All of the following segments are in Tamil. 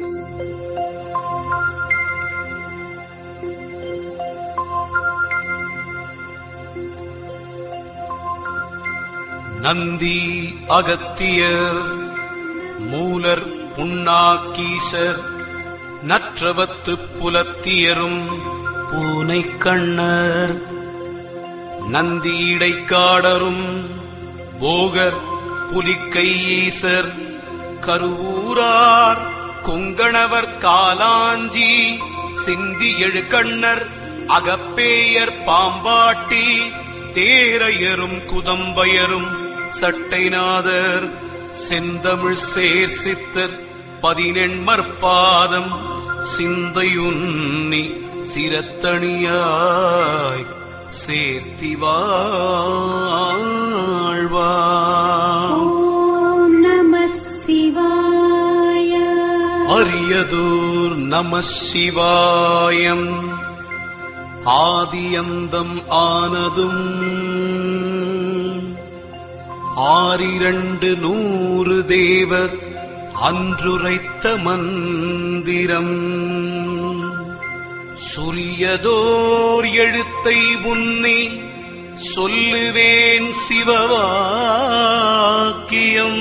நந்தி அகத்தியர் மூலர் புண்ணாக்கீசர் நற்றவத்து புலத்தியரும் பூனை கண்ணர் நந்தி இடைக்காடரும் போகர் புலிக்கை ஈசர் கருவூரார் கொங்கணவர் காலாஞ்சி சிந்தி எழுகண்ணர் அகப்பேயர் பாம்பாட்டி தேரையரும் குதம்பயரும் சட்டைநாதர் செந்தமிழ் சேர் சித்தர் பதினெண்மற்பாதம் சிந்தையுன்னி சிரத்தணியாய் சேர்த்தி வாழ்வார் ஓம் நம சிவாய அரியதூர் நம சிவாயம் ஆதியந்தம் ஆனதும் ஆறிரண்டு நூறு தேவர் அன்றுரைத்த மந்திரம் சுரியதோர் எழுத்தை முன்னே சொல்லுவேன் சிவவாக்கியம்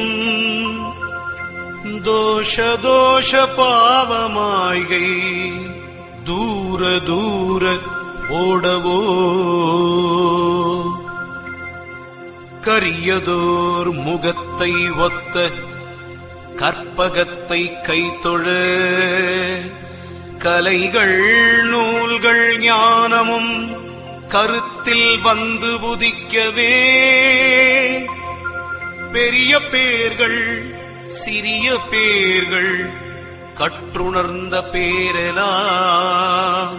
தோஷ தோஷ பாவமாய்கை தூர தூர ஓடவோ கரியதோர் முகத்தை ஒத்த கற்பகத்தை கைத்தொழ கலைகள் நூல்கள் ஞானமும் கருத்தில் வந்து புதிக்கவே பெரிய பேர்கள் சிறிய பேர்கள் கற்றுணர்ந்த பேரெலாம்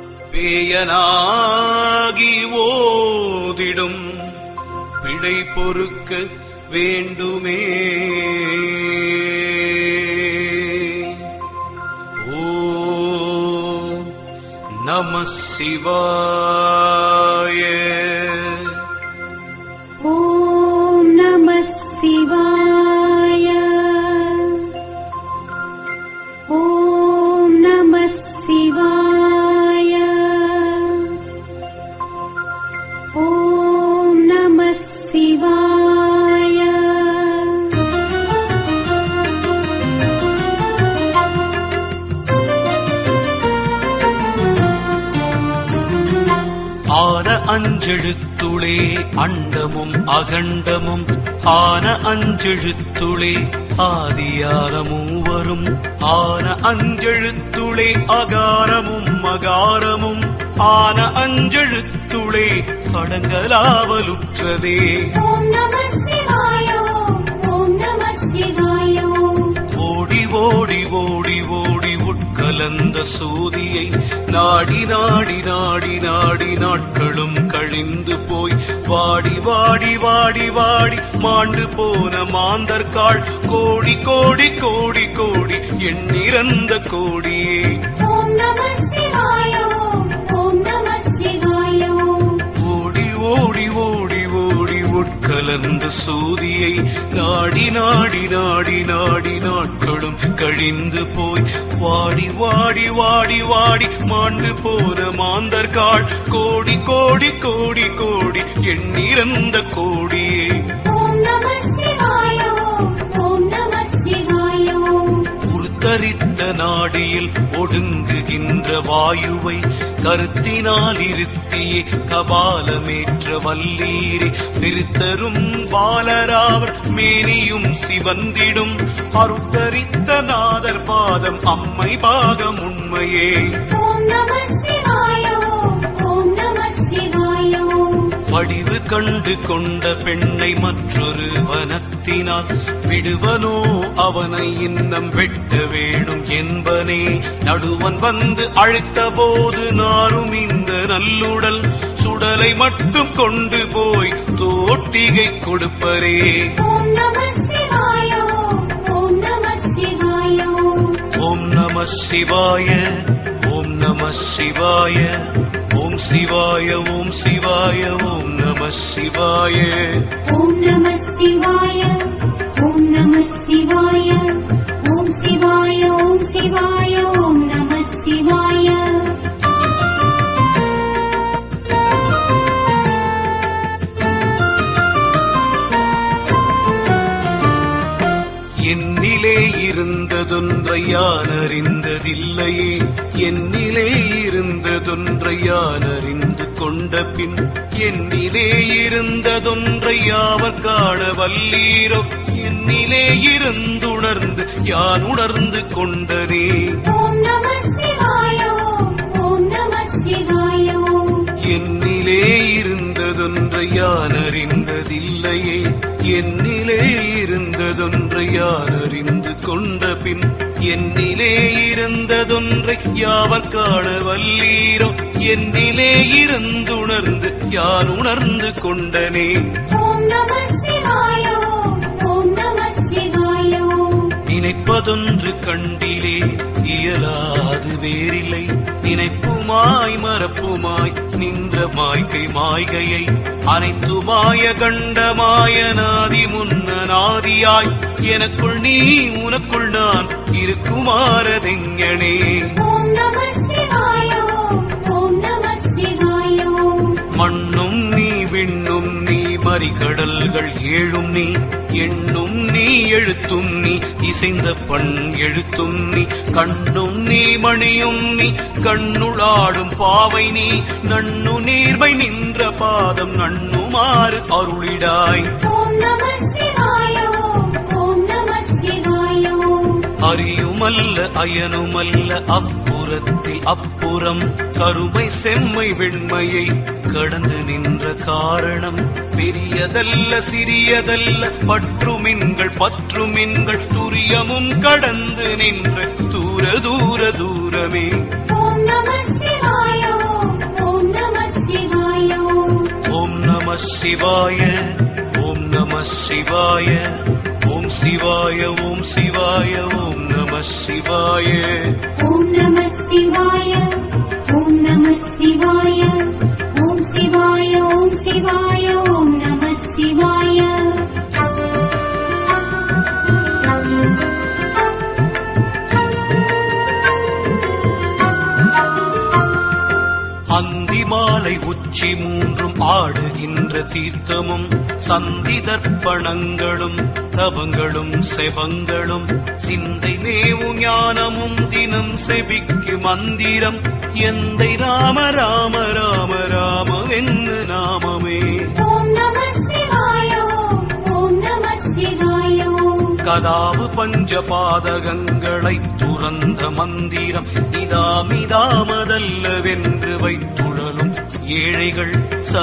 பேயனாகி ஓதிடும் பிழை பொறுக்க வேண்டுமே ஓ நம சிவாய ஓம் நம சிவாய ஓம் நம சிவாய ஓம் நம சிவாய ஆன அஞ்செழுத்துளே அண்டமும் அகண்டமும் ஆன அஞ்செழுத்துளே ஆதியான மூவரும் ஆன அஞ்செழுத்துளே அகாரமும் அகாரமும் ஆன அஞ்செழுத்துளே அடங்கலாவலுற்றதே ஓம் நம சிவாய ஓம் நம சிவாய ஓடி ஓடி ஓடி ஓடி உட்கலந்த சூதியை நாடி நாடி நாடி நாடி நாட்களும் கழிந்து போய் வாடி வாடி வாடி வாடி மாண்டு போன மாந்தர்காள் கோடி கோடி கோடி கோடி எண்ணிறந்த கோடியே ஓம் நம சிவாய ஓம் நம சிவாய ஓடி ஓடி ஓடி ஓடி உட்கலந்த சூதியை நாடி நாடி நாடி நாடி நாட்களும் கழிந்து போய் வாடி வாடி வாடி வாடி மாண்டு போன மாந்தர்காள் கோடி கோடி கோடி கோடி எண்ணிறந்த கோடியே ஓம் நம சிவாய ஓம் நம சிவாய உருத்தரித்த நாடியில் ஒடுங்குகின்ற வாயுவை கருத்தினால் இருத்தியே கபாலமேற்ற வல்லீரே சிறுத்தரும் பாலராவர் மேனியும் சிவந்திடும் அருத்தரித்த நாதர் பாதம் அம்மை பாகம் உண்மையே ஓம் நம சிவாய ஓம் நம சிவாய வடிவு கண்டு கொண்ட பெண்ணை மற்றொரு வனத்தினால் விடுவனோ அவனை இன்னம் வெட்ட வேணும் என்பனே நடுவன் வந்து அழைத்த போது நானும் இந்த நல்லுடல் சுடலை மட்டும் கொண்டு போய் தோட்டிகை கொடுப்பரே ஓம் நம சிவாய ஓம் நம சிவாய ஓம் நம சிவாய ஓம் நம சிவாய ஓம் சிவாய ஓம் சிவாய ஓம் நம சிவாய ஓம் நம சிவாய ஓம் நம சிவாய ஓம் சிவாய ஓம் சிவாய இருந்ததொன்றை யான் அறிந்ததில்லையே என்னிலே இருந்ததொன்றை யான் அறிந்து கொண்ட பின் என்னிலே இருந்ததொன்றை யாவர் காண வல்லீரோ என்னிலே இருந்துணர்ந்து யான் உணர்ந்து கொண்டனே ஓம் நம சிவாய ஓம் ஓம் நம சிவாய ஓம் என்னிலே இருந்ததொன்றை யான் அறிந்ததில்லையே என்னிலே இருந்ததொன்றை யான் அறிந்து கொண்ட பின் என்னிலே இருந்ததொன்றை யாவர் காண வல்லீரோ என்னிலே இருந்துணர்ந்து யான் உணர்ந்து கொண்டனே ஓம் நம சிவாய ஓம் ஓம் நம சிவாய ஓம் நினைப்பதொன்று கண்டிலே இயலாது வேறில்லை நினைப்புமாய் மறப்புமாய் நின்ற மாய்கை மாய்கையை அனைத்துமாய கண்டமாய நாதி முன்ன நாதியாய் எனக்குள் நீ உனக்குள் நான் இருக்குமாறதெங்கனே ஓம் நம சிவாய ஓம் ஓம் நம சிவாய ஓம் மண்ணும் நீ விண்ணும் நீ மறிகடல்கள் ஏழும் நீ எண்ணும் நீ எழுத்தும் நீ இசைந்த பண் எழுத்தும் நீ கண்ணும் நீ மணியும் நீ கண்ணுளாடும் பாவை நீ நண்ணு நீர்மை நின்ற பாதம் நண்ணுமாறு அருளிடாய் ஓம் நம சிவாய ஓம் ஓம் நம சிவாய ஓம் அறியுமல்ல அயனுமல்ல அப்புறத்தில் அப்புறம் கருமை செம்மை வெண்மையை கடந்து நின்ற காரணம் பெரியதல்ல சிறியதல்ல பற்றுமின்கள் பற்றுமின்கள் துரியமும் கடந்து நின்ற தூர தூர தூரமே ஓம் நம சிவாய ஓம் ஓம் நம சிவாய ஓம் ஓம் நம சிவாய ஓம் நம சிவாய ஓம் சிவாய ஓம் சிவாய ஓம் நம சிவாய ஓம் நம சிவாய ஓம் நம சிவாய ஓம் சிவாய ஓம் சிவாய ஓம் நம சிவாய அந்தி மாலை உச்சி மூன்றும் ஆடுகின்ற தீர்த்தமும் சந்தி தர்ப்பணங்களும் தவங்களும் செவங்களும் சிந்தை மேவு ஞானமும் தினம் செபிக்கு மந்திரம் எந்தை ராம ராம ராம ராமவென்னு நாமமே ஓம் நம சிவாய ஓம் ஓம் நம சிவாய ஓம் கதாவு பஞ்சபாதகங்களை துறந்த மந்திரம் இதாமிதாமதல்லவென்று வைத்துழலும் ஏழைகள்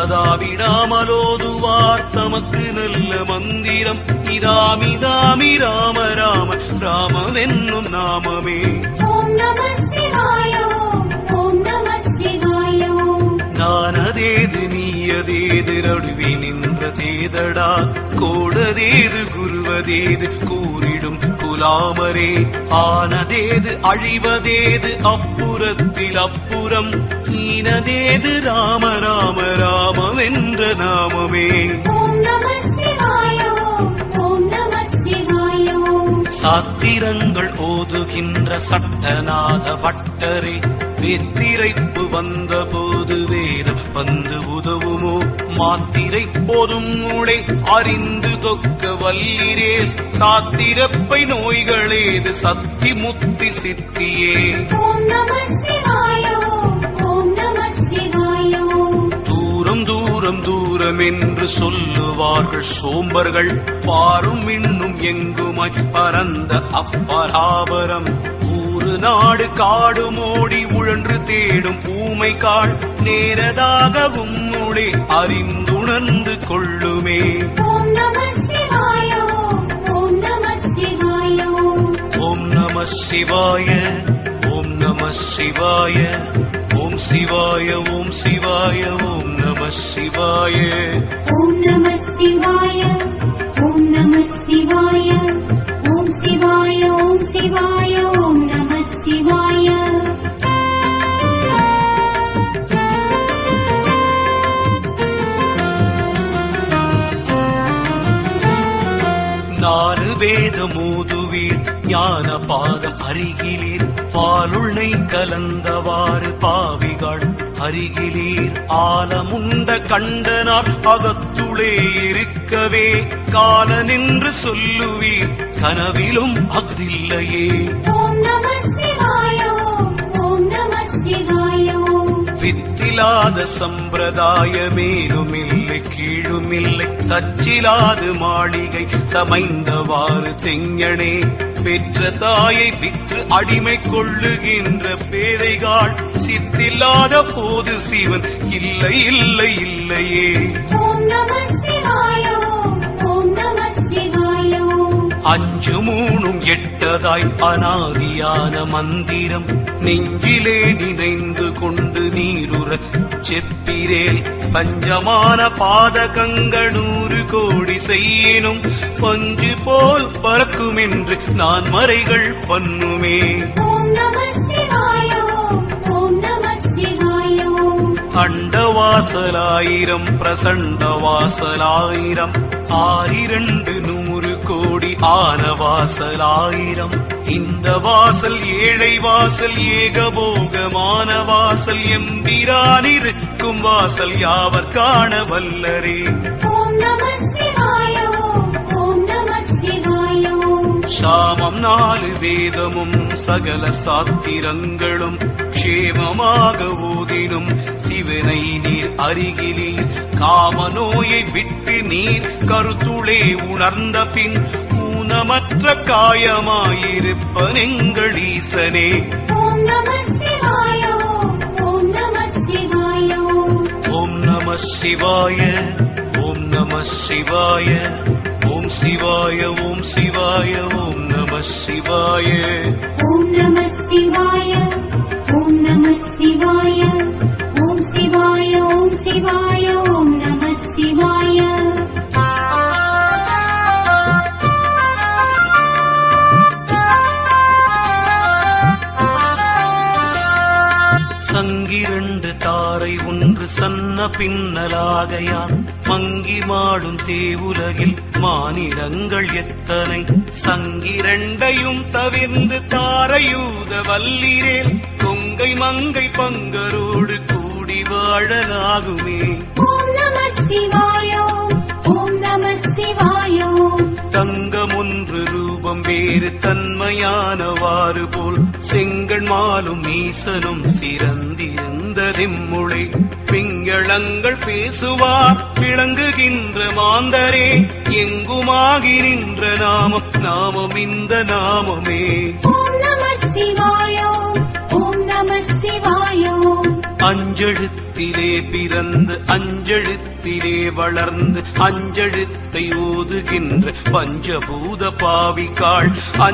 சதாவிடாமலோதுவார் தமக்கு நல்ல மந்திரம் இதாமிதாமி ராம ராம ராமவென்னும் நாமமே ஓம் நம சிவாய ஓம் ஓம் நம சிவாய ஓம் நானதேது நீயதேது நடுவே நின்ற தேதடா கோடதேது குருவதேது கூறிடும் குலாமரே ஆனதேது அழிவதேது அப்புறத்தில் அப்புறம் நீனதேது ராம ராம ராமவென்ற நாமமே ஓம் நம சிவாய ஓம் ஓம் நம சிவாய ஓம் சாத்திரங்கள் ஓதுகின்ற சட்டநாத பட்டரே வெத்திரைப்பு வந்த போது வேதம் வந்து உதவுமோ மாத்திரை போதும் நூலை அறிந்து தொக்க வல்லிரேல் சாத்திரப்பை நோய்களேது சத்தி முத்தி சித்தியே ஓம் நம சிவாய ஓம் ஓம் நம சிவாய ஓம் தூரம் தூரம் தூரம் என்று சொல்லுவார்கள் சோம்பர்கள் பாரும் இன்னும் எங்குமாய் பரந்த அப்பராபரம் ஊரு நாடு காடு மோடி உழன்று தேடும் ஊமை காள் நேரதாகவும் உளே அறிந்துணர்ந்து கொள்ளுமே ஓம் நம சிவாய ஓம் ஓம் நம சிவாய ஓம் ஓம் நம சிவாய ஓம் நம சிவாய ஓம் சிவாய ஓம் சிவாய ஓம் நம சிவாய ஓம் நம சிவாய ஓம் நம சிவாய ஓம் சிவாய ஓம் சிவாய ஓம் நம சிவாய நாலு வேத மோதுவீர் ஞான பாதம் அருகிலீர் பாலுள்ளை கலந்தவாறு பாவிகள் அருகிலீர் ஆலமுண்ட கண்டனார் அகத்துளே இருக்கவே காலனென்று சொல்லுவீர் கனவிலும் அஃதில்லையே ஓம் நம சிவாய ஓம் ஓம் நம சிவாய ஓம் வித்திலாத சம்பிரதாய மேலுமில்லை கீழுமில்லை தச்சிலாது மாளிகை சமைந்தவாறு தெங்கனே பெற்ற தாயை விற்று அடிமை கொள்ளுகின்ற பேதைகாள் சித்தில்லாத போது சிவன் இல்லை இல்லை இல்லையே ஓம் நம சிவாய ஓம் ஓம் நம சிவாய ஓம் அஞ்சு மூணும் எட்டதாய் அனாதியான மந்திரம் நெஞ்சிலே நினைந்து கொண்டு நீருற செப்பிரேல் பஞ்சமான பாதகங்கள் நூறு கோடி செய்யினும் பஞ்சு போல் பறக்குமென்று நான் மறைகள் பண்ணுமே ஓம் நம சிவாய ஓம் ஓம் நம சிவாய ஓம் அண்டவாசலாயிரம் பிரசண்ட வாசலாயிரம் ஆயிரண்டு நூறு கோடி ஆன வாசலாயிரம் இந்த வாசல் ஏழை வாசல் ஏகபோகமான வாசல் எம்பிரானிருக்கும் வாசல் யாவர் காண வல்லரே ஓம் நம சிவாய ஓம் ஓம் நம சிவாய ஓம் சாமம் நாலு வேதமும் சகல சாத்திரங்களும் க்ஷேமமாக ஓதினும் சிவனை நீர் அருகிலீர் காமநோயை விட்டு நீர் கருத்துளே உணர்ந்த பின் ஊனமற்ற காயமாயிருப்பன் எங்கள் ஈசனே ஓம் நம சிவாய ஓம் ஓம் நம சிவாய ஓம் ஓம் நம சிவாய ஓம் நம சிவாய ஓம் சிவாய ஓம் சிவாய ஓம் நம சிவாய ஓம் நம சிவாய ஓம் நம சிவாய ஓம் சிவாய ஓம் சிவாய ஓம் நம சிவாய சங்கிரண்டு தாரை ஒன்று சன்ன பின்னலாகையால் மங்கி மாடும் தேவுலகில் மானிடங்கள் எத்தனை சங்கிரண்டையும் தவிர்ந்து தாரையூத வல்லிரேல் கொங்கை மங்கை பங்கரோடு கூடி வாழலாகுமே ஓம் நம சிவாய ஓம் நம சிவாய ஓம் தங்கம் ஒன்று ரூபம் வேறு தன்மையானவாறு போல் செங்கண் மாலும் ஈசனும் சிறந்திருந்த திம்முளை பிங்களங்கள் பேசுவார் விளங்குகின்ற மாந்தரே எங்குமாகி நின்ற நாமம் நாமம் இந்த நாமமே ஓம் நம சிவாய ஓம் நம சிவாய ஓம் அஞ்செழுத்திலே பிறந்து அஞ்செழுத்திலே வளர்ந்து அஞ்செழுத்தை ஓதுகின்ற பஞ்சபூத பாவிகாள்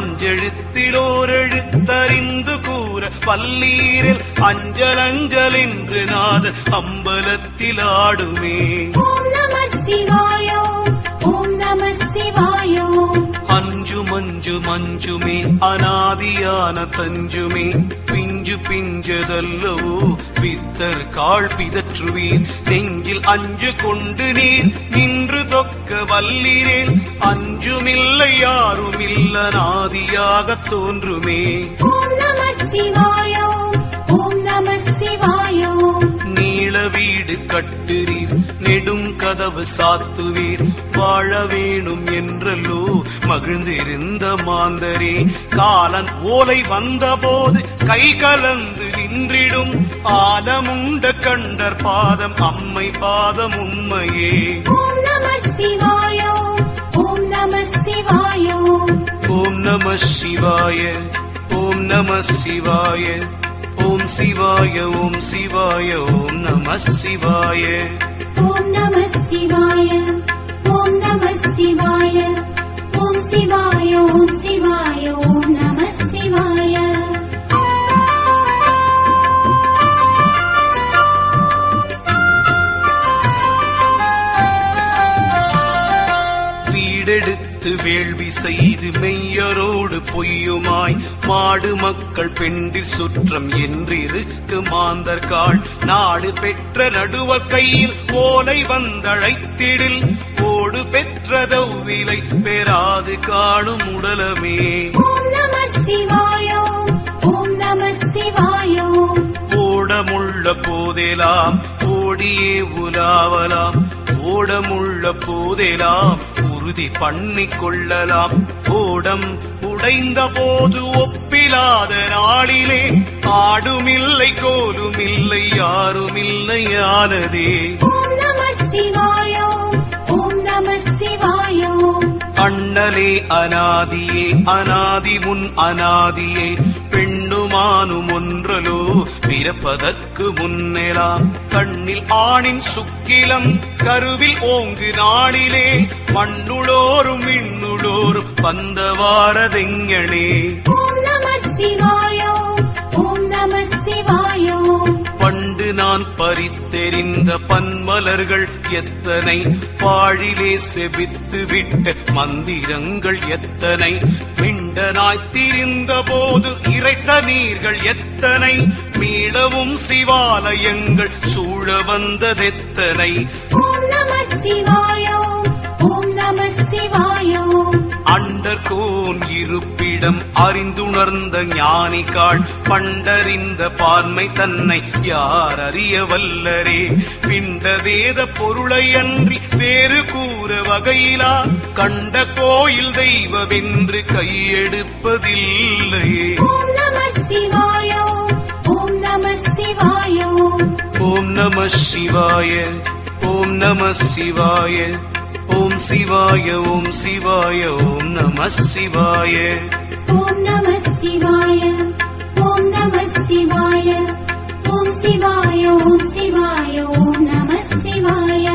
அஞ்செழுத்திலோரெழுத்தறிந்து கூற பல்லீரில் அஞ்சல் அஞ்சல் என்று நாத அம்பலத்தில் ஆடுமே ஓம் நம சிவாய ஓம் நம சிவாய ஓம் அஞ்சு மஞ்சு மஞ்சுமே அனாதியான தஞ்சுமே பிஞ்சு பிஞ்சதல்லவோ பித்தர் கால் பிதற்றுவீர் நெஞ்சில் அஞ்சு கொண்டு நீர் நின்று தொக்க வல்லிரேல் அஞ்சுமில்லை யாருமில்ல நாதியாக தோன்றுமே ஓம் நம சிவாய ஓம் நம சிவாய ஓம் நீள வீடு கட்டுவீர் நெடும் கதவு சாத்துவீர் வாழ வேணும் என்றல்லோ மகிழ்ந்திருந்த மாந்தரே காலன் ஓலை வந்தபோது கை கலந்து நின்றிடும் ஆலமுண்ட கண்டர் பாதம் அம்மை பாதம் உண்மையே ஓம் நம சிவாய ஓம் நம சிவாய ஓம் ஓம் நம சிவாய ஓம் நம சிவாய ஓம் சிவாய ஓம் சிவாய ஓம் நம சிவாய ஓம் நம சிவாய ஓம் நம சிவாய ஓம் சிவாய ஓம் சிவாய ஓம் நம சிவாய வீடெடுத்து வேள்வி செய்து மெய்யரோடு பொய்யுமாய் மாடு மக்கள் பெண்டில் சுற்றம் என்றிருக்கு மாந்தர் காள் நாடு பெற்ற நடுவர் கையில் ஓலை வந்தழைத்திடில் ஓட கோடு பெற்றதவ்விலை பெறாது காணும் உடலமே ஓம் நம சிவாய ஓம் நம சிவாய ஓடமுள்ள போதெல்லாம் ஓடியே உலாவலாம் ஓடமுள்ள போதெல்லாம் உறுதி பண்ணிக் கொள்ளலாம் ஓடம் உடைந்த போது ஒப்பிலாத நாளிலே ஆடுமில்லை கோலுமில்லை யாருமில்லை ஆனதே ஓம் நம சிவாய ஓம் நம சிவாய அண்ணலே அனாதியே அனாதி முன் அனாதியே பெண்ணுமானும் ஒன்றலோ பிறப்பதற்கு முன்னெலாம் கண்ணில் ஆணின் சுக்கிலம் கருவில் ஓங்கு நாளிலே மண்ணுளோரும் விண்ணுளோரும் வந்தவாரதெங்கனே ஓம் நம சிவாய ஓம் நம சிவாய பண்டு நான் பறித்தெறிந்த பன்மலர்கள் எத்தனை பாழிலே செபித்து விட்ட மந்திரங்கள் எத்தனை மிண்டனாய் திரிந்த போது இறைத்த நீர்கள் எத்தனை மீளவும் சிவாலயங்கள் சூழ வந்ததெத்தனை ஓம் நம சிவாய ஓம் நம சிவாய அண்டர்கோன் இருப்பிடம் அறிந்துணர்ந்த ஞானிகாள் பண்டறிந்த பார்மை தன்னை யார் அறிய வல்லரே பிண்ட வேத பொருளையன்றி வேறு கூற வகையிலா கண்ட கோயில் தெய்வமென்று கையெடுப்பதில்லையே ஓம் நம சிவாய ஓம் நம சிவாய ஓம் நம சிவாய ஓம் நம சிவாய ஓம் சிவாய ஓம் சிவாய ஓம் நம சிவாய ஓம் நம சிவாய ஓம் நம சிவாய ஓம் சிவாய ஓம் சிவாய ஓம் நம சிவாய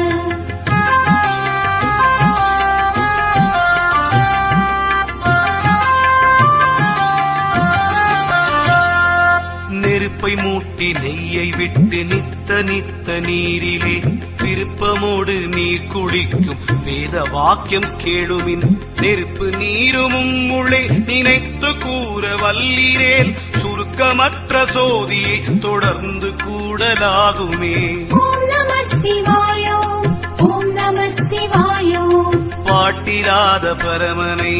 நெருப்பை மூட்டி நெய்யை விட்டு நித்த நித்த நீரிலே விருப்பமோடு நீர் குடிக்கும் வேத வாக்கியம் கேளுமின் நெருப்பு நீருமும் உள்ளே நினைத்து கூற வல்லீரேல் சுருக்கமற்ற சோதியை தொடர்ந்து கூடலாகுமே ஓம் நம சிவாய ஓம் நம சிவாய பாட்டிலாத பரமனை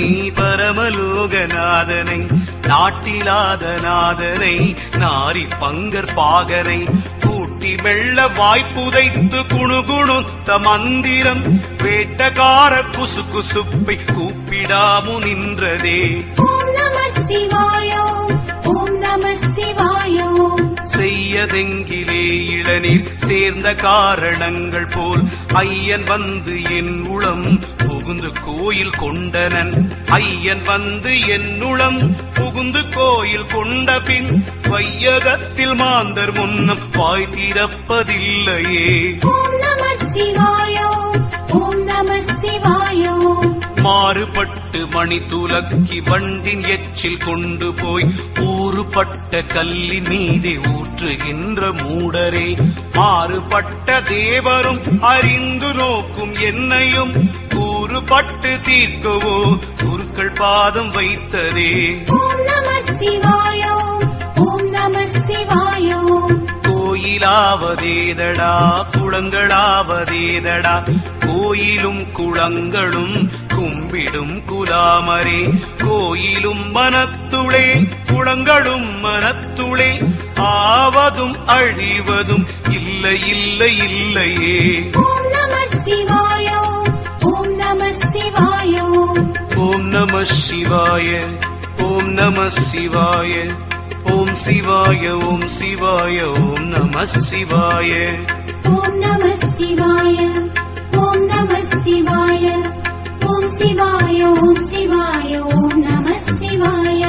பரமலோகநாதனை நாட்டிலாத நாதனை நாரி பங்கர் பாகனை கூட்டி வெள்ள வாய்ப்புதைத்து குணுகுணுத்த மந்திரம் வேட்டக்கார குசு குசுப்பை கூப்பிடாமு நின்றதே ஓம் நம சிவாய ஓம் நம சிவாய செய்யதெங்கிலே இளநீர் சேர்ந்த காரணங்கள் போல் ஐயன் வந்து என் உளம் புகுந்து கோயில் கொண்டனன் ஐயன் வந்து என் உளம் புகுந்து கோயில் கொண்ட பின் வையகத்தில் மாந்தர் முன்னம் வாய் திறப்பதில்லையே ஓம் நம சிவாய ஓம் நம சிவாய மாறுபட்டு மணி துலக்கி வண்டின் எச்சில் கொண்டு போய் ஊறுபட்ட கல்லி மீதே ஊற்றுகின்ற மூடரே மாறுபட்ட தேவரும் அறிந்து நோக்கும் என்னையும் கூறுபட்டு தீர்க்கவோ குருக்கள் பாதம் வைத்ததே ஓம் நம சிவாய ஓம் நம சிவாய கோயிலாவதேதடா குளங்களாவதேதடா கோயிலும் குளங்களும் கும்பிடும் குலாமரே கோயிலும் மனத்துளே குளங்களும் மனத்துளே ஆவதும் அழிவதும் இல்லை இல்லை இல்லையே ஓம் நம சிவாய ஓம் நம சிவாய ஓம் நம சிவாய ஓம் நம சிவாய ஓம் சிவாய ஓம் சிவாய ஓம் நம சிவாய ஓம் நம சிவாய ஓம் நம சிவாய ஓம் சிவாய ஓம் சிவாய ஓம் நம சிவாய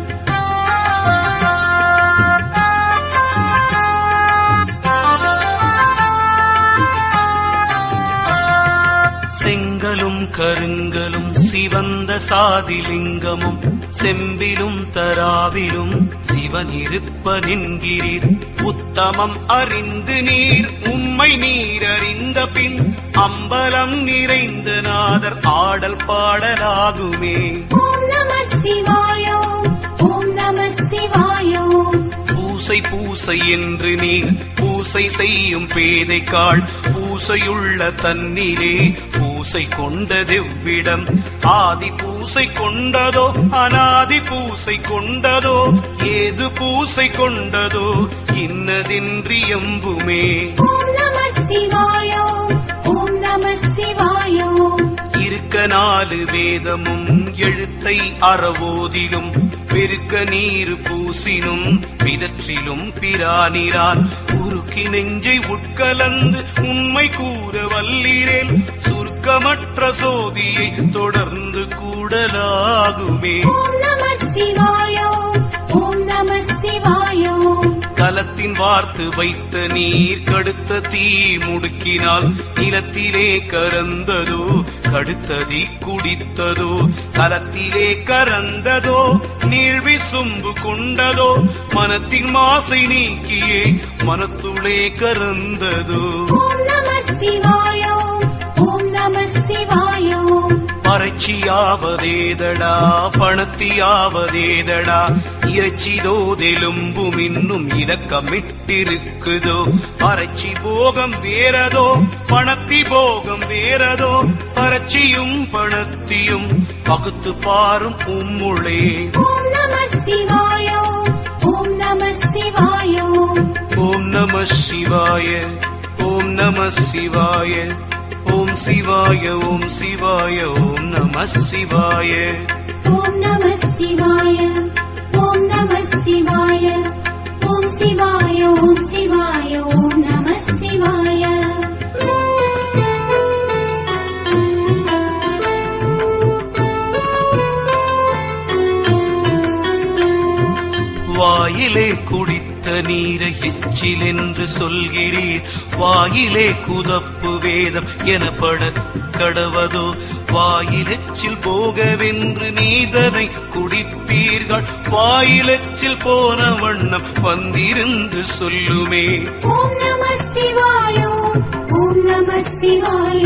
செங்கலும் கருங்கலும் சிவந்த சாதிலிங்கமும் செம்பிலும் தராவிலும் சிவன் இருப்பதென்கிறீர் உத்தமம் அறிந்து நீர் உம்மை நீர் அறிந்த பின் அம்பலம் நிறைந்த நாதர் ஆடல் பாடலாகுமே ஓம் நம சிவாய ஓம் நம சிவாய பூசை பூசை என்று நீர் பூசை செய்யும் பேதைக்காள் பூசையுள்ள தன்னிலே பூ பூசை கொண்டதெவ்விடம் ஆதி பூசை கொண்டதோ அனாதி பூசை கொண்டதோ ஏது பூசை கொண்டதோ இன்னதென்றி எம்புமே ஓம் நம சிவாய ஓம் நம சிவாய இருக்க நாலு வேதமும் எழுத்தை அறவோதிலும் பெருக்க நீர் பூசினும் பிதற்றிலும் பிரானிரான் உருக்கி நெஞ்சை உட்கலந்து உண்மை கூற வல்லீரேல் சுருக்கமற்ற சோதியை தொடர்ந்து கூடலாகுமே ஓம் நம சிவாய ஓம் நம சிவாய கலத்தின் வார்த்து வைத்த நீர் கடுத்த தீ முடுக்கினால் நிலத்திலே கரந்ததோ கடுத்ததி குடித்ததோ கலத்திலே கரந்ததோ நீழ்வி சொம்பு கொண்டதோ மனத்தின் மாசை நீக்கியே மனத்துளே கரந்ததோ ஓம் நம சிவாய ஓம் நம சிவாய பறட்சியாவதேதடா பணத்தியாவதேதடா இறைச்சிதோதெலும்பும் இன்னும் இலக்கமிட்டிருக்குதோ பறட்சி போகம் வேறதோ பணத்தி போகம் வேறதோ பறட்சியும் பணத்தியும் பகுத்து பாரும் உம்முளே ஓம் நம சிவாய ஓம் நம சிவாய ஓம் நம சிவாய ஓம் நம சிவாய ஓம் சிவாய ஓம் சிவாய ஓம் நம சிவாய ஓம் நம சிவாய ஓம் நம சிவாய ஓம் சிவாய ஓம் சிவாய ஓம் நம சிவாய வாயிலே குடித்த நீரை எச்சில் என்று சொல்கிறீர் வாயிலே குதப்பு வேதம் எனப்பட கடவதோ வாயிலெச்சில் போகவென்று நீதனை குடிப்பீர்கள் வாயிலெச்சில் போன வண்ணம் வந்திருந்து சொல்லுமே ஓம் நம சிவாய ஓம் நம சிவாய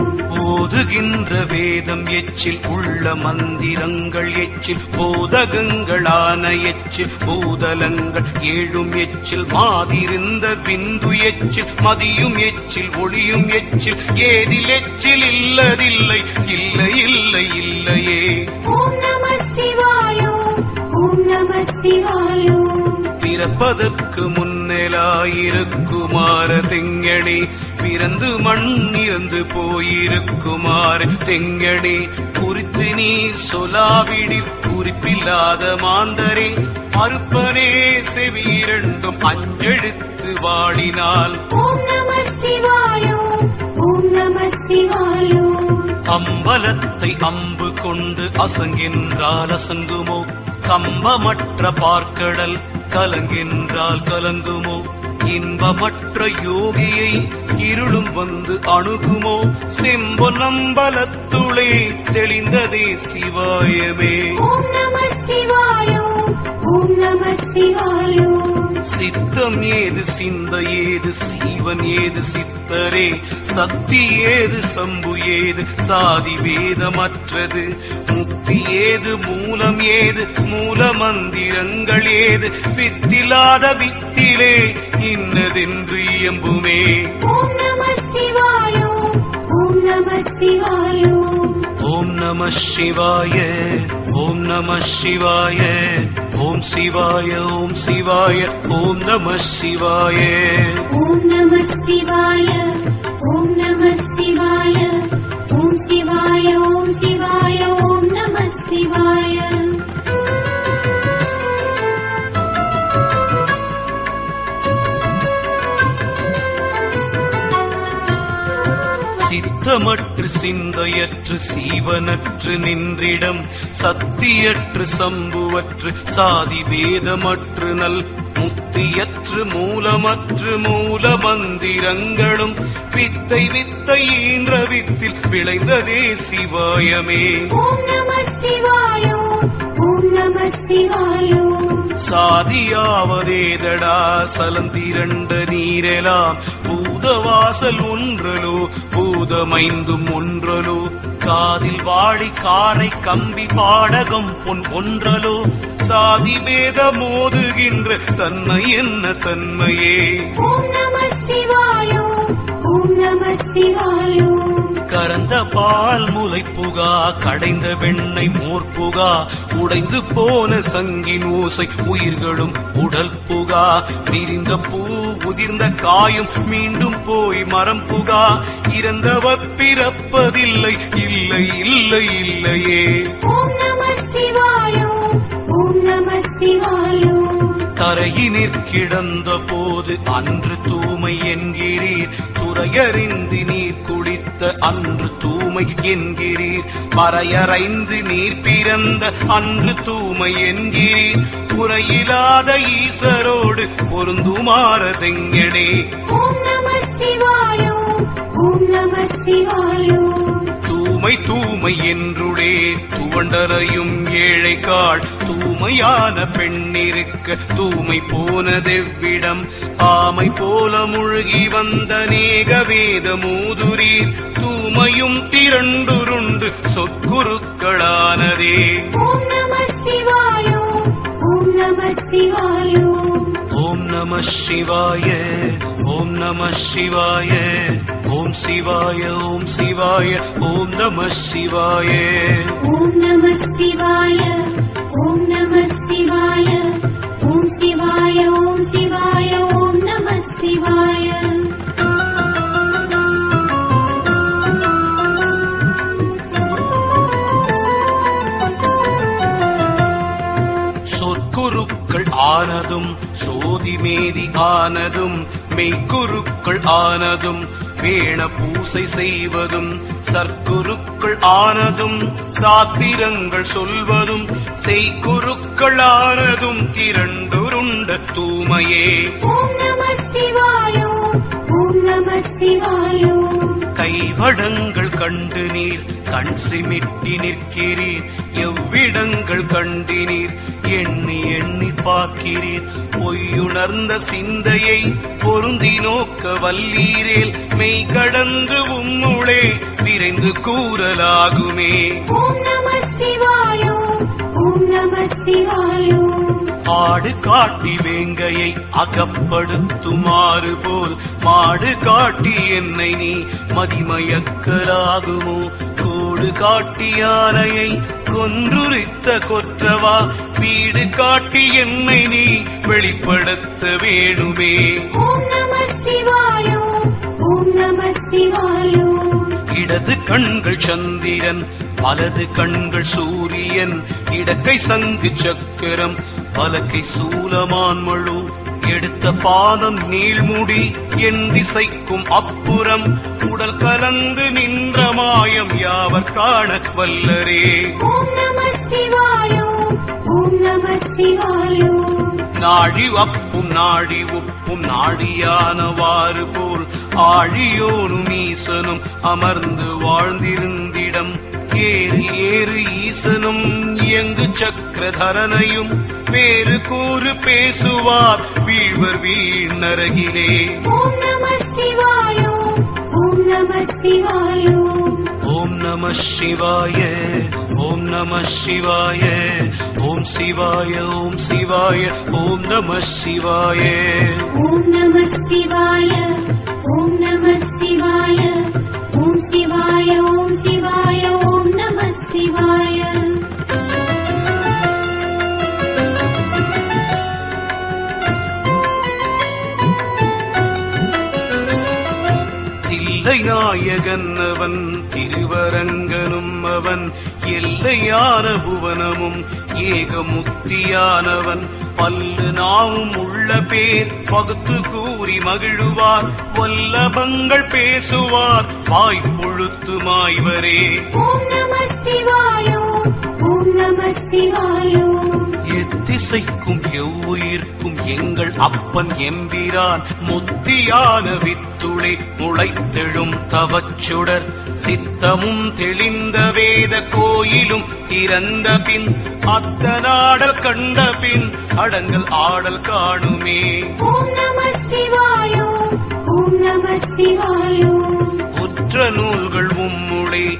ஓதுகின்ற வேதம் எச்சில் உள்ள மந்திரங்கள் எச்சில் போதகங்களான எச்சில் பூதலங்கள் ஏழும் எச்சில் மாதிருந்த பிந்து எச்சில் மதியும் எச்சில் ஒளியும் எச்சில் ஏதில் எச்சில் இல்லதில்லை இல்லை இல்லை இல்லையே ஓம் நம சிவாய ஓம் நம சிவாய பிறப்பதற்கு முன்னலாயிருக்குமாற செங்கணி பிறந்து மண் இறந்து போயிருக்குமாற செங்கணி குறித்து நீர் சொலாவிடில் குறிப்பில்லாத மாந்தரே மறுப்பனே செவியிரண்டும் அஞ்செழுத்து வாடினால் ஓம் நம சிவாய ஓம் நம சிவாய அம்பலத்தை அம்பு கொண்டு அசங்கின்றால் அசங்குமோ கம்பமற்ற பார்க்கடல் கலங்கின்றால் கலங்குமோ இன்பமற்ற யோகியை இருளும் வந்து அணுகுமோ செம்பொன்னம்பலத்துளே தெளிந்ததே சிவாயமே ஓம் நம சிவாய ஓம் நம சிவாய சித்தம் ஏது சிந்த ஏது சீவன் ஏது சித்தரே சக்தி ஏது சம்பு ஏது சாதி வேதமற்றது முக்தி ஏது மூலம் ஏது மூல மந்திரங்கள் ஏது வித்திலாத வித்திலே இன்னதென்று இயம்புமே ஓம் நம சிவாய ஓம் நம சிவாய ஓம் நம சிவாய ஓம் நம சிவாய ஓம் சிவாய ஓம் சிவாய ஓம் நம சிவாய ஓம் நம சிவாய ஓம் நம சிவாய ஓம் சிவாய ஓம் சிவாய ஓம் நம சிவாய சித்தமற்று சிந்தையற்று சீவனற்று நின்றிடம் சத்தியற்று சம்புவற்று சாதி வேதமற்று நல் முத்தியற்று மூலமற்று மூல மந்திரங்களும் வித்தை வித்தை ஈன்ற வித்தில் விளைந்ததே சிவாயமே ஓம் நம சிவாய ஓம் நம சிவாய சாதியாவதேதடா சலந்திரண்ட நீரெலாம் பூதவாசல் ஒன்றலோ பூதமைந்தும் ஒன்றலோ காதில் வாழி காரை கம்பி பாடகம் பொன் ஒன்றலோ சாதி வேத மோதுகின்ற தன்மை என்ன தன்மையே ஓம் நம சிவாய ஓம் நம சிவாய கறந்த பால் முளைப்புகா கடைந்த வெண்ணெய் மோர்ப்புகா உடைந்து போன சங்கின் ஓசை உயிர்களும் உடல் புகா விரிந்த பூ உதிர்ந்த காயும் மீண்டும் போய் மரம் புகா இறந்தவர் பிறப்பதில்லை இல்லை இல்லை இல்லையே ஓம் நம சிவாய ஓம் நம சிவாய தரையினிற் கிடந்த போது அன்று தூமை என்கிறீர் துறையறிந்து நீர் குடித்த அன்று தூமை என்கிறீர் மறையறைந்து நீர் பிறந்த அன்று தூமை என்கிறீர் குறையில்லாத ஈசரோடு பொருந்துமாறதெங்கடே ஓம் நம சிவாய ஓம் நம சிவாய தூமை தூமை என்றுடே துவண்டரையும் ஏழைக்காள் தூமையான பெண்ணிருக்க தூமை போனதெவ்விடம் ஆமை போல முழுகி வந்த நேக வேத மூதுரீர் தூமையும் திரண்டுருண்டு சொற்குருக்களானதே ஓம் நம சிவாய ஓம் நம சிவாய ஓம் நம சிவாய ஓம் நம சிவாய ஓம் சிவாய ஓம் சிவாய ஓம் நம சிவாய ஓம் நம சிவாய ஓம் நம சிவாய ஓம் சிவாய ஓம் சிவாய ஓம் நம சிவாய சொற்குருக்கள் ஆனதும் சோதிமேதி ஆனதும் மெய்க்குருக்கள் ஆனதும் வேண பூசை செய்வதும் சற்குருக்கள் ஆனதும் சாத்திரங்கள் சொல்வதும் செய்குருக்கள் ஆனதும் திரண்டுருண்ட தூமையே ஓம் நம சிவாய ஓம் நம சிவாய கைவடங்கள் கண்டு நீர் கண் சிமிட்டி நிற்கிறீர் எவ்விடங்கள் கண்டினீர் எண்ணி எண்ணி பார்க்கிறீர் பொய்யுணர்ந்த சிந்தையை பொருந்தி நோக்க வல்லீரேல் மெய் கடந்து உம்முளே விரைந்து கூறலாகுமே ஓம் நம சிவாய ஓம் நம சிவாய ஆடு காட்டி வேங்கையை அகப்படுத்துமாறு போல் மாடு காட்டி என்னை நீ மதிமயக்கலாகுமோ கோடு காட்டி யானையை கொன்றுரித்த கொற்றவா வீடு காட்டி என்னை நீ வெளிப்படுத்த வேணுமே ஓம் நம சிவாய ஓம் நம சிவாய இடது கண்கள் சந்திரன் வலது கண்கள் சூரியன் இடக்கை சங்கு சக்கரம் வலக்கை சூலமான் மழு எடுத்த பாதம் நீள்முடி என் திசைக்கும் அப்புறம் உடல் கலந்து நின்ற மாயம் யாவர் காண வல்லரே ஓம் நம சிவாய ஓம் நம சிவாய நாழி அப்பும் நாடி உப்பும் நாடியானவாறு போல் ஆழியோனும் ஈசனும் அமர்ந்து வாழ்ந்திருந்திடம் ஏறு ஏறு ஈசனும் இயங்கு சக்கரதரனையும் வேறு கூறு பேசுவார் வீழ்வர் வீணரகிலே ஓம் நம சிவாய ஓம் நம சிவாய ஓம் நம சிவாய ஓம் நம சிவாய ஓம் சிவாய ஓம் சிவாய ஓம் நம சிவாய ஓம் நம சிவாய ஓம் நம சிவாய ஓம் சிவாய ஓம் சிவாய ஓம் நம சிவாய தில்லைநாயகன் அவன் திருவரங்கனும் அவன் எல்லையான புவனமும் ஏகமுத்தியானவன் பல்லு நாவும் உள்ள பேர் பகுத்து கூறி மகிழுவார் வல்லபங்கள் பேசுவார் வாய்ப்பொழுத்து மாய்வரே ஓம் நம சிவாய ஓம் நம சிவாய எத்திசைக்கும் எவ்வுயிர்க்கும் எங்கள் அப்பன் எம்பிரான் முத்தியான வித்துளை முளைத்தெழும் தவச்சுடர் சித்தமும் தெளிந்த வேத கோயிலும் திறந்த பின் அத்தனாடல் கண்ட பின் அடங்கல் ஆடல் காணுமே ஓம் நம சிவாய ஓம் நம சிவாய உற்ற நூல்கள் உம்முளே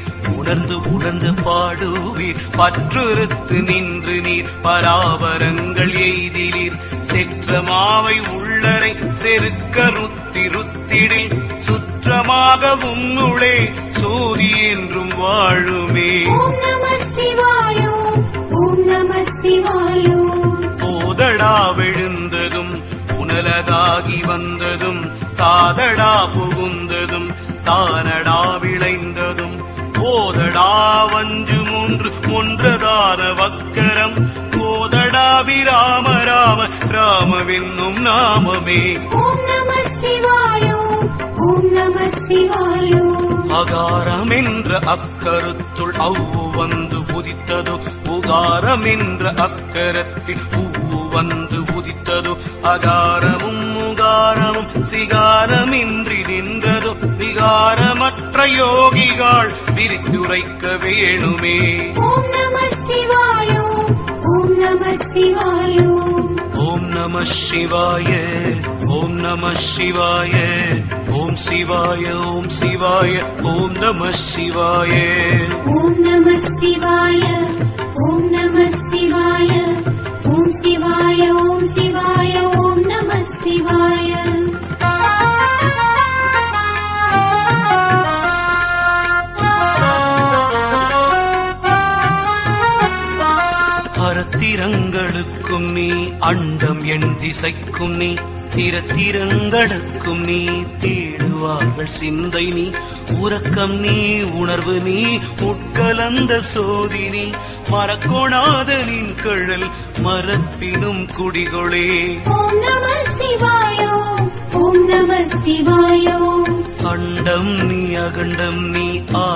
உணர்ந்து உணர்ந்து பாடுவீர் பற்றுறுத்து நின்று நீர் பராபரங்கள் எய்திலீர் செற்ற மாவை உள்ளரை செருக்க ருத்தி ருத்திடில் சுற்றமாக உன்னுளே சூரி என்றும் வாழுமே ஓம் நம சிவாய ஓம் நம சிவாய போதடா விழுந்ததும் புனலதாகி வந்ததும் தாதடா புகுந்ததும் தானடா விளைந்ததும் போதடா வஞ்சு மூன்று ஒன்றதான வக்கரம் போதடா விராம ராம ராமவென்னும் நாமமே ஓம் நம சிவாய ஓம் நம சிவாய அகாரம் என்ற அக்கருத்துள் அவ்வு வந்து உதித்ததோ உகாரம் என்ற அக்கரத்தில் பூவு வந்து உதித்ததோ அகாரமும் முகாரமும் சிகாரமின்றி நின்றதோ விகாரமற்ற யோகிகள் விரித்துரைக்க வேணுமே ஓம் நம சிவாய ஓம் நம சிவாய ஓம் நம சிவாய ஓம் நம சிவாய ஓம் சிவாய ஓம் சிவாய ஓம் நம சிவாய ஓம் நம சிவாய ஓம் நம சிவாய ஓம் சிவாய ஓம் சிவாய ஓம் நம சிவாய அறத்திரங்களுக்கும் நீ அண்டம் எண் திசைக்கும் நீ திறத்திரங்களுக்கும் நீ தேடுவார்கள் சிந்தை நீ உறக்கம் நீ உணர்வு நீ உட்கலந்த சோதி நீ மறக்கொணாத நின் கழல் மரப்பினும் குடிகொளே ஓம் நம சிவாய ஓம் நம சிவாய அண்டம் நீ அகண்டம் நீ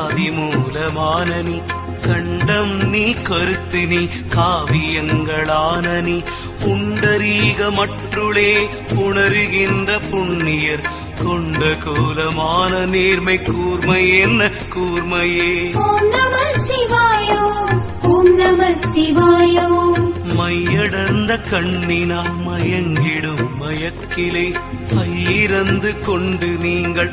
ஆதிமூலமான நீ கண்டம் நீ கருத்து நீ காவியங்களான நீ புண்டரீக மற்றுளே உணருகின்ற புண்ணியர் கொண்ட கோலமான நேர்மை கூர்மை என்ன கூர்மையே ஓம் நம சிவாய ஓம் நம சிவாய மையடர்ந்த கண்ணினால் மயங்கிடும் மயக்கிலே ஐயிறந்து கொண்டு நீங்கள்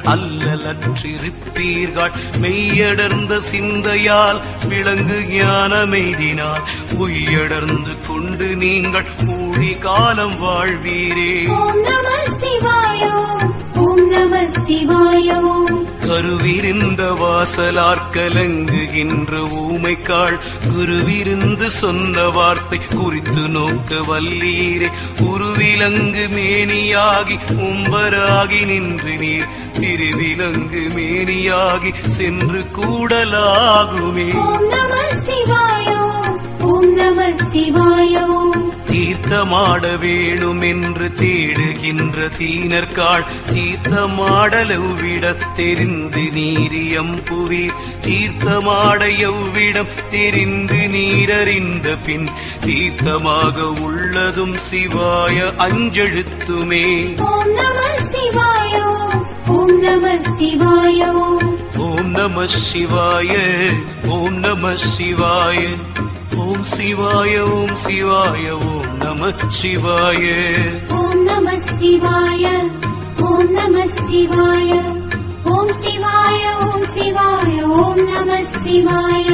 அல்லலற்றிருப்பீர்கள் மெய்யடர்ந்த சிந்தையால் விளங்கு ஞான மெய்தினால் உய்யடர்ந்து கொண்டு நீங்கள் ஊழி காலம் வாழ்வீரே ஓம் நம சிவாய ஓம் நம சிவாய கருவிருந்த வாசலார் கலங்குகின்ற ஊமைக்காள் குருவிருந்து சொன்ன வார்த்தை குறித்து நோக்க வல்லீரே உருவிலங்கு மேனியாகி உம்பராகி நின்று நீர் திருவிலங்கு மேனியாகி சென்று கூடலாகுமே ஓம் நம சிவாய ஓம் நம சிவாய தீர்த்தமாட வேணும் என்று தேடுகின்ற தீனர்காள் தீர்த்தமாடல் எவ்விடத் தெரிந்து நீரியம் புவீர் தீர்த்தமாட எவ்விடம் தெரிந்து நீரறிந்த பின் தீர்த்தமாக உள்ளதும் சிவாய அஞ்செழுத்துமே ஓம் நம சிவாய ஓம் நம சிவாய ஓம் நம சிவாய ஓம் நம சிவாய ஓம் சிவாய ஓம் சிவாய ஓம் நம சிவாய ஓம் நம சிவாய ஓம் நம சிவாய ஓம் சிவாய ஓம் சிவாய ஓம் நம சிவாய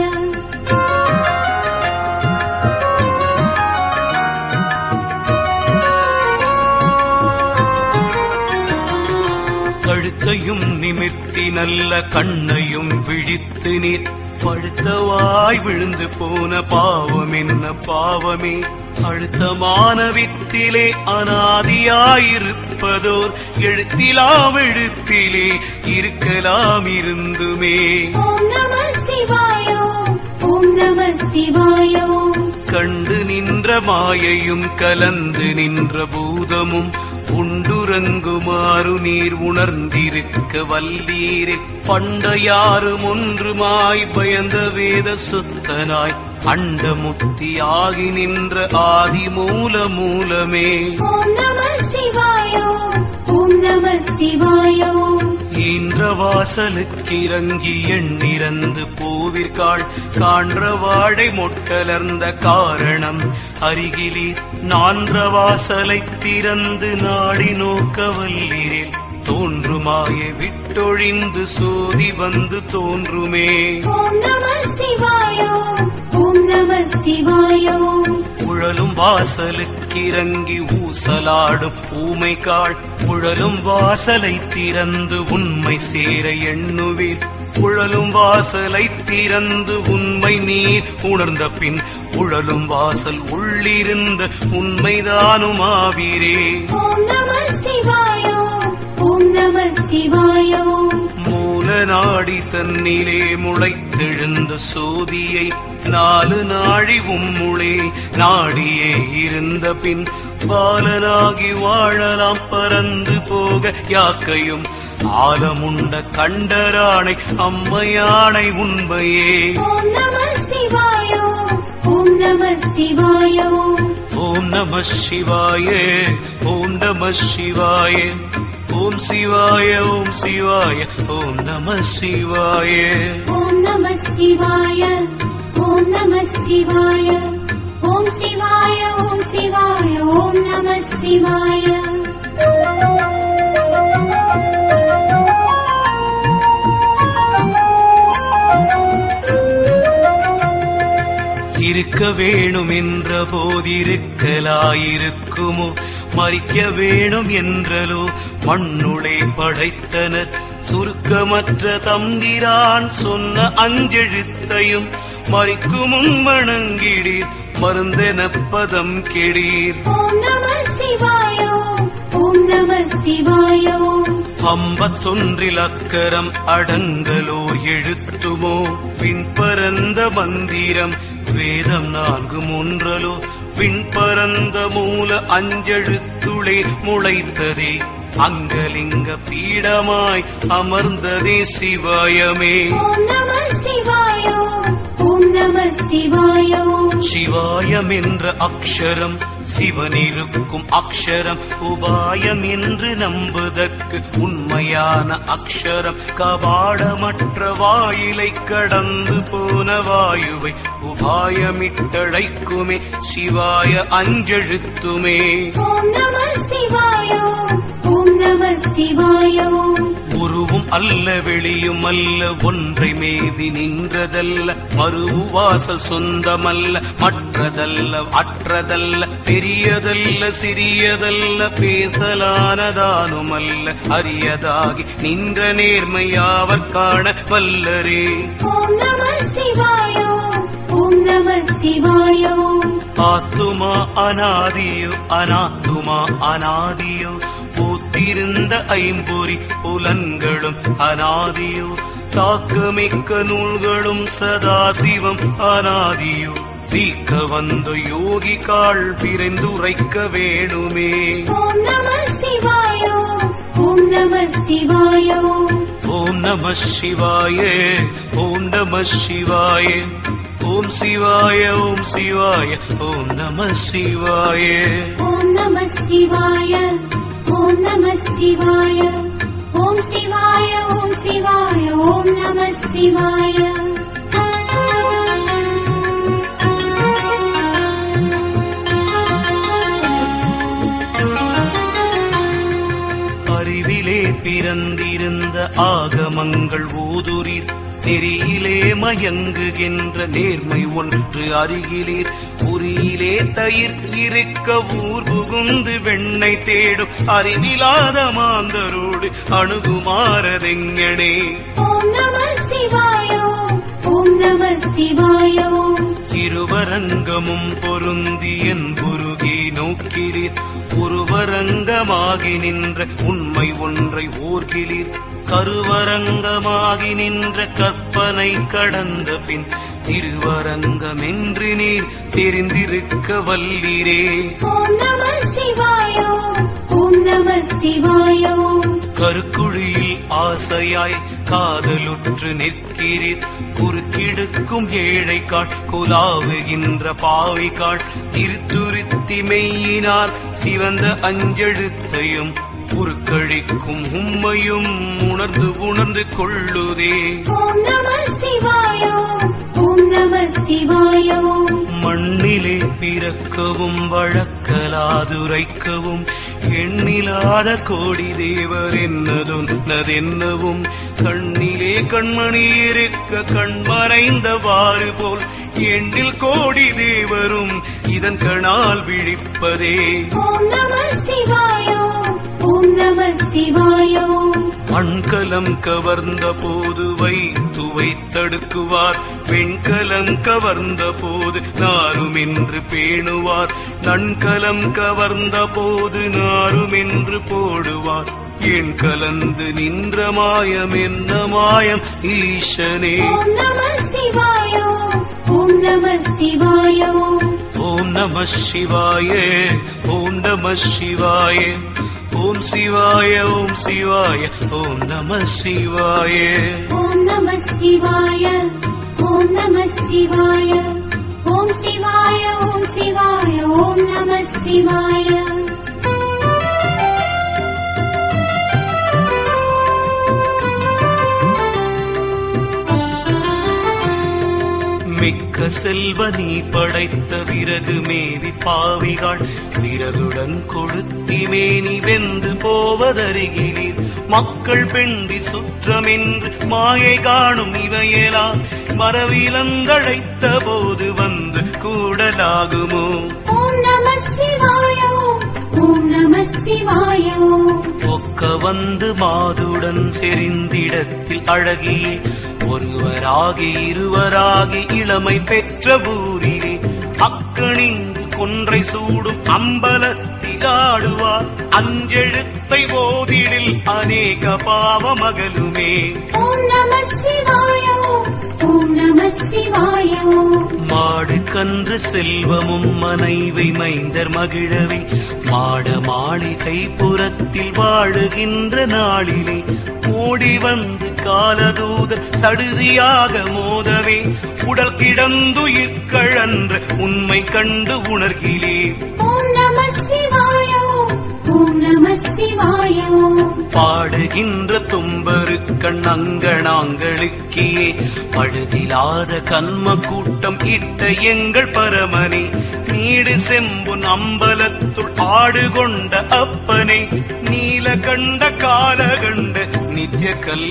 கழுத்தையும் நிமிர்த்தி நல்ல கண்ணையும் விழித்து நீர் பழுத்தவாய் விழுந்து போன பாவம் என்ன பாவமே அழுத்தமான வித்திலே அனாதியாயிருப்பதோர் எழுத்திலாம் எழுத்திலே இருக்கலாம் இருந்துமே ஓம் நம சிவாய ஓம் நம சிவாய கண்டு நின்ற மாயையும் கலந்து நின்ற பூதமும் உண்டுறங்குமாறு நீர் உணர்ந்திருக்க வல்லீரே பண்டையாரும் ஒன்றுமாய் பயந்த வேத சுத்தனாய் அண்டமுத்தியாகி நின்ற ஆதி மூல மூலமே ஓம் நம சிவாய ஓம் நம சிவாய ஈன்ற வாசலுக்கு இறங்கி எண்ணிறந்து பூவிற்காள் காண்ற வாழை மொட்டலர்ந்த காரணம் அருகிலீர் நான்ற வாசலை திறந்து நாடி நோக்க வல்லீரில் தோன்றுமாயை விட்டொழிந்து சோதி வந்து தோன்றுமே ஓம் நம சிவாய ஓம் நம சிவாய உழலும் வாசலுக்கிறங்கி ஊசலாடும் ஊமைக்காள் உழலும் வாசலை திறந்து உண்மை சேர எண்ணுவீர் உழலும் வாசலை திறந்து உண்மை நீர் உணர்ந்த பின் உழலும் வாசல் உள்ளிருந்த உண்மைதானுமாவீரே ஓம் நம சிவாய ஓம் நம சிவாய மூல நாடி தன்னிலே முளைத்தெழுந்த சோதியை நாலு நாழி உம்முளே நாடியே இருந்த பின் பாலனாகி வாழலாம் பறந்து போக யாக்கையும் ஆலமுண்ட கண்டரானை அம்மையானை உண்மையே ஓம் நம சிவாய ஓம் நம சிவாய ஓம் நம சிவாய ஓம் நம சிவாய ஓம் சிவாய ஓம் சிவாய ஓம் நம சிவாய ஓம் நம சிவாய ஓம் நம சிவாய ஓம் சிவாய ஓம் சிவாய ஓம் நம சிவாய இருக்க வேணும் என்ற போதிருக்கலாயிருக்குமோ மறிக்க வேணும் என்றலோ மண்ணுளே படைத்தனர் சுருக்கமற்ற தம்பிரான் சொன்ன அஞ்செழுத்தையும் மறிக்கும் வணங்கிடீர் மருந்தென பதம் கெடீர் ஓம் நம சிவாய ஓம் நம சிவாய அம்பத்தொன்றில் அக்கரம் அடங்கலோ எழுத்துமோ பின்பரந்த மந்திரம் வேதம் நான்கு மூன்றலோ பின்பரந்த மூல அஞ்செழுத்துளே முளைத்ததே அங்கலிங்க பீடமாய் அமர்ந்ததே சிவாயமே ஓம் நம சிவாய ஓம் நம சிவாய சிவாயம் என்ற அக்ஷரம் சிவனிருக்கும் அக்ஷரம் உபாயம் என்று நம்புதற்கு உண்மையான அக்ஷரம் கபாடமற்ற வாயிலை கடந்து போன வாயுவை உபாயமிட்டழைக்குமே சிவாய அஞ்செழுத்துமே ஓம் நம சிவாய ஓம் நம சிவாய உருவும் அல்ல வெளியும் அல்ல ஒன்றை மேவி நின்றதல்ல மறுவு வாசல் சொந்தமல்ல மற்றதல்ல அற்றதல்ல பெரியதல்ல சிறியதல்ல பேசலானதானுமல்ல அரியதாகி நின்ற நேர்மையாவர் காண வல்லரே ஓம் நம சிவாய ஓம் நம சிவாய ஆத்துமா அனாதியோ அனாத்துமா அனாதியோ பூத்திருந்த ஐம்பொறி புலன்களும் அனாதியோ தாக்கமிக்க நூல்களும் சதாசிவம் அனாதியோ வீக்க வந்த யோகிகாள் பிறந்துரைக்க வேணுமே ஓம் நம சிவாய ஓம் நம சிவாய ஓம் நம சிவாய ஓம் நம சிவாய ஓம் சிவாய ஓம் சிவாய ஓம் நம சிவாய ஓம் நம சிவாய ஓம் நம சிவாய ஓம் சிவாய ஓம் சிவாய ஓம் நம சிவாய அறிவிலே பிறந்திருந்த ஆகமங்கள் ஊதுரீர் நெறியிலே மயங்குகின்ற நேர்மை ஒன்று அருகிலீர் உரியிலே தயிர் இருக்க ஊர் புகுந்து வெண்ணை தேடும் அறிவிலாத மாந்தரோடு அணுகுமாறதெங்கனே ஓம் நம சிவாய ஓம் நம சிவாய இருவரங்கமும் பொருந்தி என் குருகி நோக்கிறீர் உருவரங்கமாகி நின்ற உண்மை ஒன்றை ஓர்கிறீர் கருவரங்கமாகி நின்ற கற்பனை கடந்த பின் திருவரங்கமென்று நீர் தெரிந்திருக்க வல்லீரே ஓம் நம சிவாய ஓம் நம சிவாய கருக்குழியில் ஆசையாய் காதலுற்று நிற்கிறீர் குறுக்கிடுக்கும் ஏழை காட் குலாவுகின்ற பாவை காட் திருத்துருத்தி மெய்யினார் சிவந்த அஞ்செழுத்தையும் குறுக்கழிக்கும் உம்மையும் உணர்ந்து உணர்ந்து கொள்ளுதே ஓம் நம சிவாய ஓம் நம சிவாய ஓம் மண்ணிலே பிறக்கவும் வழக்கலாதுரைக்கவும் எண்ணிலாத கோடி தேவர் என்னதுன்னதென்னவும் கண்ணிலே கண்மணி இருக்க கண்மறைந்தவாறு போல் எண்ணில் கோடி தேவரும் இதன் கணால் விழிப்பதே ஓம் நம சிவாய ஓம் ஓம் நம சிவாய ஓம் மண்கலம் கவர்ந்த போது வைத்து வைத்தடுக்குவார் வெண்கலம் கவர்ந்த போது நாருமென்று பேணுவார் நன்கலம் கவர்ந்த போது நாருமென்று போடுவார் என் கலந்து நின்ற மாயம் என்ன மாயம் ஈசனே ஓம் நம சிவாய ஓம் ஓம் நம சிவாய ஓம் ஓம் நம சிவாய ஓம் நம சிவாய ஓம் சிவாய ஓம் சிவாய ஓம் நம சிவாய ஓம் நம சிவாய ஓம் நம சிவாய ஓம் சிவாய ஓம் சிவாய ஓம் நம சிவாய மிக்க செல்வ நீ படைத்த விறகு மேவி பாவிகள் விறகுடன் கொளுத்தி மேனி வெந்து போவதருகிலீர் மக்கள் பெண்டி சுற்றமென்று மாயை காணும் இவையெல்லாம் மரவிலங்கழைத்த போது வந்து கூடலாகுமோ ஓம் நம சிவாய ஓம் ஓம் நம சிவாய ஓம் ஒக்க வந்து மாதுடன் செறிந்திடத்தில் அழகியே ஒருவராகி இருவராகி இளமை பெற்ற ஊரிலே அக்கணிந்து கொன்றை சூடும் அம்பலத்தில் ஆடுவார் அஞ்செழுத்தை ஓதிடில் அநேக பாவமகலுமே ஓம் நம சிவாய ஓம் ஓம் நம சிவாய ஓம் மாடு கன்று செல்வமும் மனைவி மைந்தர் மகிழவே மாட மாளிகை புறத்தில் வாழுகின்ற நாளிலே ஓடி வந்து காலதூதர் சடுதியாக மோதவே உடல் கிடந்துயிர் கழன்ற உண்மை கண்டு உணர்கிறீர் ஓம் நம சிவாய ஓம் ஓம் நம சிவாய ஓம் பாடுகின்ற தும்பரு கண்ணங்கணாங்களுக்கியே பழுதிலாத கண்ம கூட்டம் இட்ட எங்கள் பரமனே நீடு செம்புன் அம்பலத்துள் ஆடு கொண்ட அப்பனே நீல கண்ட கால கண்ட நித்ய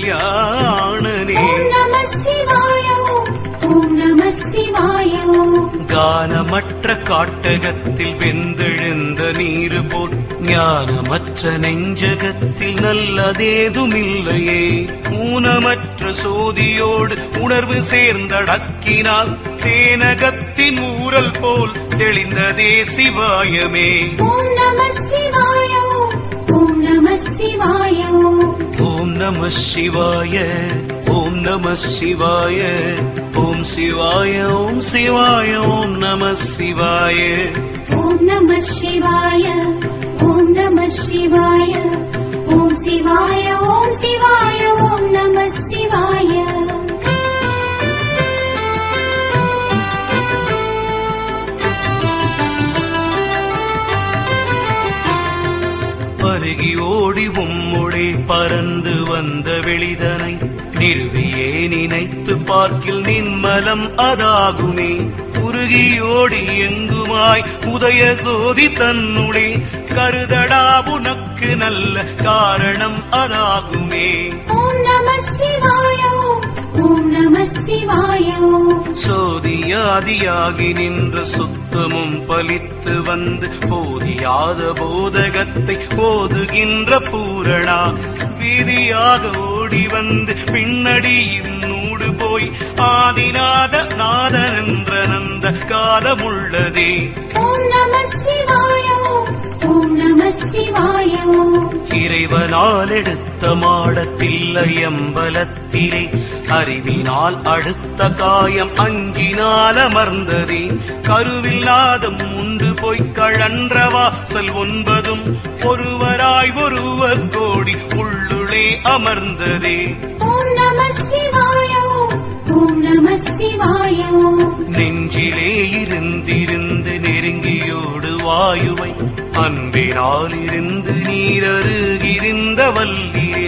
கல்யாணனே ஓம் நம சிவாய ஓம் ஓம் நம சிவாய ஓம் கானமற்ற காட்டகத்தில் வெந்தெழுந்த நீரு போல் ஞானமற்ற நெஞ்சகத்தில் நல்லதேதுமில்லையே ஊனமற்ற சோதியோடு உணர்வு சேர்ந்தடக்கினால் தேனகத்தின் ஊரல் போல் தெளிந்ததே சிவாயமே ஓம் நம சிவாய ஓம் ஓம் நம சிவாய ஓம் ஓம் நம சிவாய ஓம் நம சிவாய ஓம் சிவாய ஓம் சிவாய ஓம் நம சிவாய ஓம் நம சிவாய ஓம் நம சிவாய ஓம் சிவாய ஓம் சிவாய ஓம் நம சிவாய பருகி ஓடி உம்முடே பறந்து வந்த வெளிதனை நிறுவியே நினைத்து பார்க்கில் நின்மலம் அதாகுமே உருகியோடி எங்குமாய் உதய சோதி தன்னுடே கருதடா உனக்கு நல்ல காரணம் அதாகுமே ஓம் நம சிவாய ஓம் ஓம் நம சிவாய ஓம் சோதியாதியாகி நின்ற சுத்தமும் பலித்து வந்து போதியாத போதகத்தை போதுகின்ற பூரணா வீதியாக ஓடி வந்து பின்னடியின் நூடு போய் ஆதிநாத நாதன் என்ற நந்த காலமுள்ளதே ஓம் நம சிவாய ஓம் ஓம் நம சிவாய ஓம் இறைவனால் எடுத்த மாடத்தில் எம்பலத்திலே அறிவினால் அடுத்த காயம் அஞ்சினால் அமர்ந்ததே கருவில்லாத உண்டு போய் கழன்ற வாசல் ஒன்பதும் ஒருவராய் ஒருவர் கோடி உள்ளுளே அமர்ந்ததே ஓம் நம சிவாய ஓம் ஓம் நம சிவாய ஓம் நெஞ்சிலே இருந்திருந்து நெருங்கியோடு வாயுவை அன்பினால் இருந்து நீரருகிருந்த வல்லியில்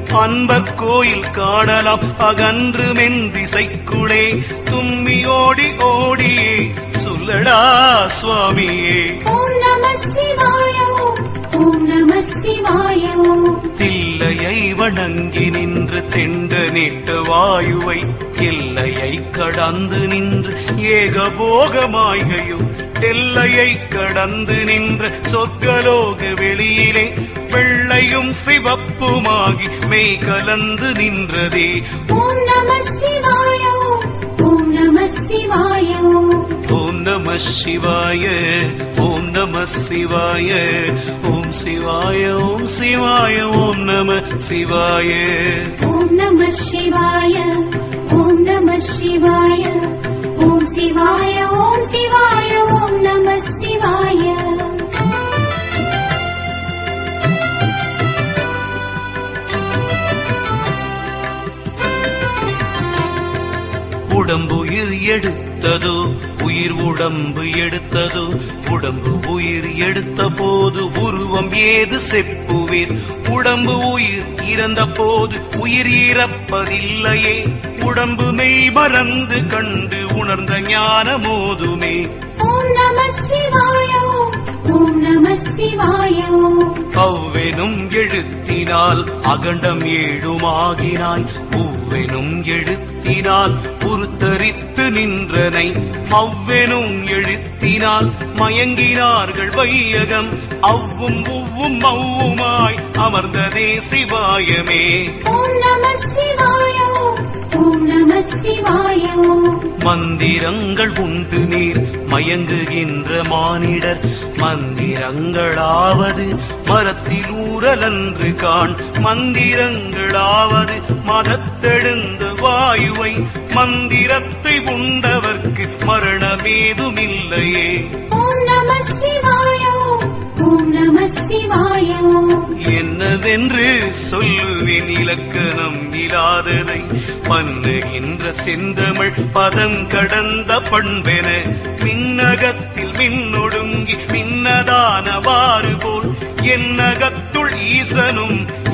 அன்பர் கோயில் காணலாம் அகன்று மென்திசைக்குளே தும்மி ஓடி ஓடியே சொல்லடா சுவாமியே ஓம் நம சிவாய ஓம் ஓம் நம சிவாய ஓம் தில்லையை வணங்கி நின்று தெண்ட நீட்ட வாயுவை எல்லையை கடந்து நின்று ஏகபோகமாய்கையும் எல்லையை கடந்து நின்ற சொர்க்கலோக வெளியிலே வெள்ளையும் சிவப்புமாகி மெய் கலந்து நின்றதே ஓம் நம சிவாய ஓம் ஓம் நம சிவாய ஓம் ஓம் நம சிவாய ஓம் நம சிவாய ஓம் சிவாய ஓம் சிவாய ஓம் நம சிவாய ஓம் நம சிவாய ஓம் நம சிவாய ஓம் சிவாய ஓம் சிவாய ஓம் நம சிவாய உடம்புயிர் எடுத்ததோ உயிர் உடம்பு எடுத்ததோ உடம்பு உயிர் எடுத்த போது உருவம் ஏது செப்புவீர் உடம்பு உயிர் இறந்த போது உயிர் இறப்பதில்லையே உடம்பு மெய் மறந்து கண்டு உணர்ந்த ஞான மோதுமே ஓம் நம சிவாய ஓம் ஓம் நம சிவாய ஓம் அவ்வெனும் எழுத்தினால் அகண்டம் ஏழுமாகினாய் பூவெனும் எழுத்தினால் உருத்தரித்து நின்றனை அவ்வெனும் எழுத்தினால் மயங்கினார்கள் வையகம் அவ்வும் உவ்வும் மவ்வுமாய் அமர்ந்ததே சிவாயமே ஓம் நம சிவாய ஓம் ஓம் நம சிவாய ஓம் மந்திரங்கள் உண்டு நீர் மயங்குகின்ற மானிடர் மந்திரங்களாவது மரத்தில் ஊரலன்று காண் மந்திரங்களாவது மதத்தெழுந்த வாயுவை மந்திரத்தை உண்டவர்க்கு மரணமேதுமில்லையே ஓம் நம சிவாய ஓம் ஓம் நம சிவாய ஓம் என்னவென்று சொல்லுவேன் இலக்கணம் இல்லாததை பண்ணுகின்ற செந்தமிழ் பதம் கடந்த பண்பென மின்னகத்தில் மின்னொடுங்கி மின்னதானவாறு போல் என்னகத்துள் ஈசனும்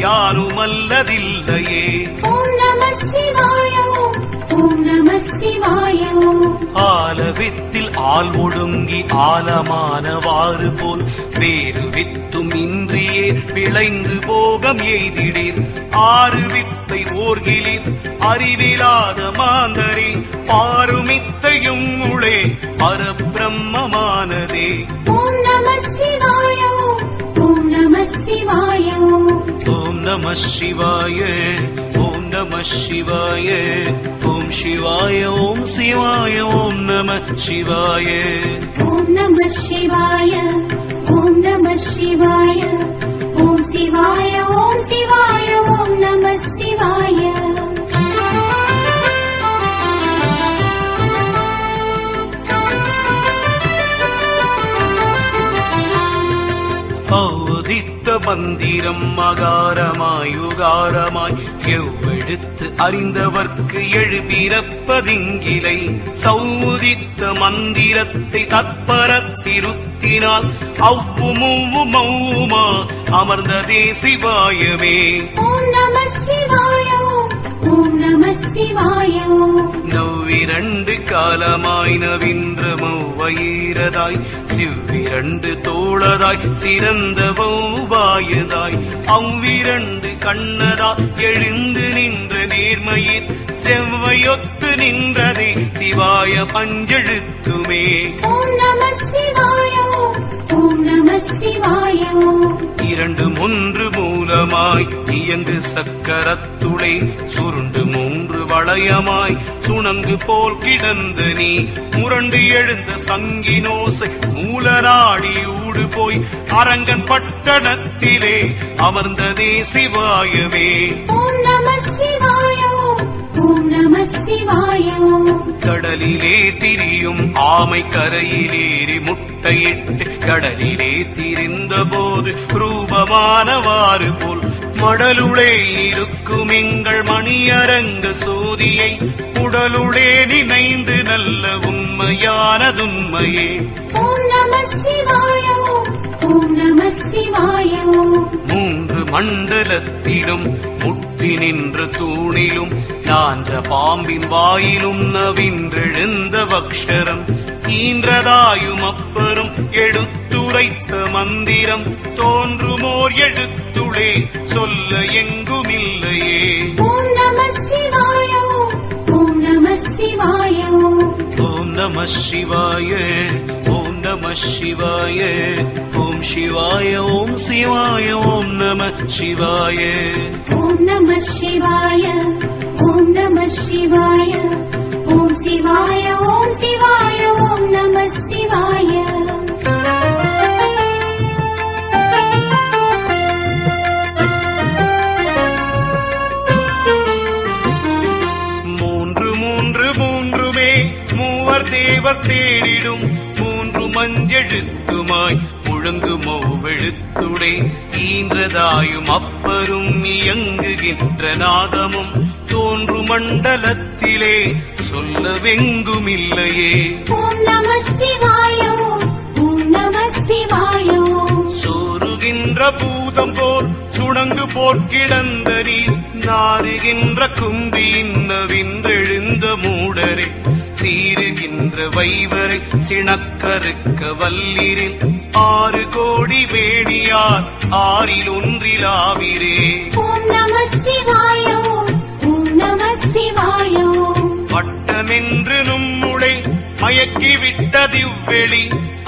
யாருமல்லதில்லையே ஓம் நம சிவாய ஓம் ஓம் நம சிவாய ஓம் ஆலவித்தில் ஆள் ஒடுங்கி ஆலமானவாறு போல் வேறு வித்தும் இன்றியே விளைந்து போகம் எய்திடீர் ஆறு வித்தை ஓர்கிலிர் அறிவிலாத மாந்தரே பாருமித்தையும் உளே பரபிரம்மமானதே ஓம் நம சிவாய ஓம் ஓம் நம சிவாய ஓம் ஓம் நம சிவாய ஓம் நம சிவாய ஓம் சிவாய ஓம் சிவாய ஓம் நம சிவாய ஓம் நம சிவாய ஓம் நம சிவாய ஓம் சிவாய ஓம் சிவாய ஓம் நம சிவாய ஔதித்த மந்திரம் மகாரமாய் யுகாரமாய் எவ்வெடுத்து அறிந்தவர்க்கு எழுபிறப்பதிங்கிலை சௌதித்த மந்திரத்தை தற்பரத்திருத்தினால் அவ்வுமுவ்வு மௌமா அமர்ந்ததே சிவாயமே ஓம் நம சிவாய ஓம் ஓம் நம சிவாய ஓம் நவ்விரண்டு காலமாய் நவீந்திரமோ வயிரதாய் சிவ்விரண்டு தோளதாய் சிறந்த வாயுதாய் அவ்விரண்டு கண்ணதா எழுந்து நின்ற நேர்மையில் செவ்வையொத்து நின்றதே சிவாய பஞ்செழுத்துமே ஓம் நம சிவாய ஓம் ஓம் நம சிவாய ஓம் இரண்டு மூன்று மூலமாய் இயங்கு சக்கரத்துளே சுருண்டு மூன்று வளையமாய் சுணங்கு போல் கிடந்து நீ முரண்டு எழுந்த சங்கினோசை மூலநாடி ஊடு போய் அரங்கன் பட்டணத்திலே அமர்ந்ததே சிவாயமே ஓம் நம சிவாய ஓம் ஓம் நம சிவாய ஓம் கடலிலே திரியும் ஆமை கரையிலேறி முட்டையிட்டு கடலிலே திரிந்த போது ரூபமானவாறு போல் மடலுளே இருக்கும் எங்கள் மணியரங்க சோதியை உடலுளே நினைந்து நல்ல உண்மையானதுண்மையே ஓம் நம சிவாய ஓம் ஓம் நம சிவாய ஓம் மூன்று மண்டலத்திலும் முட்ட சுற்றி நின்ற தூணிலும் நான்ற பாம்பின் வாயிலும் நவின்றெழுந்த வக்ஷரம் ஈன்றதாயும் அப்பரும் எடுத்துரைத்த மந்திரம் தோன்றுமோர் எழுத்துளே சொல்ல எங்குமில்லையே ஓம் நம சிவாய ஓம் நம சிவாய ஓம் நம சிவாய ஓம் நம சிவாய ஓம் சிவாய ஓம் சிவாய ஓம் நம சிவாய ஓம் நம சிவாய ஓம் நம சிவாய ஓம் சிவாய ஓம் சிவாய ஓம் நம சிவாய மூன்று மூன்று மூன்றுமே மூவர் தேவர் தேடிடும் மூன்று மஞ்செழுத்துமாய் முழங்குமோ வெழுத்துடே ஈன்றதாயும் அப்பரும் இயங்குகின்ற நாதமும் தோன்று மண்டலத்திலே சொல்லவெங்குமில்லையே ஓம் நம சிவாய ஓம் நம சிவாய சோறுகின்ற பூதம் போல் சுணங்கு போர்க்கிடந்த நீர் நாறுகின்ற கும்பி இன்னவின்றெழுந்த மூடரே சீருகின்ற வைவரை சிணக்கறுக்க வல்லிரில் ஆறு கோடி வேணியார் ஆறில் ஒன்றிலாவிரே ஓம் நம சிவாய ஓம் நம சிவாய வட்டமென்று நும்முளை மயக்கி விட்டதிவ்வெளி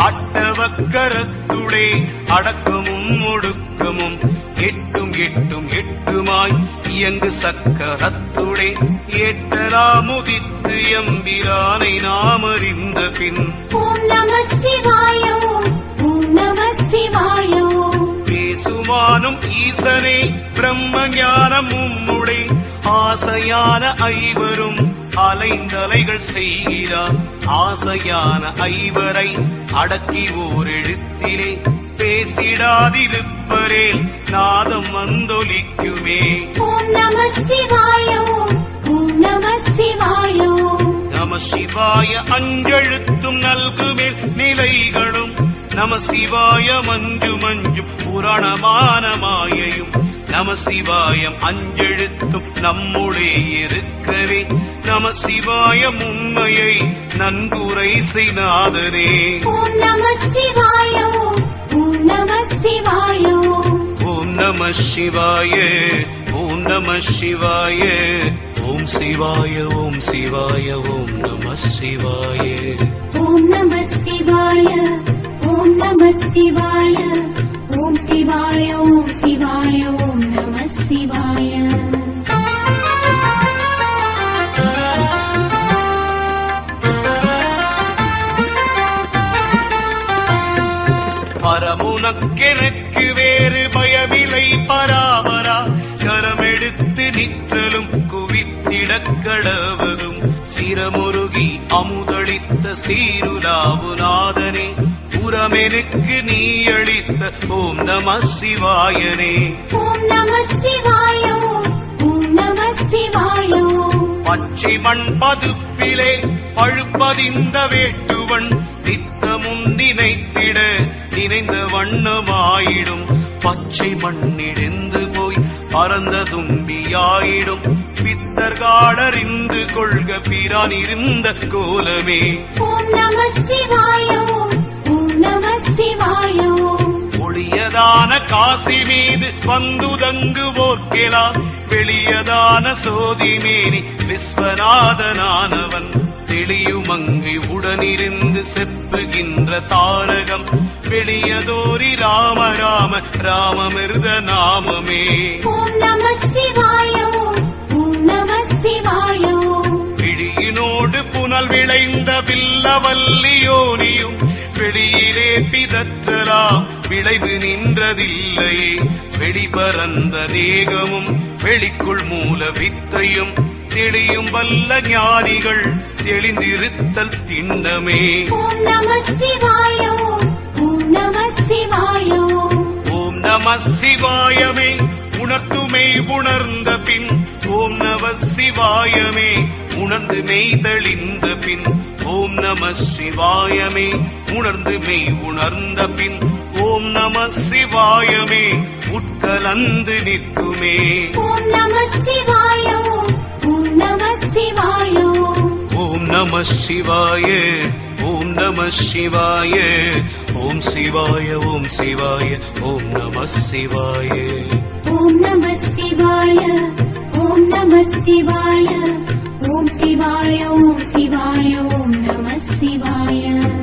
அட்டவக்கரத்துளே அடக்கமும் ஒடுக்கமும் எட்டும் எட்டும் எட்டுமாய் இயங்கு சக்கரத்துளே ஏற்றலாமுதித்து எம்பிரானை நாம் அறிந்த பின் ஓம் நம சிவாய ஓம் நம சிவாய பேசுமானும் ஈசனே பிரம்ம ஞானம் உம்முளே ஆசையான ஐவரும் அலைந்தலைகள் செய்கிறார் ஆசையான ஐவரை அடக்கி ஓர் எழுத்திலே பேசிடாதிருப்பரே நாதம் வந்தொலிக்குமே ஓம் நம சிவாய ஓம் நம சிவாய நம சிவாய அஞ்செழுத்தும் நல்குமே நிலைகளும் நம சிவாய மஞ்சு மஞ்சும் புராணமான மாயையும் நம சிவாயம் அஞ்செழுத்தும் நம்முடைய இருக்கவே நம சிவாயம் உண்மையை நன்குரை செய்நாதனே ஓம் நம சிவாய ஓம் நம சிவாய ஓம் நம சிவாய ஓம் நம சிவாய ஓம் சிவாய ஓம் சிவாய ஓம் நம சிவாய ஓம் நம சிவாய ஓம் நம சிவாய ஓம் சிவாய ஓம் சிவாய ஓம் நம சிவாய பரமுனக்கெனக்கு வேறு பயமில்லை பராபரா கரமெடுத்து நிற்றலும் குவித்திடக் கடவதும் சிரமுருகி அமுதளித்த சீருலாவுநாதனே புறமெனுக்கு நீ அளித்த ஓம் நம சிவாயனே ஓம் நம சிவாய ஓம் நம சிவாய பச்சை மண் பதுப்பிலே பழுப்பதிந்த வேட்டுவன் நித்தமும் நினைத்திட நினைந்த வண்ணமாயிடும் பச்சை மண்ணிழந்து போய் பறந்த தும்பியாயிடும் பித்தர்காடறிந்து கொள்க பிரான் இருந்த கோலமே ஓம் நம சிவாய ஓம் நம சிவாய ஒளியதான காசி மீது வந்துதங்குவோர்க்கெலாம் வெளியதான சோதிமேனி விஸ்வநாதனானவன் தெளியுமங்கை உடனிருந்து செப்புகின்ற தாரகம் வெளியதோரி ராம ராம ராமமிருத நாமமே ஓம் நம சிவாய ஓம் நம சிவாய விழியினோடு புனல் விளைந்த வில்லவல்லியோனியும் வெளியிலே பிதற்றலாம் விளைவு நின்றதில்லையே வெளிபரந்த தேகமும் வெளிக்குள் மூல வித்தையும் தெளியும் வல்ல ஞானிகள் தெளிந்திருத்தல் திண்ணமே ஓம் நம சிவாய ஓம் நம சிவாய ஓம் நம சிவாயமே உணர்த்துமை உணர்ந்த பின் ஓம் நம சிவாயமே உணர்ந்து மெய்தளிந்த பின் ஓம் நம சிவாயமே உணர்ந்து மெய் உணர்ந்த பின் ஓம் நம சிவாயமே உட்கலந்து நிற்குமே ஓம் நம சிவாய ஓம் ஓம் நம சிவாய ஓம் ஓம் நம சிவாய ஓம் நம சிவாய ஓம் சிவாய ஓம் சிவாய ஓம் நம சிவாய ஓம் நம சிவாய ஓம் நம சிவாய ஓம் சிவாய ஓம் சிவாய ஓம் நம சிவாய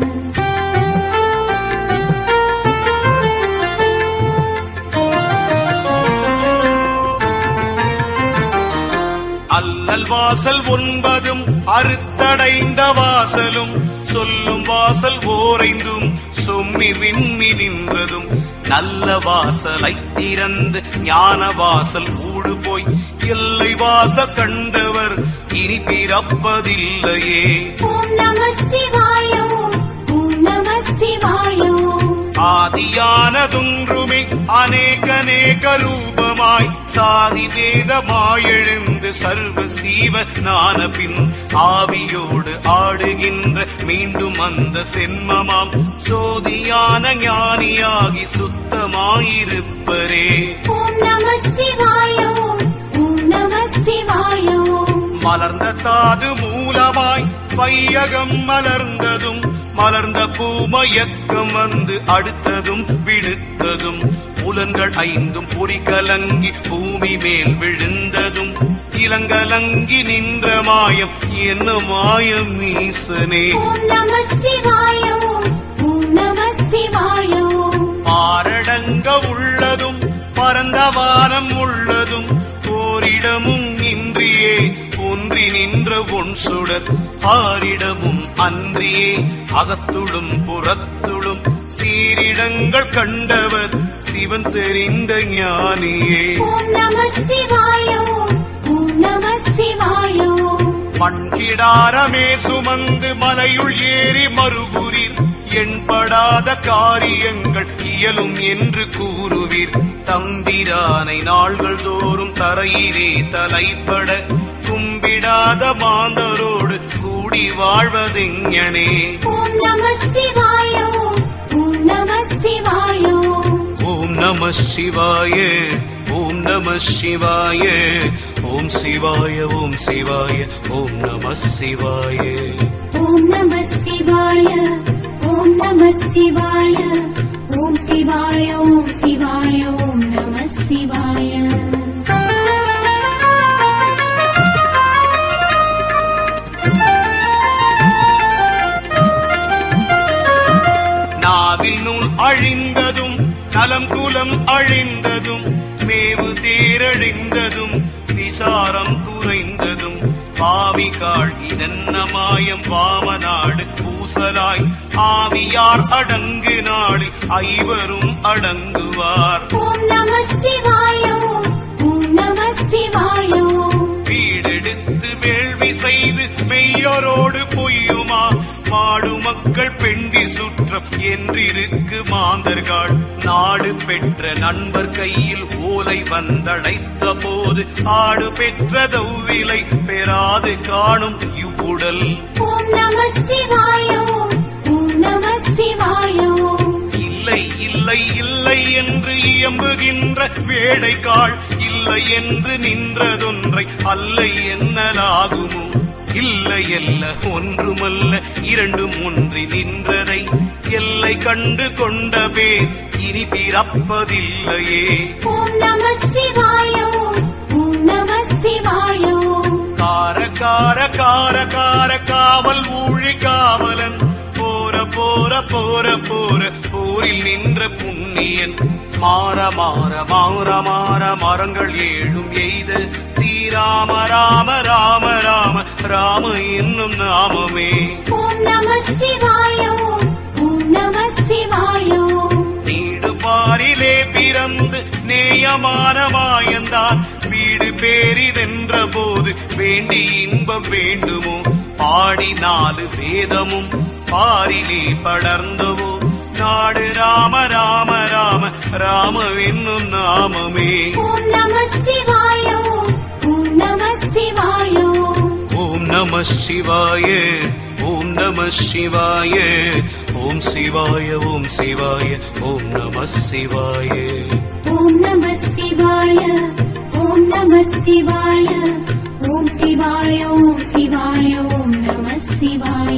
அல்லல் வாசல் ஒன்பதும் அறுத்தடைந்த வாசலும் சொல்லும் வாசல் ஓரைந்தும் சொம்மி விம்மி நின்றதும் நல்ல வாசலை திறந்து ஞான வாசல் ஊடு போய் எல்லை வாச கண்டவர் இனி பிறப்பதில்லையே ஓம் நம சிவாய ஓம் ஓம் நம சிவாய ஓம் ஆதியானதுன்றுமே அநேகநேக ரூபமாய் சாதி வேதமாயெழுந்து சர்வ சீவ நான பின் ஆவியோடு ஆடுகின்ற மீண்டும் அந்த சென்மமாம் சோதியான ஞானியாகி சுத்தமாயிருப்பரே ஓம் நம சிவாய ஓம் ஓம் நம சிவாய ஓம் மலர்ந்த தாது மூலமாய் வையகம் மலர்ந்ததும் மலர்ந்த பூமயக்கம் வந்து அடுத்ததும் விடுத்ததும் புலன்கள் ஐந்தும் பொறிகலங்கி பூமி மேல் விழுந்ததும் இளங்கலங்கி நின்ற மாயம் என்ன மாயம் ஈசனே ஓம் நம சிவாய ஓம் ஓம் நம சிவாய ஓம் பாரடங்க உள்ளதும் பரந்த வானம் உள்ளதும் ஓரிடமும் இன்றியே ஒன்றி நின்ற ஒன் சுடர் ஆரிடமும் அன்றியே அகத்துளும் புறத்துளும் சீரிடங்கள் கண்டவர் சிவன் தெரிந்த ஞானியே ஓம் நம சிவாய ஓம் ஓம் நம சிவாய ஓம் மண்கிடாரமே சுமந்து மலையுள் ஏறி மறுகுறீர் எண்படாத காரியங்கள் இயலும் என்று கூறுவீர் தம்பிரானை நாள்கள் தோறும் தரையிலே தலைப்பட கும்பிடாத மாந்தரோடு கூடி வாழ்வதெங்கனே ஓம் நம சிவாய ஓம் ஓம் நம சிவாய ஓம் ஓம் நம சிவாய ஓம் நம சிவாய ஓம் சிவாய ஓம் சிவாய ஓம் நம சிவாய ஓம் நம சிவாய ஓம் நம சிவாய ஓம் சிவாய ஓம் சிவாய ஓம் நம சிவாய நாவில் நூல் அழிந்ததும் நலம் குலம் அழிந்ததும் மேவு தேரழிந்ததும் விசாரம் குறைந்ததும் பாவிகாள் இதென்ன மாயம் வாமநாடு பூசலாய் ஆவியார் அடங்கு நாளில் ஐவரும் அடங்குவார் ஓம் நம சிவாய ஓம் ஓம் நம சிவாய ஓம் வீடெடுத்து வேள்வி செய்து மெய்யரோடு பொய்யுமா மாடு மக்கள் பெண்டி சுற்றம் என்றிருக்கு மாந்தர்கள் நாடு பெற்ற நண்பர் கையில் ஓலை வந்தடைத்த போது ஆடு பெற்ற தௌவிலை பெறாது காணும் இவ்வுடல் ஓம் நம சிவாய ஓம் ஓம் நம சிவாய ஓம் இல்லை இல்லை இல்லை என்று இயம்புகின்ற வேடைக்காள் இல்லை என்று நின்றதொன்றை அல்லை என்னலாகுமோ இல்லை அல்ல ஒன்றுமல்ல இரண்டும் ஒன்றி நின்றதை எல்லை கண்டு கொண்ட பேர் இனி பிறப்பதில்லையே ஓம் நம சிவாய ஓம் ஓம் நம சிவாய ஓம் கார கார கார கார காவல் ஊழி காவலன் போற போற போற போற போரில் நின்ற புண்ணியன் மாற மாற மாற மாற மரங்கள் ஏழும் எய்த ஸ்ரீராம ராம ராம ராம ராம என்னும் நாமமே ஓம் நம சிவாய ஓம் ஓம் நம சிவாய ஓம் நீடு பாரிலே பிறந்து நேயமான மாயந்தான் வீடு பேரிதென்ற போது வேண்டி இன்பம் வேண்டுமோ பாடி நாலு வேதமும் பாரிலே படர்ந்தவோ நாடு ராம ராம ராம ராம என்னும் நாமமே ஓம் நம சிவாய ஓம் ஓம் நம சிவாய ஓம் ஓம் நம சிவாய ஓம் நம சிவாய ஓம் சிவாய ஓம் சிவாய ஓம் நம சிவாய ॐ नमः शिवाय ॐ नमः शिवाय ॐ शिवाय ॐ शिवाय ॐ नमः शिवाय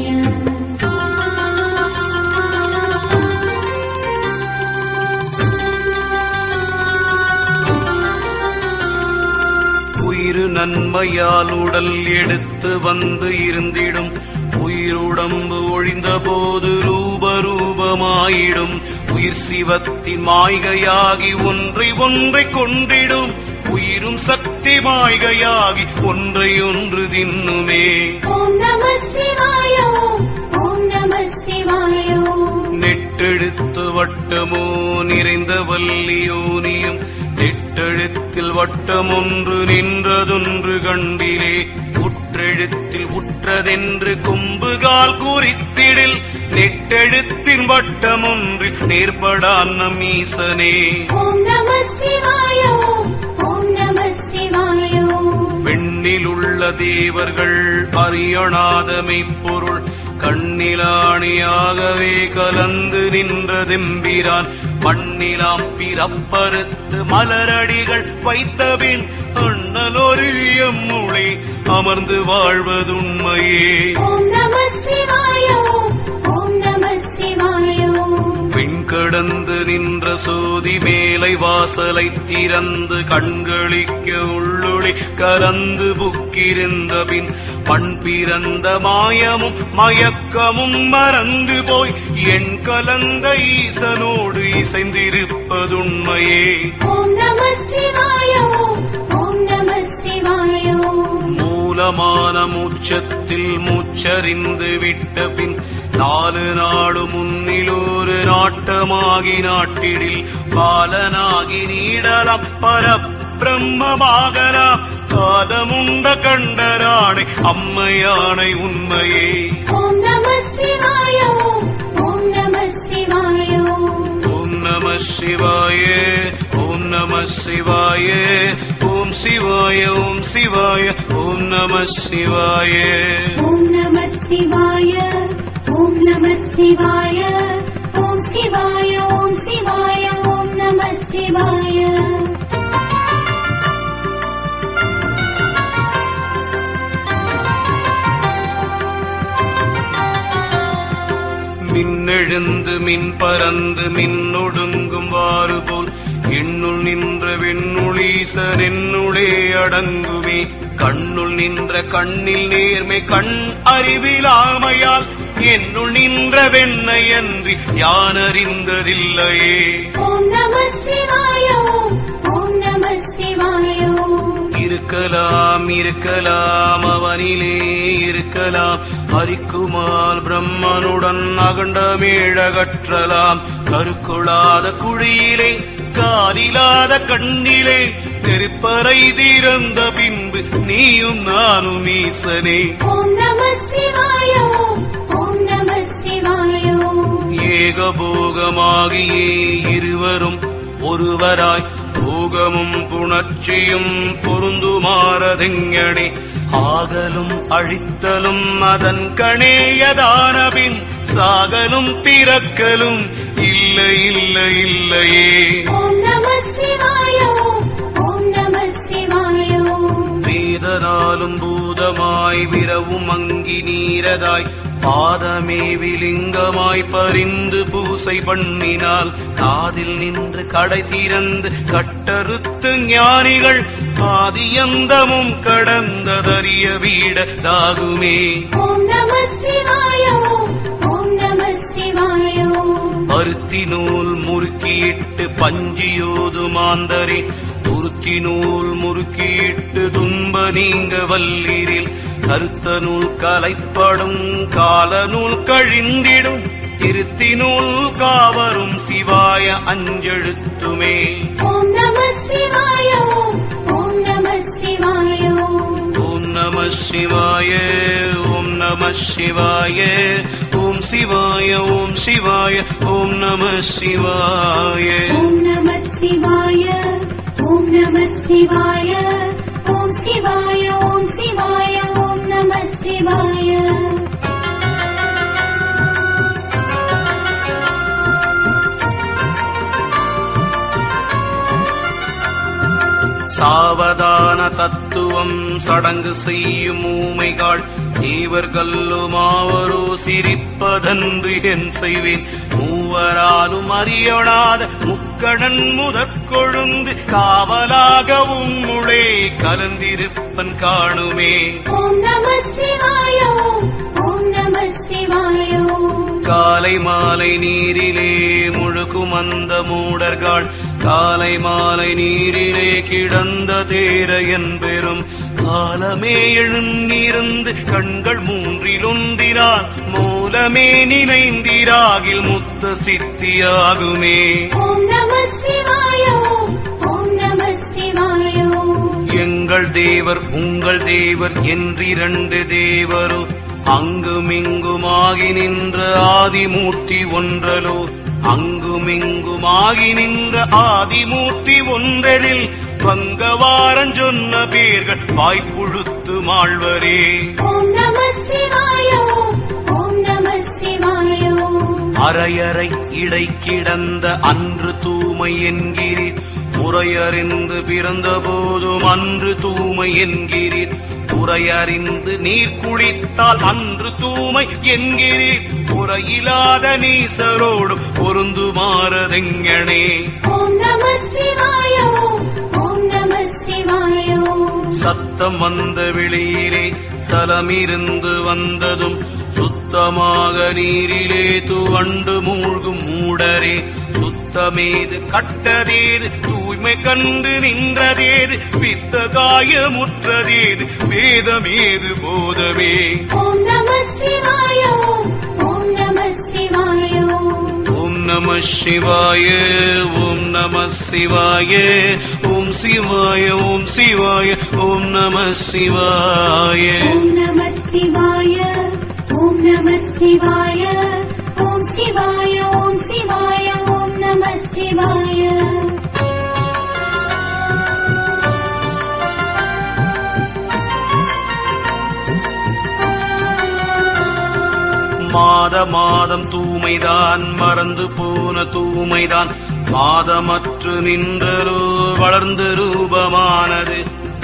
உயிர் நன்மையால் உடல் எடுத்து வந்து இருந்திடும் உயிருடம்பு ஒழிந்த போது ரூப ரூபமாயிடும் உயிர் சிவத்தின் மாய்கையாகி ஒன்றை ஒன்றை கொண்டிடும் உயிரும் சக்தி மாய்கையாகி ஒன்றை ஒன்று தின்னுமே ॐ नमः शिवाय ॐ नमः शिवाय நெட்டெழுத்து வட்டமோ நிறைந்த வல்லியோனியும் நெட்டெழுத்தில் வட்டம் ஒன்று நின்றதொன்று கண்டிலே உற்றெழுத்தில் உற்றதென்று கொம்புகால் குறித்திடில் நெட்டெழுத்தின் வட்டம் ஒன்றில் நேர்படான் நம் ஈசனே ॐ नमः शिवाय ॐ नमः शिवाय பெண்ணில் உள்ள தேவர்கள் அறியணாத மெய்ப்பொருள் கண்ணிலாணியாகவே கலந்து நின்ற தெம்பிரான் மண்ணிலாம் பிறப்பறுத்து மலரடிகள் வைத்தபின் அண்ணலொரு எம்முளை அமர்ந்து வாழ்வதுண்மையே ॐ नमः शिवाय ॐ नमः शिवाय பெண் கடந்து நின்ற சோதி மேலை வாசலை திறந்து கண்களிக்க உள்ளொளி கலந்து புக்கிருந்த பின் பண் பிறந்த மாயமும் மயக்கமும் மறந்து போய் என் கலந்த ஈசனோடு இசைந்திருப்பதுண்மையே ॐ नमः शिवाय ॐ नमः शिवाय மூலமான மூச்சத்தில் மூச்சறிந்து விட்ட பின் நாலு நாடு முன்னிலோரு நாட்டமாகி நாட்டிடில் பாலனாகி நீடலாம் பர பிரம்மமாகலாம் காதமுண்ட கண்டரானை அம்மையானை உண்மையே ॐ नमः शिवाय ॐ नमः शिवाय ஓம் நம சிவாய ஓம் நம சிவாய ஓம் சிவாய ஓம் சிவாய ஓம் நம சிவாய ॐ नमः शिवाय ॐ नमः शिवाय ॐ शिवाय ॐ शिवाय ॐ नमः शिवाय மின்னெழுந்து மின் பறந்து மின்னொடுங்கும் வாறு போல் எண்ணுள் நின்ற வெண்ணுளீசர் என்னுளே அடங்குமே கண்ணுள் நின்ற கண்ணில் நேர்மை கண் அறிவிலாமையால் என்னுள் நின்ற வெண்ணை அன்றி யான் அறிந்ததில்லையே ॐ नमः शिवाय ॐ नमः शिवाय இருக்கலாம் இருக்கலாம் அவனிலே இருக்கலாம் ஹரிக்குமால் பிரம்மனுடன் அகண்டமேழகற்றலாம் கருக்குளாத குழியிலே காலிலாத கண்ணிலே நெருப்பறை திறந்த பின்பு நீயும் நானும் ஈசனே ॐ नमः शिवाय ॐ नमः शिवाय ஏகபோகமாகியே இருவரும் ஒருவராய் போகமும் புணர்ச்சியும் பொருந்துமாறதெங்கனே ஆகலும் அழித்தலும் அதன் கணேயதானபின் சாகலும் பிறக்கலும் இல்லை இல்லை இல்லையே ॐ नमः शिवाय ॐ नमः शिवाय வேதனாலும் பூதமாய் விரவும் அங்கி நீரதாய் பாதமே விலிங்கமாய் பரிந்து பூசை பண்ணினால் காதில் நின்று கடை திறந்து கட்டறுத்து ஞானிகள் ஆதியந்தமும் கடந்ததறிய வீடதாகுமே ॐ नमः शिवाय ॐ नमः शिवाय பருத்தி நூல் முறுக்கியிட்டு பஞ்சியோது மாந்தரே துருத்தி நூல் முறுக்கியிட்டு துன்ப நீங்க வல்லீரில் கருத்த நூல் கலைப்படும் கால நூல் கழிந்திடும் திருத்தி நூல் காவரும் சிவாய அஞ்செழுத்துமே ॐ नमः शिवाय ॐ नमः शिवाय ஓம் நம சிவாய ஓம் நம சிவாய ஓம் சிவாய ஓம் சிவாய ஓம் நம சிவாய ॐ नमः शिवाय ॐ नमः शिवाय ॐ शिवाय ॐ शिवाय ॐ नमः शिवाय சாவதான தத்துவம் சடங்கு செய்யும் ஊமைகாள் தேவர்கள்லுமாவரோ சிரிப்பதன்று என் செய்வேன் மூவராலும் அறியொணாத முக்கடன் முதற்கொழுந்து காவலாக உம்முளே கலந்திருப்பன் காணுமே ஓம் நம சிவாய ஓம் ஓம் நம சிவாய ஓம் காலை மாலை நீரிலே முழுகும் அந்த மூடர்கள் காலை மாலை நீரிலே கிடந்த தேர என்பெரும் காலமே எழுந்திருந்து கண்கள் மூன்றில் ஒன்றினார் மூலமே நினைந்திராகில் முத்த சித்தியாகுமே ஓம் நம சிவாய ஓம் ஓம் நம சிவாய ஓம் எங்கள் தேவர் உங்கள் தேவர் என்றிரண்டு தேவரோ அங்குமிங்குமாகி நின்ற ஆதிமூர்த்தி ஒன்றலோ அங்குமிங்குமாகி நின்ற ஆதிமூர்த்தி ஒன்றரில் பங்கவாரன் சொன்ன பேர்கள் வாய்ப்புழுத்து மாழ்வரே ஓம் நம சிவாய ஓம் ஓம் நம சிவாய ஓம் அரையறை இடை கிடந்த அன்று தூமை என்கிறீர் முறையறிந்து பிறந்த போதும் அன்று தூமை என்கிறீர் முறையறிந்து நீர் குளித்தால் அன்று தூமை என்கிறீர் முறையில்லாத நீசரோடும் பொருந்துமாறதெங்கனே ஓம் நம சிவாய ஓம் ஓம் நம சிவாய ஓம் சத்தம் வந்த வெளியிலே சலமிருந்து வந்ததும் சுத்தமாக நீரிலே துவண்டு மூழ்கும் மூடரே சுத்தமேது கட்டதேது தூய்மை கண்டு நின்றதேது பித்த காயமுற்றதேது வேதமேது போதமே ஓம் நம சிவாய ஓம் ஓம் நம சிவாய ஓம் ஓம் நம சிவாய ஓம் நம சிவாய ஓம் சிவாய ஓம் சிவாய ஓம் நம சிவாய ஓம் நம சிவாய ஓம் நம சிவாய ஓம் சிவாய ஓம் சிவாய ஓம் நம சிவாய மாத மாதம் தூமைதான் மறந்து போன தூமைதான் மாதமற்று நின்றரோ வளர்ந்து ரூபமானது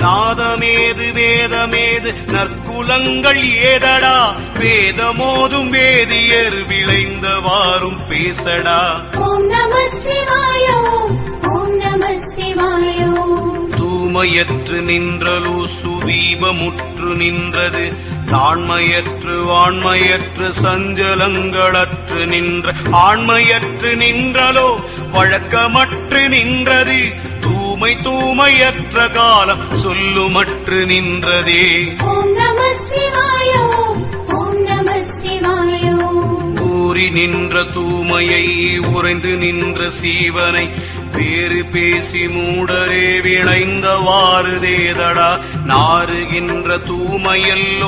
நாதமேது வேதமேது நற்குலங்கள் ஏதடா வேதமோதும் வேதியர் விளைந்தவாறும் பேசடா ஓம் நம சிவாய ஓம் ஓம் நம சிவாய ஓம் தூமையற்று நின்றலோ சுதீபமுற்று நின்றது தாண்மையற்று வாண்மையற்று சஞ்சலங்களற்று நின்ற ஆண்மையற்று நின்றலோ வழக்கமற்று நின்றது தூமை தூமையற்ற காலம் சொல்லுமற்று நின்றதே ஓம் நம சிவாய ஓம் ஓம் நம சிவாய ஓம் கூறி நின்ற தூமையை உறைந்து நின்ற சீவனை வேறு பேசி மூடரே விளைந்தவாறு தேதடா நாறுகின்ற தூமையல்லோ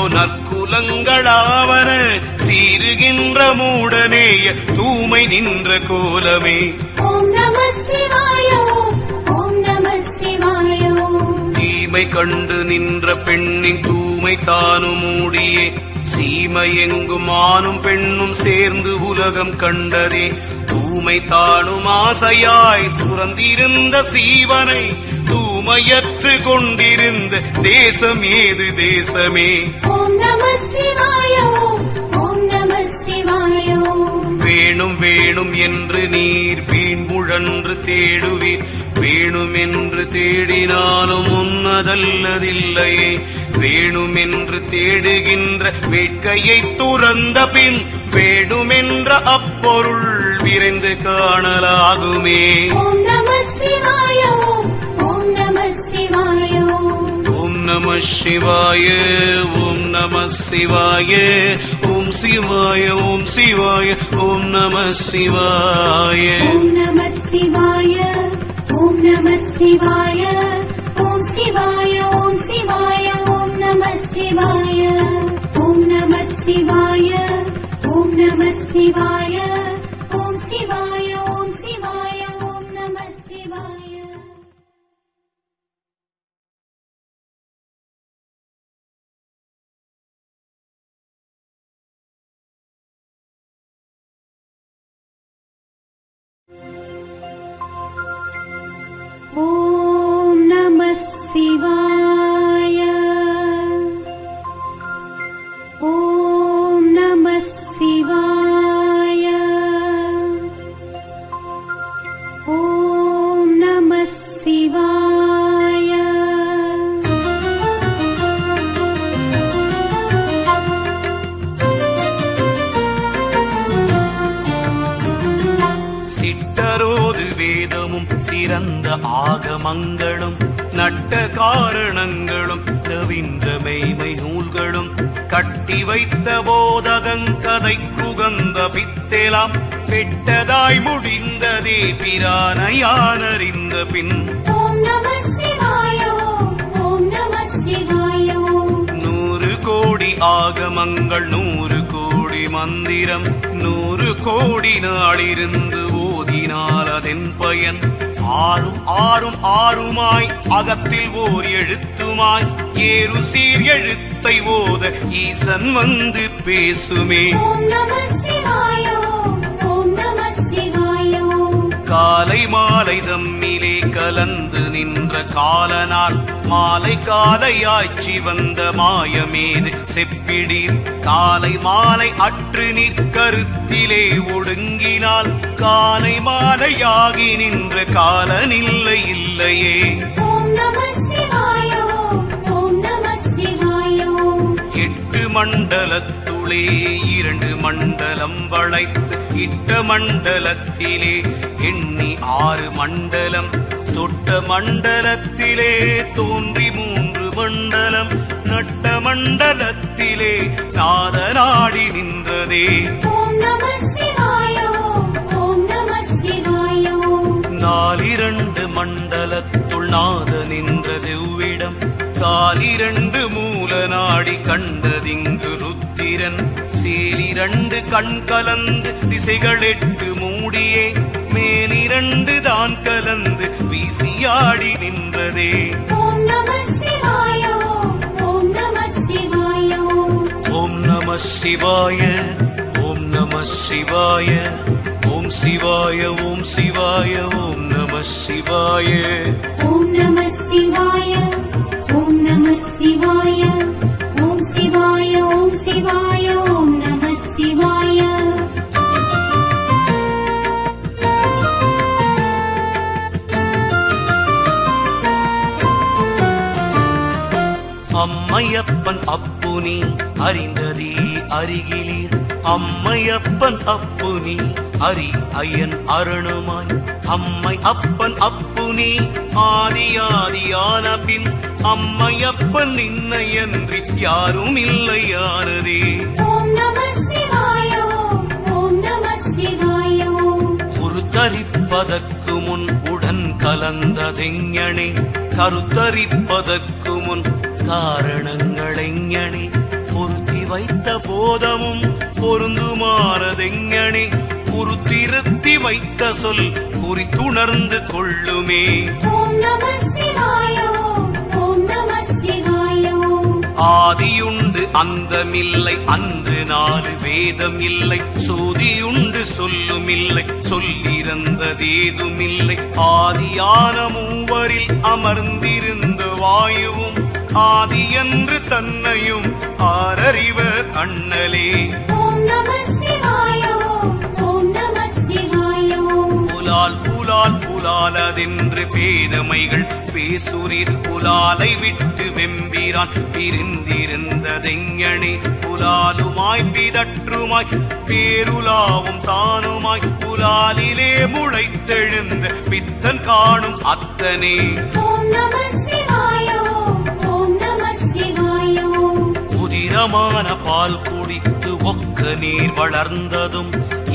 நற்குலங்களாவன சீருகின்ற மூடனேய தூமை நின்ற கோலமே ஓம் நம சிவாய ஓம் ஓம் நம சிவாய ஓம் தீமை கண்டு நின்ற பெண்ணின் தூமை தானும் மூடியே சீமை எங்கும் ஆணும் பெண்ணும் சேர்ந்து உலகம் கண்டதே தூமை தானும் ஆசையாய் துறந்திருந்த சீவனை தூமையற்று கொண்டிருந்த தேசம் ஏது தேசமே ஓம் நம சிவாய ஓம் ஓம் நம சிவாய ஓம் வேணும் வேணும் என்று நீர் வீண் முழன்று தேடுவீர் வேணும் என்று தேடினாலும் உன்னதல்லதில்லையே வேணும் என்று தேடுகின்ற வேட்கையை துறந்த பின் வேணுமென்ற அப்பொருள் விரைந்து காணலாகுமே ஓம் நம சிவாய ஓம் ஓம் நம சிவாய ஓம் ஓம் நம சிவாய ஓம் நம சிவாய ஓம் சிவாய ஓம் சிவாய ஓம் நம சிவாய ஓம் நம சிவாய ஓம் நம சிவாய ஓம் சிவாய ஓம் சிவாய ஓம் நம சிவாய ஓம் நம சிவாய ஓம் நம சிவாய ஓம் சிவாய ஓம் சிவாய ஓம் நம சிவாய ॐ नमः நால்வதோது வேதமும் சிறந்த ஆகமங்களும் நட்ட காரணங்களும் ரவீந்திர மெய்மை நூல்களும் கட்டி வைத்த போதகங்கதை குகந்த பித்தெலாம் பெட்டதாய் முடிந்ததே பிரானையானறிந்த பின் ஓம் நம சிவாய ஓம் ஓம் நம சிவாய ஓம் நூறு கோடி ஆகமங்கள் நூறு கோடி மந்திரம் நூறு கோடி நாளிருந்து ஓதினால் அதன் பயன் ஆறும் ஆறும் ஆறுமாய் அகத்தில் ஓர் எழுத்துமாய் ஏறு சீர் எழுத்தை ஓத ஈசன் வந்து பேசுமே ஓம் நம சிவாய ஓம் ஓம் நம சிவாய ஓம் காலை மாலை தம்மிலே கலந்து நின்ற காலனால் மாலை காலையாய்ச்சி வந்த மாயமேது செப்பிடீர் காலை மாலை அற்று நிற்கருத்திலே ஒடுங்கினால் காலை மாலையாகி நின்ற காலனில்லை இல்லையே ஓம் நம சிவாய ஓம் ஓம் நம சிவாய ஓம் எட்டு மண்டலத்துளே இரண்டு மண்டலம் வளைத்து இட்ட மண்டலத்திலே எண்ணி ஆறு மண்டலம் தொட்ட மண்டலத்திலே தோன்றி மூன்று மண்டலம் நட்ட மண்டலத்திலே நாதனாடி நின்றதே ஓம் நம சிவாய ஓம் ஓம் நம சிவாய ஓம் நாலிரண்டு மண்டலத்துள் நாத நின்ற தெவ்விடம் காலிரண்டு மூல நாடி கண்டதிங்கு ருத்திரன் சேலிரண்டு கண் கலந்து திசைகள் எட்டு மூடியே மேலிரண்டு தான் கலந்து வீசியாடி நின்றதே ஓம் நம சிவாய ஓம் ஓம் நம சிவாய ஓம் ஓம் நம சிவாய ஓம் நம சிவாய ஓம் சிவாய ஓம் சிவாய ஓம் நம சிவாய ஓம் நம சிவாய ஓம் நம சிவாய ஓம் சிவாய ஓம் சிவாய ஓம் நம சிவாய அம்மையப்பன் அப்புனி அறிந்ததே அருகிலீர் அம்மையப்பன் அப்புனி அரி ஐயன் அருணுமாய் அம்மை அப்பன் அப்புனி ஆதியாதியான பின் அம்மையப்பன் நின்னையன்றி யாரும் இல்லையானதே ஓம் நம சிவாய ஓம் ஓம் நம சிவாய ஓம் பொறுத்தரிப்பதற்கு முன் உடன் கலந்ததெஞனே கருத்தரிப்பதற்கு முன் காரணங்களெஞனே பொருத்தி வைத்த போதமும் பொருந்துமாறதெஞனே பொருத்திருத்தி வைத்த சொல் குறித்துணர்ந்து கொள்ளுமே ஓம் நம சிவாய ஓம் ஓம் நம சிவாய ஓம் ஆதியுண்டு அந்தமில்லை அன்று நாலு வேதம் இல்லை சோதியுண்டு சொல்லும் இல்லை சொல்லிருந்ததேதுமில்லை ஆதியான மூவரில் அமர்ந்திருந்த வாயுவும் ஆதியன்று தன்னையும் ஆரறிவர் அண்ணலே ஓம் நம சிவாய ஓம் ஓம் நம சிவாய ஓம் புலால் புலால் புலாலதென்று பேதமைகள் பேசுரீர் புலாலை விட்டு வெம்பிரான் பிரிந்திருந்ததெஞனே புலாலுமாய் பிதற்றுமாய் பேருலாவும் தானுமாய் புலாலிலே முளைத்தெழுந்த பித்தன் காணும் அத்தனே ஓம் நம சிவாய ஓம் ஓம் நம சிவாய ஓம் உதிரமான பால் குடித்து ஒக்க நீர் வளர்ந்ததும்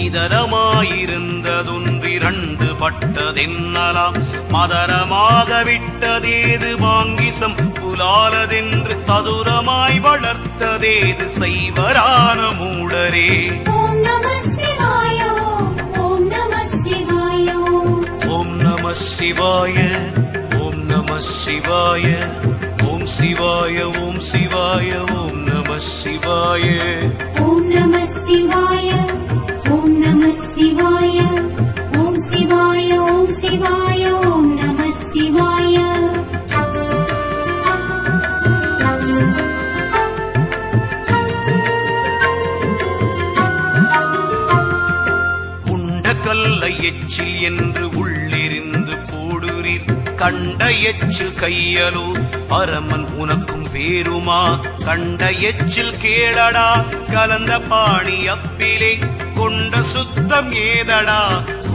இதரமாயிருந்ததொன்றிரண்டு பட்டதென்னலாம் மதரமாக விட்டதேது மாங்கிசம் புலாலதென்று சதுரமாய் வளர்த்ததேது சைவரான மூடரே ஓம் நம சிவாய ஓம் ஓம் நம சிவாய ஓம் ஓம் நம சிவாய ஓம் நம சிவாய ஓம் சிவாய ஓம் சிவாய ஓம் நம சிவாய ஓம் நம சிவாய ஓம் நம சிவாய ஓம் சிவாய ஓம் சிவாய ஓம் நம சிவாய உண்ட கல்லை எச்சில் என்று உள்ளிருந்து போடுறீர் கண்ட எச்சில் கையலோ பரமன் உனக்கும் வேறுமா கண்ட எச்சில் கேளடா கலந்த பாணி அப்பிலே கொண்ட சுத்தம் ஏதடா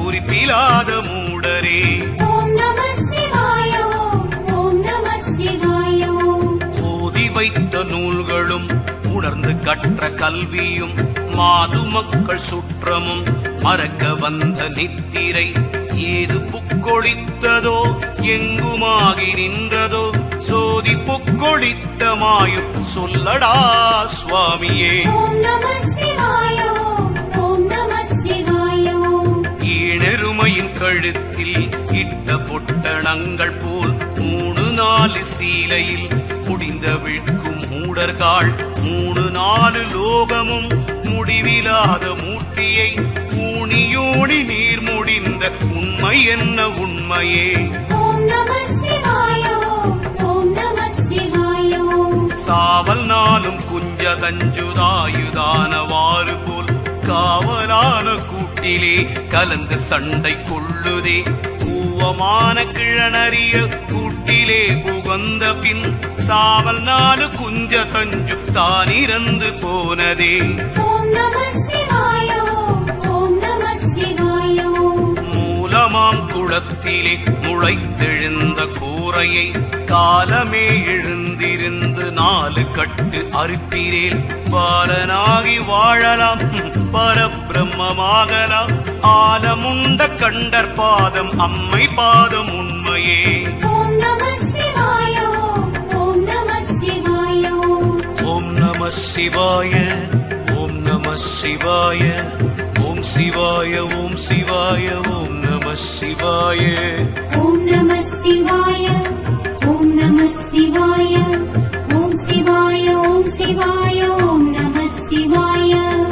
குறிப்பிலாத மூடரே ॐ नमः शिवाय ॐ नमः शिवाय ஓதி வைத்த நூல்களும் உணர்ந்து கற்ற கல்வியும் மாது மக்கள் சுற்றமும் மறக்க வந்த நித்திரை ஏது புக்கொழித்ததோ எங்குமாகி நின்றதோ சோதி புக்கொழித்த மாயும் சொல்லடா சுவாமியே ॐ नमः शिवाय ॐ नमः शिवाय ஈணெருமையின் கழுத்தில் இட்ட பொட்டணங்கள் போல் மூணு நாலு சீலையில் முடிந்த விழ்க்கும் மூடர்கள் மூணு நாலு லோகமும் முடிவிலாத மூர்த்தியை ஊனியோனி நீர் முடிந்த உண்மை என்ன உண்மையே ॐ नमः शिवाय ॐ नमः शिवाय சாவல் நாளும் குஞ்சதஞ்சுதாயுதானவாறு போல் காவலான கூட்டிலே கலந்து சண்டை கொள்ளுதே கூவமான கிழனறிய கூட்டிலே புகந்த பின் சாவல் நாலு குஞ்ச தஞ்சு தானிறந்து போனதே ॐ नमः शिवाय ॐ नमः शिवाय மூலமாம் குளத்திலே முளைத்தெழுந்த கூரையை காலமே எழுந்திருந்து நாலு கட்டு அறுப்பிரேல் பாலனாகி வாழலாம் பரபிரம்மமாகலாம் ஆலமுண்ட கண்டர் பாதம் அம்மை பாதம் உண்மையே ॐ नमः शिवाय ॐ नमः शिवाय ஓம் நம சிவாய ஓம் நம சிவாய ஓம் சிவாய ஓம் சிவாய ஓம் நம சிவாய ॐ नमः शिवाय ॐ नमः शिवाय ॐ शिवाय ॐ शिवाय ॐ नमः शिवाय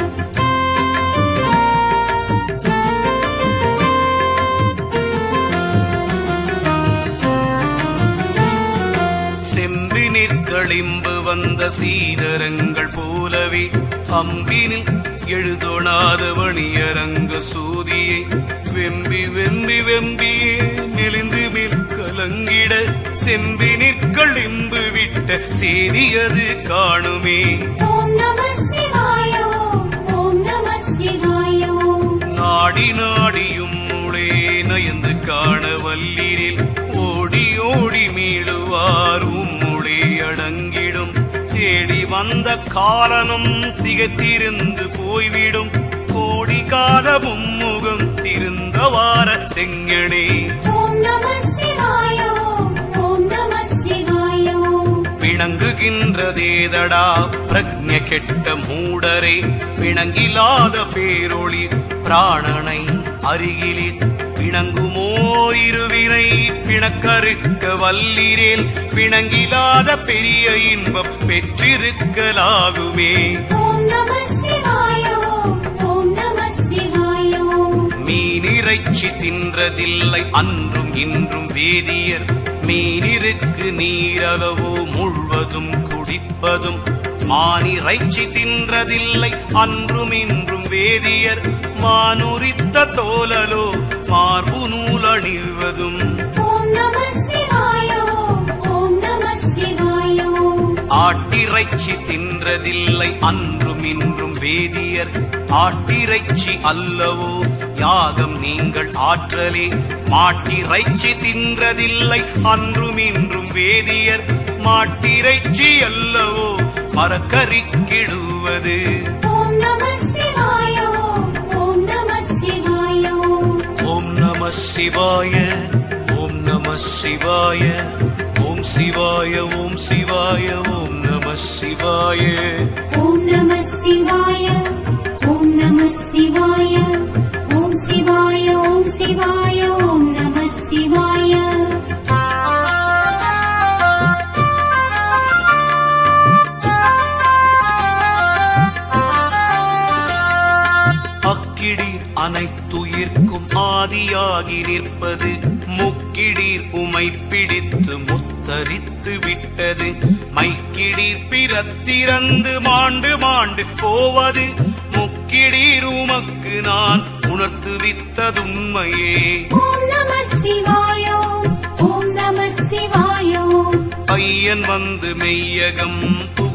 செம்பினிற் களிம்பு வந்த சீதரங்கள் போலவே அம்பினில் எழுதொணாத வணியரங்க சூதியை வெம்பி வெம்பி வெம்பியே நெளிந்து மேல் கலங்கிட செம்பினிற் களிம்பு விட்ட செய்தியது காணுமே ॐ नमः शिवाय ॐ नमः शिवाय நாடி நாடியும் முளே நயந்து காண வல்லிரில் ஓடி ஓடி மீளுவார் உம்முளே அடங்கிடும் தேடி வந்த காலனும் திகத்திருந்து போய்விடும் கோடி காலமும் முகம் திருந்தவார செங்கனே ॐ नमः शिवाय ॐ नमः शिवाय விளங்குகின்றதேதடா பிரக்ஞ கெட்ட மூடரே விளங்கிலாத பேரொளி பிராணனை அருகிலில் பிணங்குமோ இருவினை பிணக்கறுக்க வல்லிரேல் பிணங்கிலாத பெரிய இன்பம் பெற்றிருக்கலாகுமே ॐ नमः शिवाय ॐ नमः शिवाय மீனிறைச்சி தின்றதில்லை அன்றும் இன்றும் வேதியர் மீனிருக்கு நீரளவோ முழுவதும் குடிப்பதும் மானிறைச்சி தின்றதில்லை அன்றும் இன்றும் வேதியர் மானுரித்த தோலலோ மார்பு நூல் அணிவதும் ॐ नमः शिवाय ॐ नमः शिवाय ஆட்டிறைச்சி தின்றதில்லை அன்றும் இன்றும் வேதியர் ஆட்டிறைச்சி அல்லவோ யாகம் நீங்கள் ஆற்றலே மாட்டிறைச்சி தின்றதில்லை அன்றும் இன்றும் வேதியர் மாட்டிறைச்சி அல்லவோ மரக்கறிக்கிடுவது ॐ नमः शिवाय ॐ नमः शिवाय ஓம் நம சிவாய ஓம் நம சிவாய ஓம் சிவாய ஓம் சிவாய ஓம் நம சிவாய ॐ नमः शिवाय ॐ नमः शिवाय ॐ शिवाय ॐ शिवाय ॐ नमः शिवाय அக்கிடீர் அனைத்துயிர்க்கும் ஆதியாகி நிற்பது முக்கிடீர் உமை பிடித்து முத்தரித்து விட்டது மைக்கிடீர் பிறத்திறந்து மாண்டு மாண்டு போவது முக்கிடீர் உமக்கு நான் உணர்த்துவித்ததுண்மையே ॐ नमः शिवाय ॐ नमः शिवाय ஐயன் வந்து மெய்யகம் புக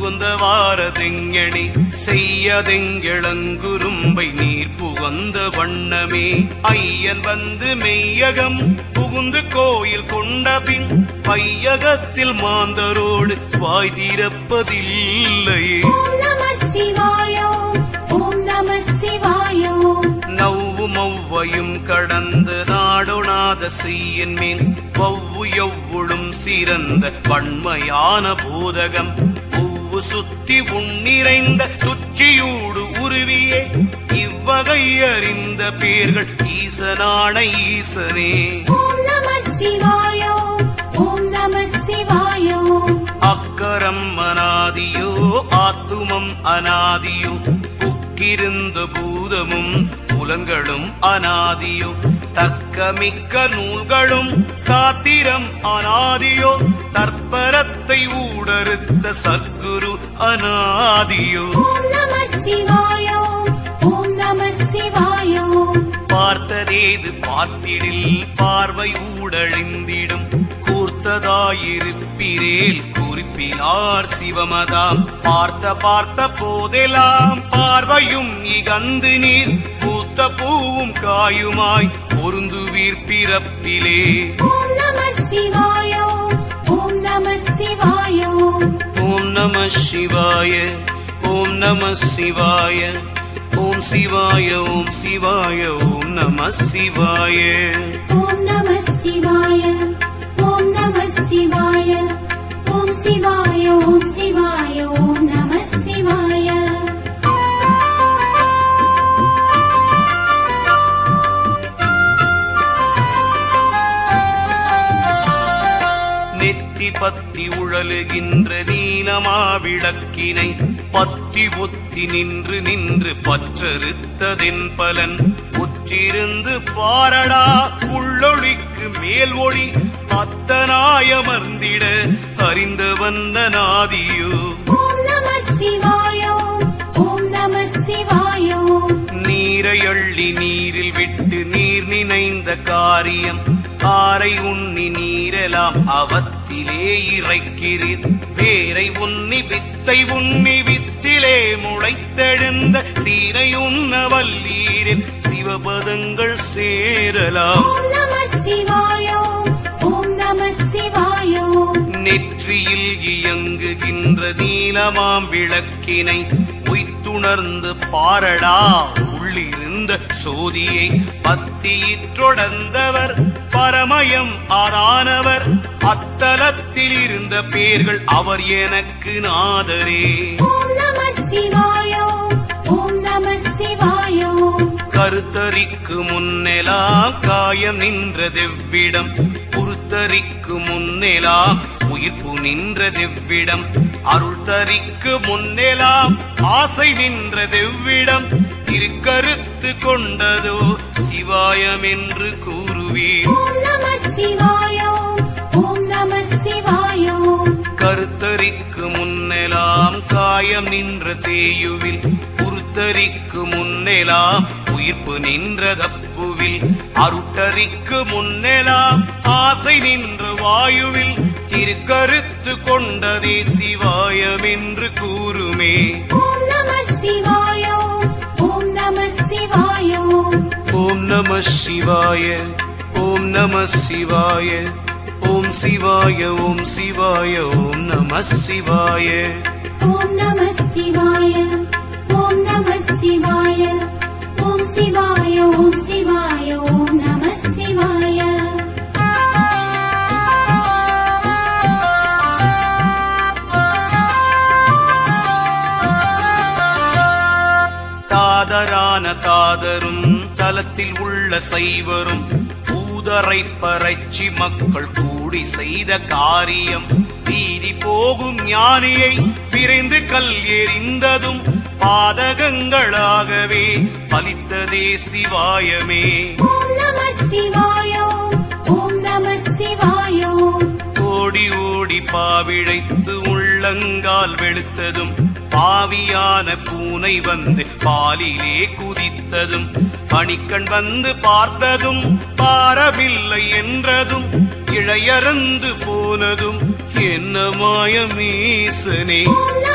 புகுந்த வாரதெங்கணி செய்யதெங்கிழங்குரும்பை நீர் புகுந்த வண்ணமே ஐயன் வந்து மெய்யகம் புகுந்து கோயில் கொண்டபின் பையகத்தில் மாந்தரோடு வாய் திறப்பதில்லையே ஓம் நம சிவாய ஓம் நம சிவாய நவ்வும் ஒவ்வையும் கடந்து நாடொணாத செய்யன் மேல் ஒவ்வு எவ்வுளும் சிறந்த வன்மையான போதகம் ஒவ்வு சுத்தி உன்னிறைந்த துச்சியூடு உருவியே இவ்வகை அறிந்த பேர்கள் ஈசனான ஈசனே ஓம் நம சிவாய ஓம் நம சிவாய அக்கரம் அனாதியோ ஆத்துமம் அனாதியோ உக்கிருந்த பூதமும் புலன்களும் அனாதியோ தக்கமிக்க நூல்களும் சாத்திரம் அனாதியோ தற்பரத்தை ஊடறுத்த சத்குரு அனாதியோ ஓம் நம சிவாய ஓம் நம சிவாய பார்த்ததேது பார்த்திடில் பார்வை ஊடழிந்திடும் கூர்த்ததாயிருப்பிரேல் குறிப்பினார் சிவமதாம் பார்த்த பார்த்த போதெல்லாம் பார்வையும் இகந்து நீர் பூத்த பூவும் காயுமாய் பொருந்துவீர் பிறப்பிலே ஓம் நம சிவாய ஓம் நம சிவாய ஓம் நம சிவாய ஓம் நம சிவாய ஓம் சிவாய ஓம் சிவாய ஓம் நம சிவாய ஓம் நம சிவாய ஓம் நம சிவாய ஓம் சிவாய ஓம் சிவாய ஓம் நம சிவாய நெத்தி பத்தி உழலுகின்ற நீலமாவிளக்கினை பத்தி ஒத்தி நின்று நின்று பற்றறுத்ததென் பலன் உற்றிருந்து பாரடா உள்ளொளிக்கு மேல் ஒளி அத்தனாயமர்ந்திட அறிந்த வந்தனாதியோ ஓம் நம சிவாய ஓம் நம சிவாய நீரை அள்ளி நீரில் விட்டு நீர் நினைந்த காரியம் ஆரை உண்ணி நீரெலாம் அவத்திலே இறைக்கிறீர் வேரை உண்ணி வித்தை உண்ணி வித்திலே முளைத்தெழுந்த சீரை உண்ண வல்லீரில் சிவபதங்கள் சேரலாம் ஓம் நம சிவாய ஓம் நம சிவாய நெற்றியில் இயங்குகின்ற நீலமாம் விளக்கினை உய்த்துணர்ந்து பாரடா உள்ளிருந்த சோதியை பத்தியிற்றொடர்ந்தவர் பரமயம் ஆரானவர் அத்தலத்தில் இருந்த பேர்கள் அவர் எனக்கு நாதரே ஓம் நம சிவாய ஓம் நம சிவாய கருத்தரிக்கு முன்னெலாம் காயம் நின்றதெவ்விடம் பொறுத்தரிக்கு முன்னெலாம் உயிர்ப்பு நின்றதெவ்விடம் அருள் தரிக்கு முன்னெலாம் ஆசை நின்றதெவ்விடம் திருக்கருத்து கொண்டதோ சிவாயம் என்று கூறுவீர் ஓம் நம சிவாய ஓம் நம சிவாய கருத்தரிக்கு முன்னெலாம் காயம் நின்ற தேயுவில் உருத்தரிக்கு முன்னெலாம் உயிர்ப்பு நின்ற தப்புவில் அருட்டரிக்கு முன்னெலாம் ஆசை நின்ற வாயுவில் திருக்கருத்து கொண்டதே சிவாயம் என்று கூறுமே ஓம் நம சிவாய ஓம் நம சிவாய ஓம் நம சிவாய ஓம் நம சிவாய ஓம் சிவாய ஓம் சிவாய ஓம் நம சிவாய ஓம் நம சிவாய ஓம் நம சிவாய ஓம் சிவாய ஓம் சிவாய ஓம் நம சிவாய தாதரான தாதரும் தலத்தில் உள்ள சைவரும் பூதரை பறைச்சி மக்கள் கூடி செய்த காரியம் வீதி போகும் ஞானியை விரைந்து கல் எறிந்ததும் பாதகங்களாகவே பலித்ததே சிவாயமே ஓம் நம சிவாய ஓம் நம சிவாய ஓடி ஓடி பாவிழைத்து உள்ளங்கால் வெளுத்ததும் பாவியான பூனை வந்து பாலிலே குதித்ததும் பணிக்கண் வந்து பார்த்ததும் பாரவில்லை என்றதும் இழையறந்து போனதும் என்ன மாயமீசனே ஓம் நம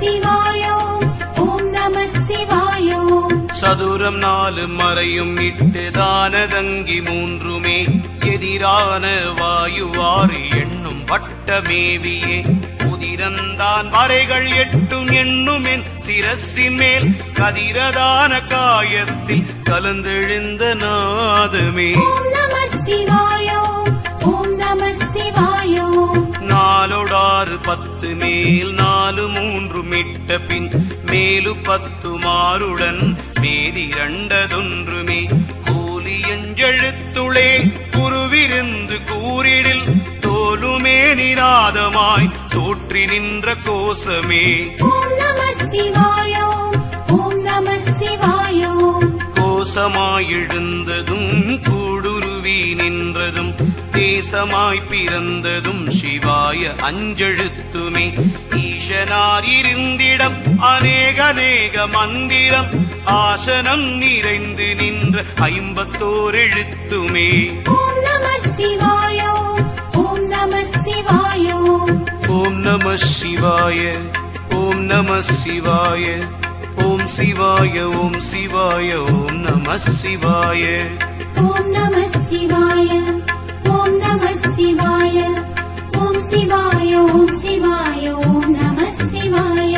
சிவாய ஓம் நம சிவாய ஓம் சதுரம் நாலு மறையும் இட்டு தானதங்கி மூன்றுமே எதிரான வாயுவாறு எண்ணும் வட்டமேவியே உதிரந்தான் வரைகள் எட்டும் எண்ணும் என் சிரசின் மேல் கதிரதான காயத்தில் கலந்தெழுந்த நாதமே ஓம் நம சிவாய ஓம் நம சிவாய ஓம் நாலொடாறு பத்து மேல் நாலு மூன்று மிட்ட பின் மேலு பத்து மாறுடன் மேதி இரண்டதொன்றுமே கூலியஞ்செழுத்துளே குருவிருந்து கூறிடில் தோலுமே நிநாதமாய் தோற்றி நின்ற கோசமே ஓம் நம சிவாய ஓம் நம சிவாய ஓம் கோசமாயெழுந்ததும் கூடுருவி நின்றதும் தேசமாய் பிறந்ததும் சிவாய அஞ்செழுத்துமே ஈசனார் இருந்திடம் அநேகநேக மந்திரம் ஆசனம் நிறைந்து நின்ற ஐம்பத்தோர் எழுத்துமே ஓம் நம சிவாய ஓம் நம சிவாய ஓம் ஓம் நம சிவாய ஓம் நம சிவாய ஓம் சிவாய ஓம் சிவாய ஓம் நம சிவாய ஓம் நம சிவாய ஓம் நம சிவாய ஓம் சிவாய ஓம் சிவாய ஓம் நம சிவாய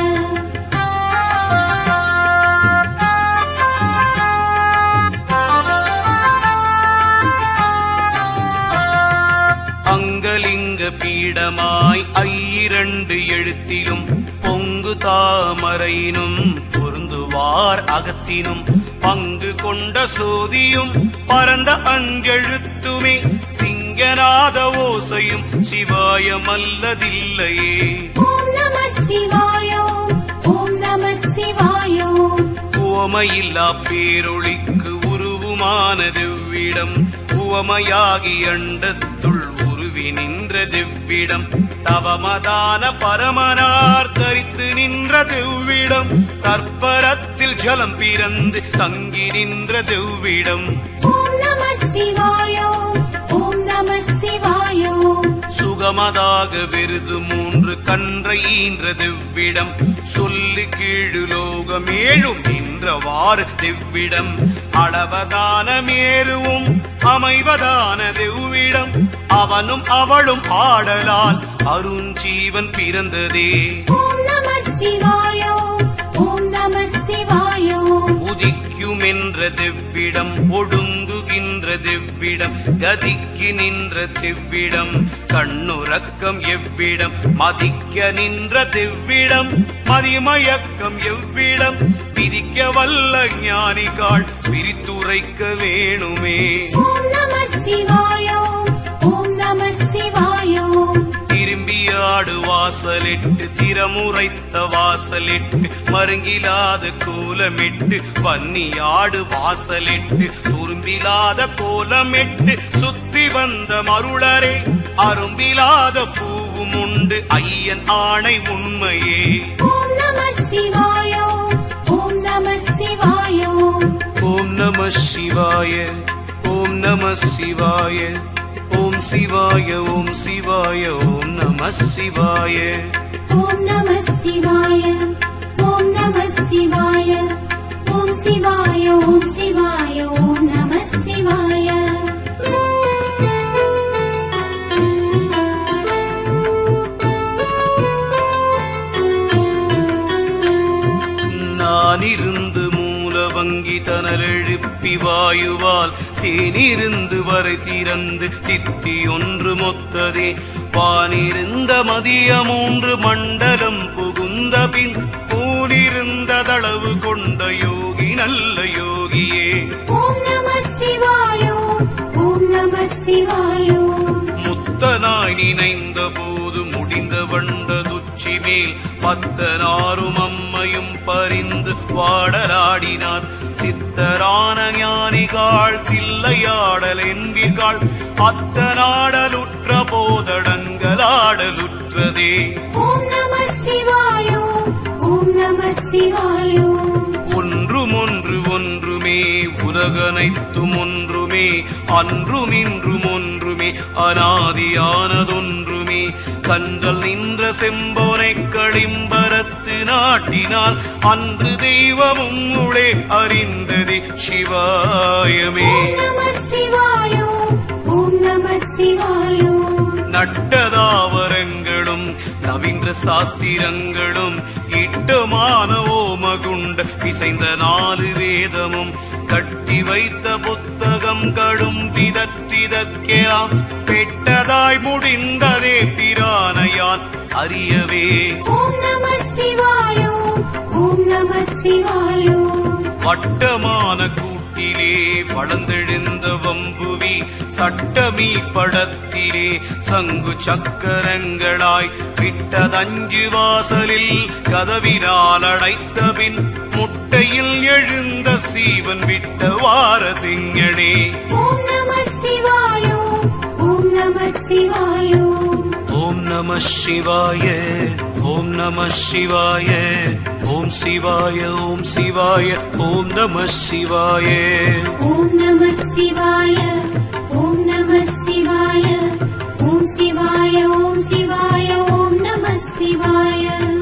அங்கலிங்க பீடமாய் ஐயிரண்டு எழுத்திலும் பொங்கு தாமரையினும் பொருந்துவார் அகத்தினும் பங்கு கொண்ட சோதியும் பரந்த அஞ்செழுத்துமே சிங்கநாத ஓசையும் சிவாயமல்லதில்லையே ஓம் நம சிவாய ஓம் நம சிவாய ஓம் உவமையில்லா பேரொளிக்கு உருவுமான திவ்விடம் உவமையாகி அண்டத்துள் உருவி நின்ற திவ்விடம் தவமதான பரமனார் தரித்து நின்ற திவ்விடம் தற்பரத்தில் ஜலம் பிறந்து தங்கி நின்ற திவ்விடம் ஓம் நம சிவாய ஓம் நம சிவாய ஓம் சுகமதாக விருது மூன்று கன்றை ஈன்ற திவ்விடம் சொல்லு கீழு லோகம் ஏழும் நின்றவாறு திவ்விடம் அளவதான மேருவும் அமைவதான திவ்விடம் அவனும் அவளும் ஆடலால் அருஞ்சீவன் பிறந்ததே ஓம் நம சிவாய ஓம் நம சிவாய ஓம் உதிக்கும் என்ற திவ்விடம் ஒடுங்குகின்ற திவ்விடம் கதிக்கு நின்ற திவ்விடம் கண்ணுறக்கம் எவ்விடம் மதிக்க நின்ற திவ்விடம் மதிமயக்கம் எவ்விடம் விதிக்க வல்ல ஞானிகாள் பிரித்துரைக்க வேணுமே ஓம் நம சிவாய ஓம் நம சிவாய ஓம் திரும்பியாடு வாசலிட்டு திறமுறைத்த வாசலிட்டு மருங்கிலாத கோலமிட்டு வன்னியாடு வாசலிட்டு துரும்பிலாத கோலமிட்டு சுத்தி வந்த மருளரே அரும்பிலாத பூவும் உண்டு ஐயன் ஆணை உண்மையே ஓம் நம சிவாய ஓம் நம சிவாய ஓம் ஓம் நம சிவாய ஓம் நம சிவாய ஓம் சிவாய ஓம் சிவாய ஓம் நம சிவாய ஓம் நம சிவாய ஓம் நம சிவாய ஓம் சிவாய ஓம் சிவாய ஓம் நம சிவாய நான் இருந்து மூல வங்கி தனல் எழுப்பி வாயுவால் தேனிருந்து வரை திறந்து தித்தி ஒன்று மொத்ததே வானிருந்த மதிய மூன்று மண்டலம் புகுந்த பின் பூனிருந்ததளவு கொண்ட யோகி நல்ல யோகியே ஓம் நம சிவாய ஓம் நம சிவாய முத்தனாய் நினைந்த போது முடிந்த வண்டதுச்சி மேல் பத்தனாரும் அம்மையும் பரிந்து வாடலாடினார் சித்தரான ஞானிகாள் தில்லையாடல் என்பீர்கள் அத்தனாடலுற்ற போதடங்கலாடலுற்றதே ஓம் நம சிவாய ஓம் நம சிவாய ஒன்றும் ஒன்று ஒன்றுமே உலகனைத்தும் ஒன்றுமே அன்றும் இன்றும் ஒன்றுமே அனாதியானதொன்றுமே கன்றல் நின்ற செம்போனை களிம்பரத்து நாட்டினால் அன்று தெய்வமும் உளே அறிந்ததே சிவாயமே ஓம் நம சிவாய ஓம் நம சிவாய நட்டதாவரங்களும் நவீன்ற சாத்திரங்களும் இட்டமான ஓமகுண்ட இசைந்த நாலு வேதமும் கட்டி வைத்த புத்தகம் கடும் விதற்றிதற்கெல்லாம் பெட்டதாய் முடிந்ததே பிரானையான் அறியவே ஓம் நம சிவாய ஓம் நம சிவாய வட்டமான கூட்டிலே வளர்ந்தெழுந்த வம்புவி சட்டமீ படத்திலே சங்கு சக்கரங்களாய் விட்டதஞ்சு வாசலில் கதவினால் அடைத்த பின் முட்டையில் எழுந்த சீவன் விட்ட வார திங்களே ஓம் நம சிவாய ஓம் நம சிவாய ஓம் நம சிவாய ஓம் நம சிவாய ஓம் சிவாய ஓம் சிவாய ஓம் நம சிவாய ஓம் நம சிவாய ஓம் நம சிவாய ஓம் சிவாய ஓம் சிவாய ஓம் நம சிவாய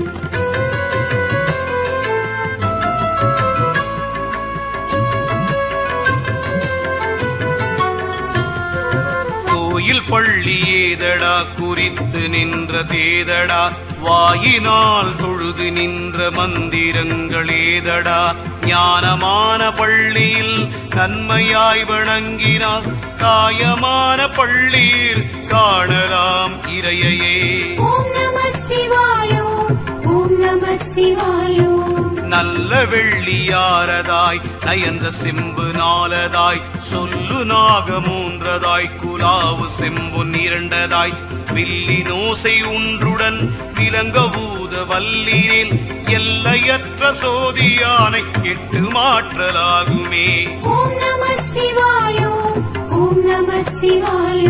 கோயில் பள்ளி ஏதடா குறித்து நின்ற தேதடா வாயினால் தொழுது நின்ற மந்திரங்கள் ஏதடா ஞானமான பள்ளியில் நன்மையாய் வணங்கினால் காயமான பள்ளியில் காணலாம் இறையையே ஓம் நம சிவாய ஓம் நம சிவாய நல்ல வெள்ளியாரதாய் நயந்த செம்பு நாலதாய் சொல்லு நாக மூன்றதாய் குலாவு செம்பு இரண்டதாய் வில்லி நோசை ஒன்றுடன் விலங்க ஊத வல்லீரில் எல்லையற்ற சோதியானை எட்டு மாற்றலாகுமே ஓம் நம சிவாய ஓம் நம சிவாய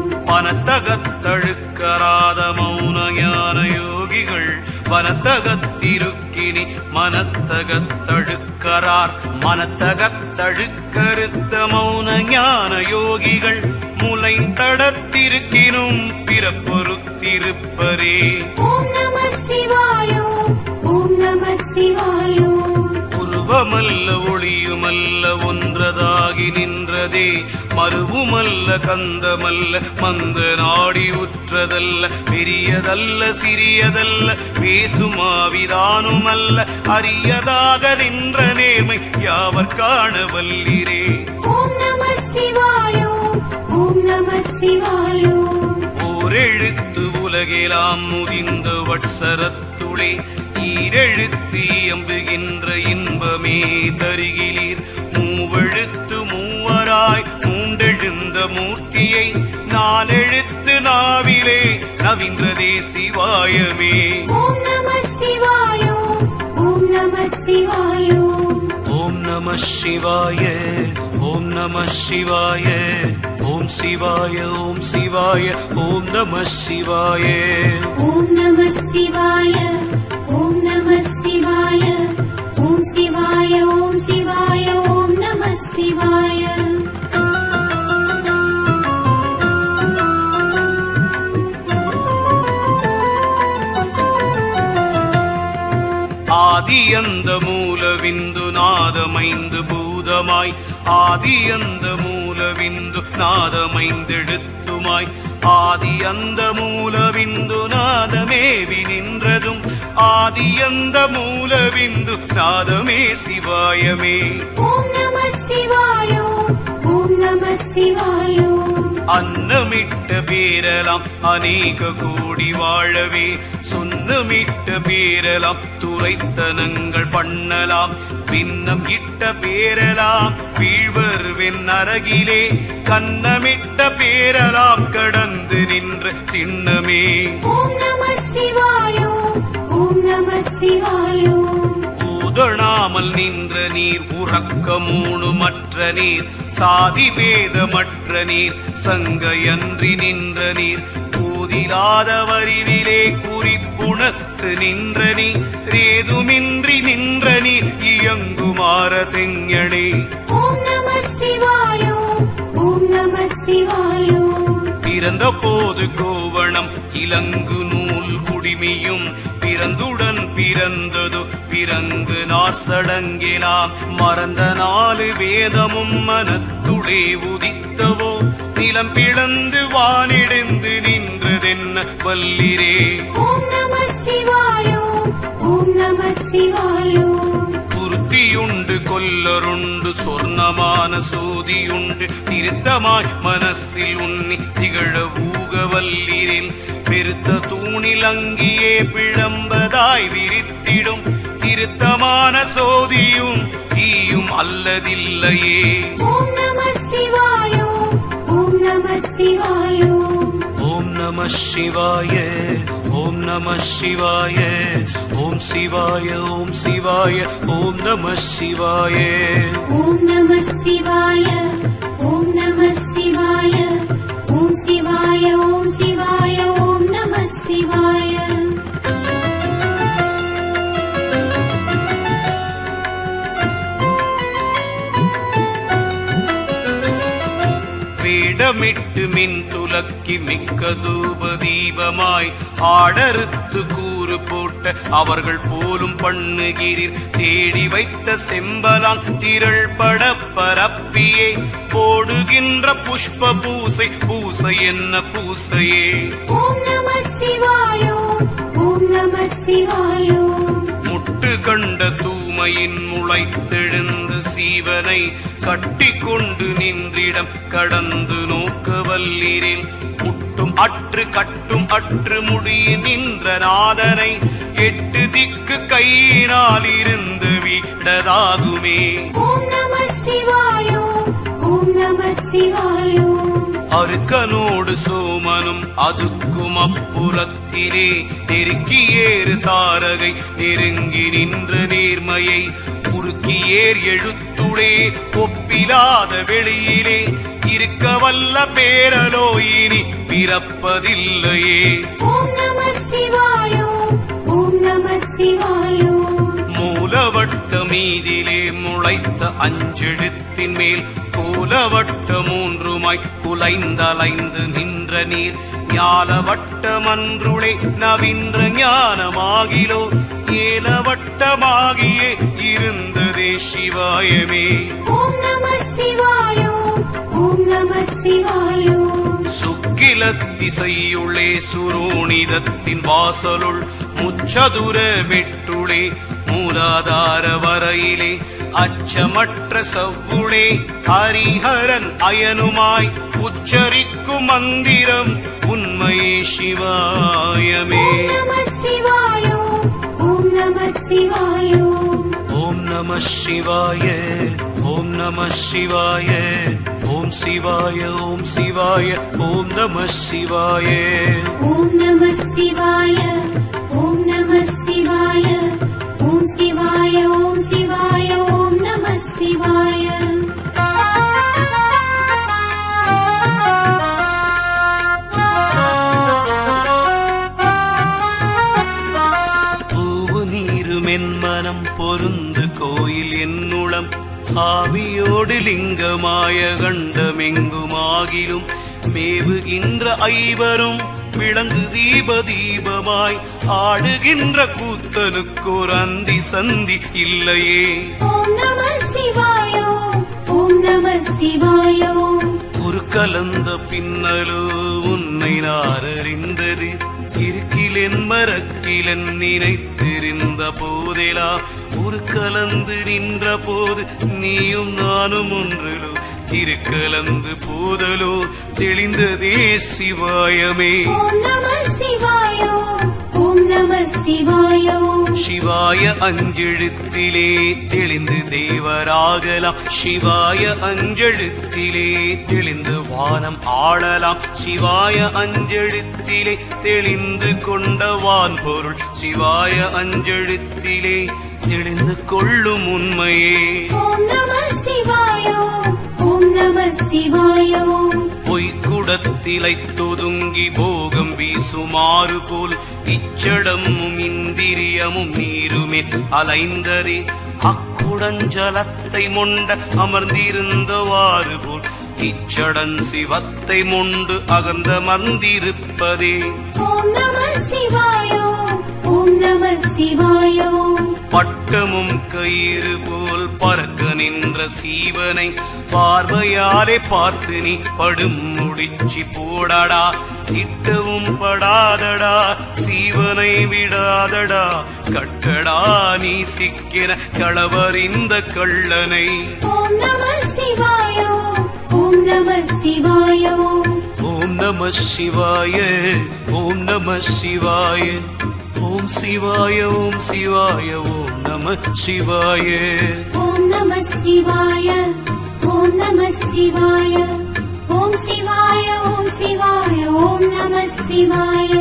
பனத்தகத்தழுக்கராத மௌன ஞான யோகிகள் வனத்தகத்திருக்கினி மனத்தகத்தழுக்கரார் மனத்தகத்தழுக்கருத்த மௌன ஞான யோகிகள் முலைந்தடத்திருக்கினும் பிறப்பொருத்திருப்பரே ஓம் நம சிவாய ஓம் நம சிவாய உருவமல்ல ஒளியுமல்ல ஒன்றதாகி நின்றதே மருவுமல்ல கந்தமல்ல மந்த நாடி உற்றதல்ல பெரியதல்ல சிறியதல்ல பேசுமாவிதானுமல்ல அரியதாக நின்ற நேர்மை யாவர் காண வல்லிரே ஓம் நம சிவாய ஓம் நம சிவாய ஓரெழுத்து உலகெலாம் முதிந்த வட்சரத்துளே ஈரெழுத்து எம்புகின்ற இன்பமே தருகிலீர் மூவெழுத்து மூவராய் மூண்டெழுந்த மூர்த்தியை நாலெழுத்து நாவிலே நவின்றதே சிவாயமே ஓம் நம சிவாய ஓம் நம சிவாய ஓம் நம சிவாய ஓம் நம சிவாய ஓம் சிவாய ஓம் சிவாய ஓம் நம சிவாய ஓம் நம சிவாய ஓம் நம சிவாய ஓம் சிவாய ஓம் சிவாய ஓம் நம சிவாய ஆதியந்த மூலவிந்து நாதமைந்து பூதமாய் ஆதியந்த மூலவிந்து நாதமைந்தெழுத்துமாய் ஆதியந்த மூலவிந்து நாதமேவி நின்றதும் ஆதியந்த மூலவிந்து நாதமே சிவாயமே ஓம் நம சிவாய ஓம் நம சிவாய அன்னமிட்ட பேரலாம் அநேக கோடி வாழவே சொன்னமிட்ட பேரலாம் துரைத்தனங்கள் பண்ணலாம் பின்னம் இட்ட பேரலாம் வீழ்வர் வெண்ணரகிலே கன்னமிட்ட பேரலாம் கடந்து நின்ற திண்ணமே ஓம் நம சிவாய ஓம் நம சிவாய ஊதணாமல் நின்ற நீர் உறக்க மூணு மற்ற நீர் சாதி பேதமற்ற நீர் சங்கையன்றி நின்ற நீர் கூதிலாத வரிவிலே குறிப்புணர்த்து நின்ற நீர் ஏதுமின்றி நின்ற நீர் இயங்குமாற தெங்கணே ஓம் நம சிவாய ஓம் நம சிவாய பிறந்த போது கோவணம் இலங்கு நூல் குடிமியும் பிறந்துடன் பிறந்ததோ பிறந்து நார் சடங்கெலாம் மறந்த நாலு வேதமும் மனத்துளே உதித்தவோ நிலம் பிளந்து வானிடிந்து நின்றதென்ன வல்லிரே ஓம் நம சிவாய ஓம் நம சிவாய குருத்தியுண்டு கொல்லருண்டு சொர்ணமான சோதியுண்டு திருத்தமாய் மனசில் உன்னி திகழ ஊக வல்லிரில் பெருத்த தூணில் அங்கியே பிழம்பதாய் விரித்திடும் திருத்தமான சோதியும் தீயும் அல்லதில்லையே ஓம் நம சிவாய ஓம் நம சிவாய ஓம் நம சிவாய ஓம் நம சிவாய ஓம் சிவாய ஓம் சிவாய ஓம் நம சிவாய ஓம் நம சிவாய ஓம் நம சிவாய ஓம் சிவாய ஓம் சிவாய ஓம் நம சிவாய வேடமிட்டு மின் துலக்கி மிக்க தூப தீபமாய் ஆடறுத்து கூறு போட்ட அவர்கள் போலும் பண்ணுகிறீர் தேடி வைத்த செம்பலான் திரள் பட பரப்பியே போடுகின்ற புஷ்ப பூசை பூசை என்ன பூசையே ஓம் நம சிவாய ஓம் நம சிவாய முட்டு கண்ட தூமையின் முளைத்தெழுந்த சீவனை கட்டிக்கொண்டு நின்றிடம் கடந்து நோக்க வல்லிரில் முட்டும் அற்று கட்டும் அற்று முடிய நின்ற நாதனை எட்டு திக்கு கையினால் இருந்து விடதாகுமே ஓம் நம சிவாய ஓம் நம சிவாய அருக்கனோடு சோமனும் அதுக்கும் அப்புறத்திலே நெருக்கி ஏறு தாரகை நெருங்கி நின்ற நேர்மையை உருக்கியேர் எழுத்துளே ஒப்பிலாத வெளியிலே இருக்க வல்ல பேரலோ இனி பிறப்பதில்லையே ஓம் நம சிவாய ஓம் நம சிவாய மூலவட்ட மீதிலே முளைத்த அஞ்செழுத்தின் மேல் கூலவட்ட மூன்றுமாய் குலைந்தலைந்து நின்ற நீர் ஞாலவட்ட மன்றுளே நவின்ற ஞானமாகிலோ ஏலவட்டமாகியே இருந்ததே சிவாயமே ஓம் நம சிவாய ஓம் நம சிவாய சுக்கிலத்திசையுளே சுரோணிதத்தின் வாசலுள் முச்சதுர மெட்டுளே மூலாதார வரையிலே அச்சமற்ற செவ்வுளே ஹரிஹரன் அயனுமாய் உச்சரிக்கும் மந்திரம் உண்மையே சிவாயமே ஓம் நம சிவாய ஓம் நம சிவாய ஓம் நம சிவாய ஓம் நம சிவாய ஓம் சிவாய ஓம் சிவாய ஓம் நம சிவாய ஓம் நம சிவாய ஓம் நம சிவாய ஓம் சிவாய ஓம் சிவாய ஓம் நம சிவாய பூவு நீரு மென்மனம் பொருந்து கோயில் என்னுளம் ஆவியோடு லிங்கமாய கண்டமெங்குமாகிலும் மேவுகின்ற ஐவரும் விளங்கு தீப தீபமாய் ஆடுகின்ற கூத்தனுக்கோர் அந்தி சந்தி இல்லையே ஓம் நம சிவாய ஓம் நம சிவாய ஒரு கலந்த பின்னலோ உன்னை நான் அறிந்தது இருக்கிலென் மரக்கிலன் நினைத்திருந்த போதெலா ஒரு கலந்து நின்ற போது நீயும் நானும் ஒன்றிலோ திருக்கலந்து போதலோ தெளிந்ததே சிவாயமே ஓம் நம சிவாய ஓம் நம சிவாய சிவாய அஞ்செழுத்திலே தெளிந்து தேவராகலாம் சிவாய அஞ்செழுத்திலே தெளிந்து வானம் ஆளலாம் சிவாய அஞ்செழுத்திலே தெளிந்து கொண்ட வான் பொருள் சிவாய அஞ்செழுத்திலே தெளிந்து கொள்ளும் உண்மையே ஓம் நம சிவாய ஓம் நம சிவாய பொய்க்குடத்திலை தொதுங்கி போகம் வீசுமாறு போல் இச்சடமும் இந்திரியமும் நீருமே அலைந்ததே அக்குடஞ்சலத்தை மொண்ட அமர்ந்திருந்தவாறு போல் இச்சடன் சிவத்தை முண்டு அகந்த மந்திருப்பதே ॐ नमः शिवाय ॐ नमः शिवाय பட்டமும் கயிறு போல் பறக்க நின்ற சீவனை பார்வையாலே பார்த்து நீ படும் முடிச்சி போடடா இட்டவும் படாதடா சீவனை விடாதடா கட்டடா நீ சிக்கின களவறிந்த கள்ளனை ॐ नमः शिवाय ॐ नमः शिवाय ஓம் நம சிவாய ஓம் நம சிவாய ஓம் சிவாய ஓம் சிவாய ஓம் நம சிவாய ॐ नमः शिवाय ॐ नमः शिवाय ॐ शिवाय ॐ शिवाय ॐ नमः शिवाय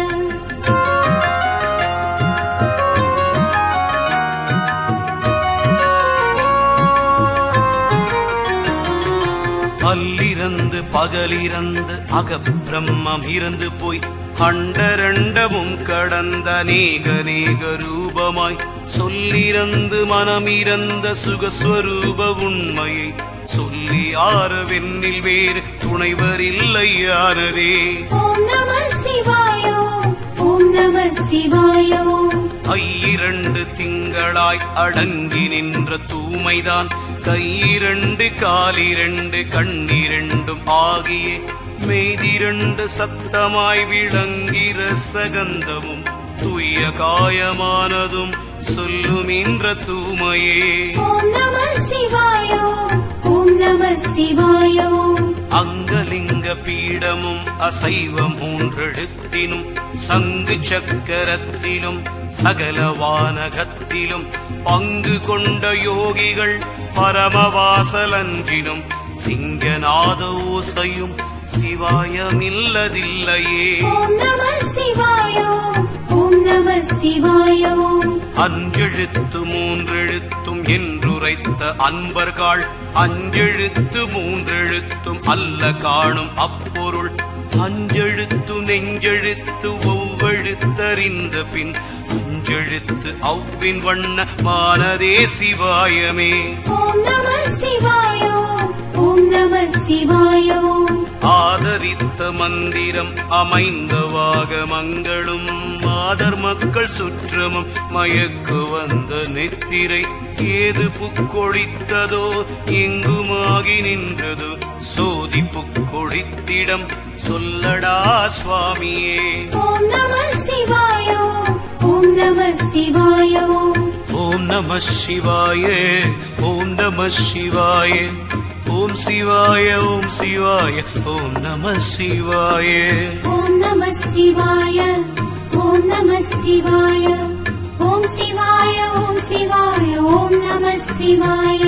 பல்லிறந்து பகலிறந்து அகப்பிரம்மம் இறந்து போய் அண்டரண்டமும் கடந்த நேக நேக ரூபமாய் சொல்லிறந்து மனமிறந்த சுகஸ்வரூப உண்மையை சொல்லி ஆற வெண்ணில் வேறு துணைவர் இல்லையானதே ॐ नमः शिवाय ॐ नमः शिवाय ஐயிரண்டு திங்களாய் அடங்கி நின்ற தூமைதான் கையிரண்டு காலிரண்டு கண்ணிரண்டும் ஆகிய மெய்திரண்டு சத்தமாய் விளங்கிற சகந்தமும் துய்ய காயமானதும் சொல்லுமின்ற தூமையே ॐ नमः शिवाय ॐ नमः शिवाय அங்கலிங்க பீடமும் அசைவம் மூன்றெழுத்தினும் சங்கு சக்கரத்திலும் சகல வானகத்திலும் பங்கு கொண்ட யோகிகள் பரமவாசலன்றினும் சிங்கநாத ஓசையும் சிவாயமில்லதில்லையே ॐ नमः शिवाय ॐ नमः शिवाय அஞ்செழுத்து மூன்றெழுத்தும் என்றுரைத்த அன்பர்கள் அஞ்செழுத்து மூன்றெழுத்தும் அல்ல காணும் அப்பொருள் அஞ்செழுத்து நெஞ்செழுத்து ஒவ்வெழுத்தறிந்த பின் அஞ்செழுத்து அவ்வின் வண்ண மானதே சிவாயமே ॐ नमः शिवाय ॐ नमः शिवाय ஆதரித்த மந்திரம் அமைந்தவாக மங்களும் மாதர் மக்கள் சுற்றமும் மயக்கு வந்த நெத்திரை ஏது புக்கொழித்ததோ எங்குமாகி நின்றதோ சோதி புக்கொழித்திடம் சொல்லடா சுவாமியே ॐ नमः शिवाय ॐ नमः शिवाय ஓம் நம சிவாய ஓம் நம சிவாய ஓம் சிவாய ஓம் சிவாய ஓம் நம சிவாய ॐ नमः शिवाय ॐ नमः शिवाय ॐ शिवाय ॐ शिवाय ॐ नमः शिवाय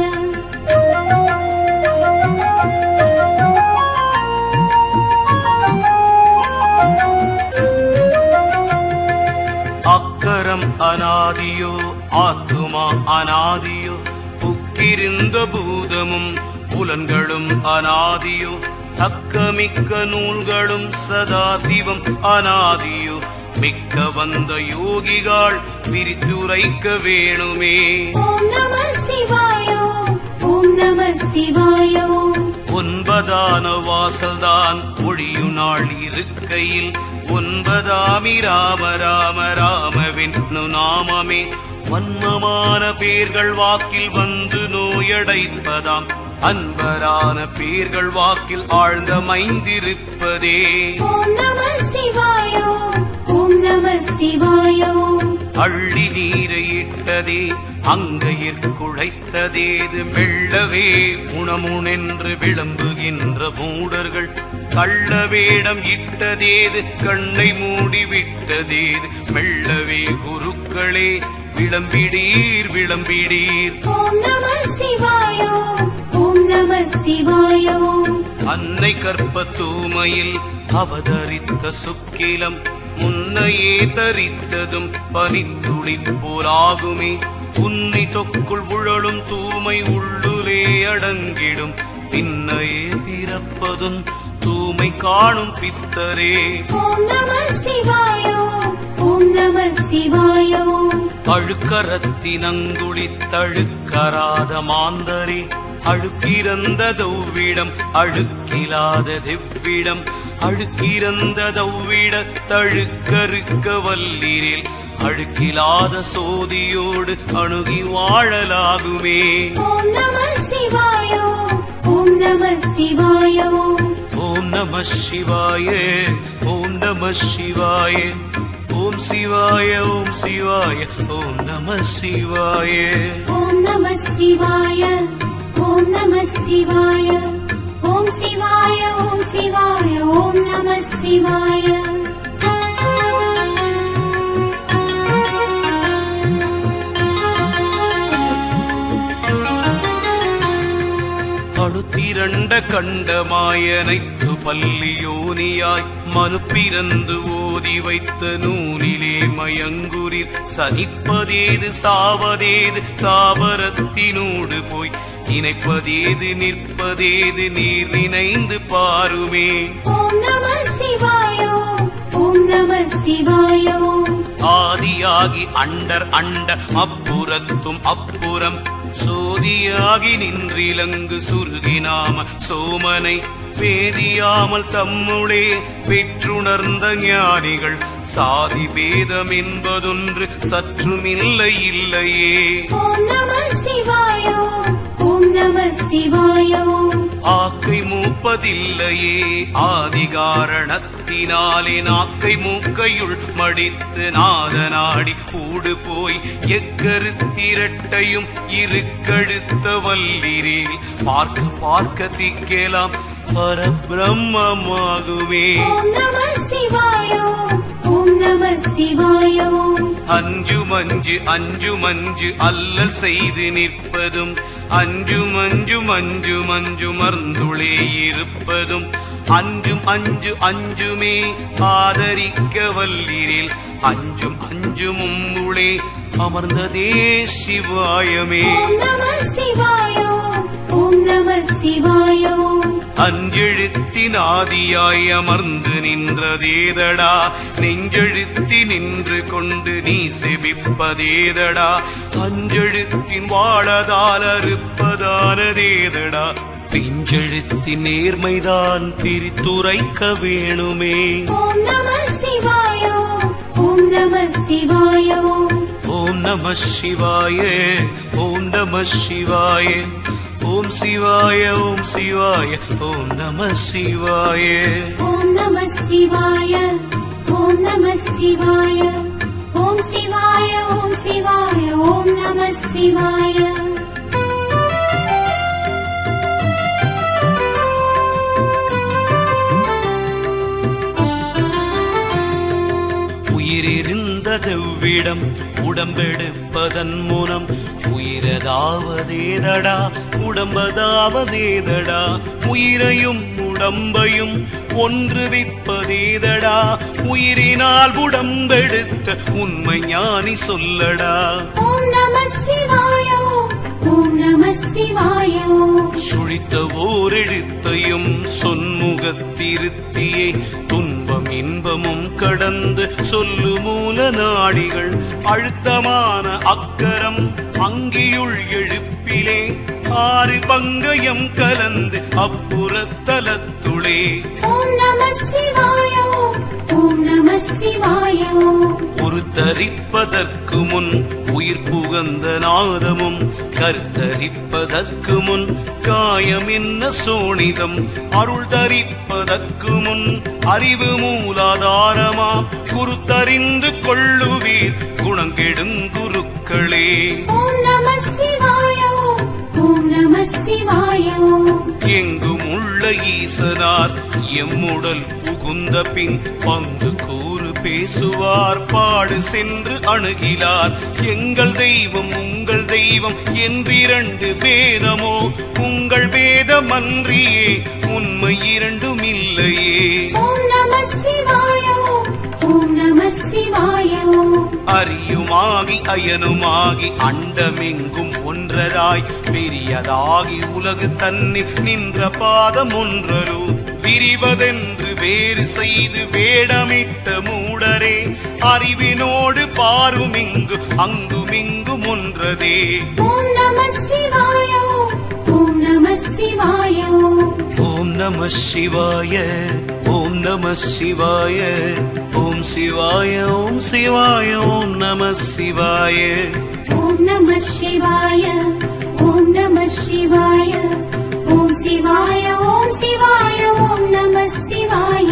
அக்கரம் அனாதியோ ஆத்துமா அனாதியோ புக்கிருந்த பூதமும் புலன்களும் அனாதியோ தக்கமிக்க நூல்களும் சதாசிவம் அனாதியோ மிக்க வந்த யோகிகள் விரித்துரைக்க வேணுமே ॐ नमः शिवाय ॐ नमः शिवाय ஒன்பதான வாசல்தான் ஒழியு நாள் இருக்கையில் ஒன்பதாமி ராம ராம ராமவென்னு நாமமே வன்மமான பேர்கள் வாக்கில் வந்து நோயடைப்பதாம் அன்பரான பேர்கள் வாக்கில் ஆழ்ந்த மைந்திருப்பதே ॐ नमः शिवाय ॐ नमः शिवाय அள்ளி நீரை இட்டதே அங்கையிற் குழைத்ததேது மெல்லவே உணமுனென்று விளம்புகின்ற மூடர்கள் கள்ள வேடம் இட்டதேது கண்ணை மூடி விட்டதேது மெல்லவே குருக்களே விளம்பிடீர் விளம்பிடீர் ॐ नमः शिवाय ॐ नमः शिवाय அன்னை கற்ப தூமையில் அவதரித்த சுக்கிலம் முன்னையே தரித்ததும் பனித்துளிப்போராகுமே உன்னை தொக்குள் உழலும் தூமை உள்ளுலே அடங்கிடும் பின்னையே பிறப்பதும் தூமை காணும் பித்தரே ॐ नमः शिवाय ॐ नमः शिवाय அழுக்கரத்தினங்குளி தழுக்கராத மாந்தரே அழுக்கிறந்த தௌவிடம் அழுக்கிலாத தெவ்விடம் அழுக்கிறந்த தௌவிட தழுக்கறுக்க வல்லிரில் அழுக்கிலாத சோதியோடு அணுகி வாழலாகுமே ஓம் நம சிவாய ஓம் நம சிவாய ஓம் நம சிவாய ஓம் நம சிவாய ஓம் சிவாய ஓம் சிவாய ஓம் நம சிவாய ஓம் நம சிவாய ஓம் நம சிவாய ஓம் சிவாய ஓம் சிவாய ஓம் நம சிவாய அழுத்திரண்ட கண்டமாயனைத்து பல்லியோனியாய் மனு பிறந்து ஓதி வைத்த நூலிலே மயங்குரில் சனிப்பதேது சாவதேது தாவரத்தினூடு போய் நினைப்பதேது நிற்பதேது நீர் நினைந்து பாருமே ஓம் நம சிவாய ஓம் நம சிவாய ஆதியாகி அண்டர் அண்ட அப்புறத்தும் அப்புறம் சோதியாகி நின்றிலங்கு சுருகினாம சோமனை வேதியாமல் தம்முளே பெற்றுணர்ந்த ஞானிகள் சாதி பேதம் என்பதொன்று சற்றுமில்லை இல்லையே ஓம் நம சிவாய ஓம் நம சிவாய ஆக்கை மூப்பதில்லையே ஆதிகாரணத்தினாலே நாக்கை மூக்கையுள் மடித்து நாதனாடி கூடு போய் எக்கருத்திரட்டையும் இருக்கழுத்த வல்லிரேல் பார்க்க பார்க்க திக்கலாம் பரபிரம்மமாகுமே ஓம் நம சிவாய ஓம் நம சிவாய அஞ்சு மஞ்சு அஞ்சு மஞ்சு அல்லல் செய்து நிற்பதும் அஞ்சு மஞ்சு மஞ்சு மஞ்சு மர்ந்துளே இருப்பதும் அஞ்சும் அஞ்சு அஞ்சுமே ஆதரிக்க வல்லிரில் அஞ்சும் அஞ்சும் உம்முளே அமர்ந்ததே சிவாயமே ஓம் நம சிவாய ஓம் நம சிவாய அஞ்செழுத்தின் ஆதியாய் அமர்ந்து நின்றதேதடா நெஞ்செழுத்தி நின்று கொண்டு நீ செபிப்பதேதடா அஞ்செழுத்தின் வாழதால் அறுப்பதானதேதடா பிஞ்செழுத்தின் நேர்மைதான் பிரித்துரைக்க வேணுமே ஓம் நம சிவாய ஓம் நம சிவாய ஓம் நம சிவாய ஓம் நம சிவாய ஓம் சிவாய ஓம் சிவாய ஓம் நம சிவாய ஓம் நம சிவாய ஓம் நம சிவாய ஓம் சிவாய ஓம் சிவாய ஓம் நம சிவாய உயிரிருந்த தெவ்விடம் உடம்பெடுப்பதன் மூலம் உயிரதாவதேதடா உடம்பதாவதேதடா உயிரையும் உடம்பையும் ஒன்றுவிப்பதேதடா உயிரினால் உடம்பெடுத்த உண்மை ஞானி சொல்லடா ஓம் நம சிவாய ஓம் நம சிவாய சுழித்த ஓரெழுத்தையும் சொன்முகத்திருத்தியே துன்பம் இன்பமும் கடந்து சொல்லு மூல நாடிகள் அழுத்தமான அக்கரம் அங்கியுள் எழுப்பிலே ஆறு பங்கயம் கலந்து அப்புறத்தலத்துளே ஓம் நம சிவாய ஓம் நம சிவாய உருத்தரிப்பதற்கு முன் உயிர் புகந்த நாதமும் கருத்தரிப்பதற்கு முன் காயம் என்ன சோணிதம் அருள் தரிப்பதற்கு முன் அறிவு மூலாதாரமாம் குருத்தறிந்து கொள்ளுவீர் குணங்கெடுங்குருக்களே ஓம் நம சிவாய ஓம் நம சிவாய எங்கும் உள்ள ஈசனார் எம்முடல் புகுந்த பின் பங்கு கூறு பேசுவார் பாடு சென்று அணுகிலார் எங்கள் தெய்வம் உங்கள் தெய்வம் என்றிரண்டு பேதமோ உங்கள் பேதமன்றியே உண்மை இரண்டும் இல்லையே ஓம் நம சிவாய ஓம் நம சிவாய அரியுமாகி அயனுமாகி அண்டமெங்கும் ஒன்றதாய் பெரியதாகி உலகு தன்னில் நின்ற பாதம் ஒன்றரோ விரிவதென்று வேறு செய்து வேடமிட்ட மூடரே அறிவினோடு பாருமிங்கு அங்குமிங்கும் ஒன்றதே ஓம் நம சிவாய ஓம் நம சிவாய ஓம் ஓம் நம சிவாய ஓம் நம சிவாய ஓம் சிவாய ஓம் சிவாய ஓம் நம சிவாய ஓம் நம சிவாய ஓம் நம சிவாய ஓம் சிவாய ஓம் சிவாய ஓம் நம சிவாய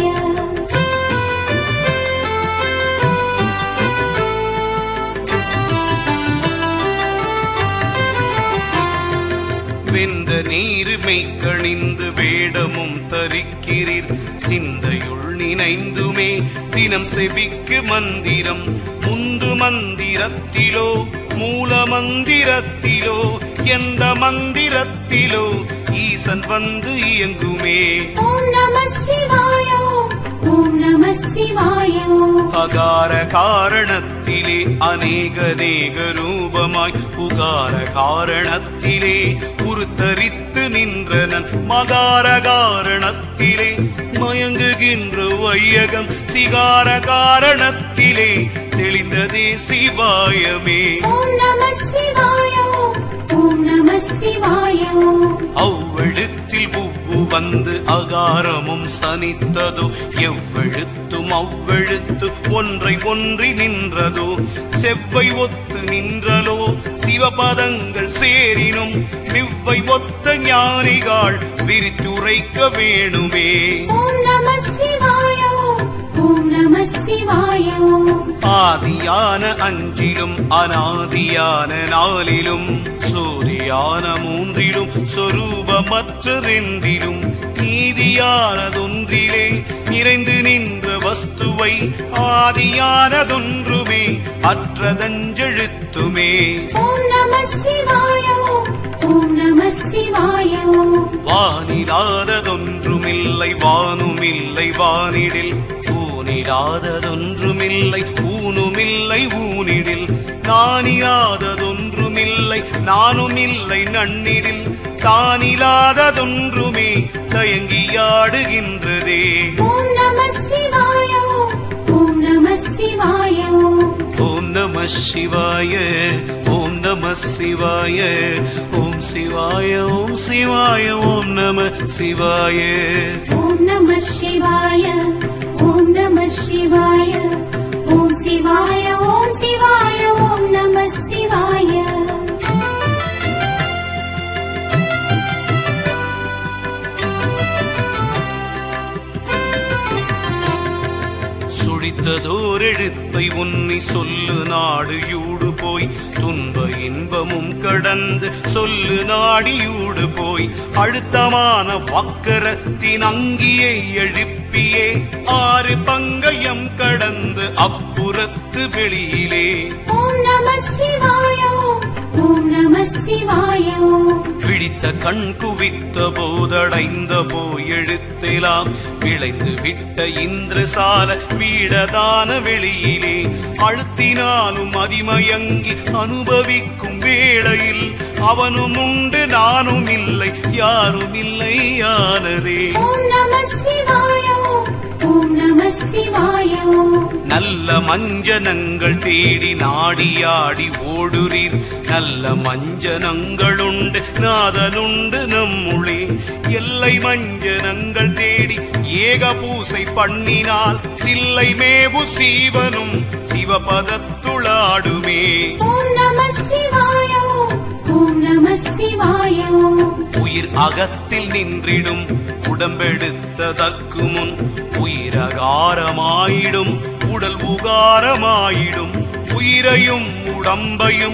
வெந்த நீர் மெய்க்கணிந்து வேடமும் தரிக்கிறீர் சிந்தையுள் நினைந்துமே தினம் செபிக்கு மந்திரம் முந்து மந்திரத்திலோ மூல மந்திரத்திலோ எந்த மந்திரத்திலோ ஈசன் வந்து இயங்குமே ஓம் நம சிவாய ஓம் ஓம் நம சிவாய ஓம் அகார காரணத்திலே அநேக நேக ரூபமாய் உகார காரணத்திலே உருத்தரித்து நின்றனன் மகார காரணத்திலே மயங்குகின்ற வையகம் சிகார காரணத்திலே தெளிந்ததே சிவாயமே ஓம் நம சிவாய ஓம் ஓம் நம சிவாய ஓம் அவ்வெழுத்தில் உவ்வு வந்து அகாரமும் சனித்ததோ எவ்வெழுத்தும் அவ்வெழுத்து ஒன்றை ஒன்றி நின்றதோ செவ்வை ஒத்து நின்றலோ சிவபதங்கள் சேரினும் மிவ்வை ஒத்த ஞானிகள் விரித்துரைக்க வேணுமே ஓம் நம சிவாய ஓம் ஓம் நம சிவாய ஓம் ஆதியான அஞ்சிலும் அனாதியான நாளிலும் சூரியான மூன்றிலும் சொரூபமற்றதென்றிலும் நீதியானதொன்றிலே நிறைந்து நின்ற வஸ்துவை ஆதியானதொன்றுமே அற்றதஞ்செழுத்துமே ஓம் நம சிவாய ஓம் ஓம் நம சிவாய ஓம் வானிலாததொன்றுமில்லை வானுமில்லை வானிடில் ஊனிலாததொன்றுமில்லை ஊனுமில்லை ஊனிடில் நானிலாததொன்றுமில்லை நானுமில்லை நன்னிடில் தானிலாததொன்றுமே தயங்கியாடுகின்றதே ஓம் நம சிவாய ஓம் ஓம் நம சிவாய ஓம் ஓம் நம சிவாய ஓம் நம சிவாய ஓம் சிவாய ஓம் சிவாய ஓம் நம சிவாய ஓம் நம சிவாய ஓம் நம சிவாய ஓம் சிவாய ஓம் சிவாய ஓம் நம சிவாய சுழித்ததோர் எழுத்தை உன்னி சொல்லு நாடியூடு போய் துன்ப இன்பமும் கடந்து சொல்லு நாடியூடு போய் அழுத்தமான வக்கரத்தின் அங்கியை எழுப்பியே ஆறு பங்கயம் கடந்து அப்புறத்து வெளியிலே ஓம் நம சிவாய ஓம் ஓம் நம சிவாய ஓம் விழித்த கண் குவித்த போதடைந்த போய் எழுத்தெலாம் விளைந்து விட்ட இந்திரசால வீடதான வெளியிலே அழுத்தினாலும் அதிமயங்கி அனுபவிக்கும் வேளையில் அவனும் உண்டு நானும் இல்லை யாரும் இல்லை யானதே ஓம் நம சிவாய ஓம் ஓம் நம சிவாய ஓம் நல்ல மஞ்சனங்கள் தேடி நாடியாடி ஓடுறீர் நல்ல மஞ்சனங்களுண்டு நாதனுண்டு நம்முளே எல்லை மஞ்சனங்கள் தேடி ஏக பூசை பண்ணினால் சில்லை மேவு சீவனும் சிவபதத்துளாடுமே ஓம் நம சிவாய ஓம் ஓம் நம சிவாய ஓம் உயிர் அகத்தில் நின்றிடும் உடம்பெடுத்ததற்கு முன் உயிரகாரமாயிடும் உடல் உகாரமாயிடும் உயிரையும் உடம்பையும்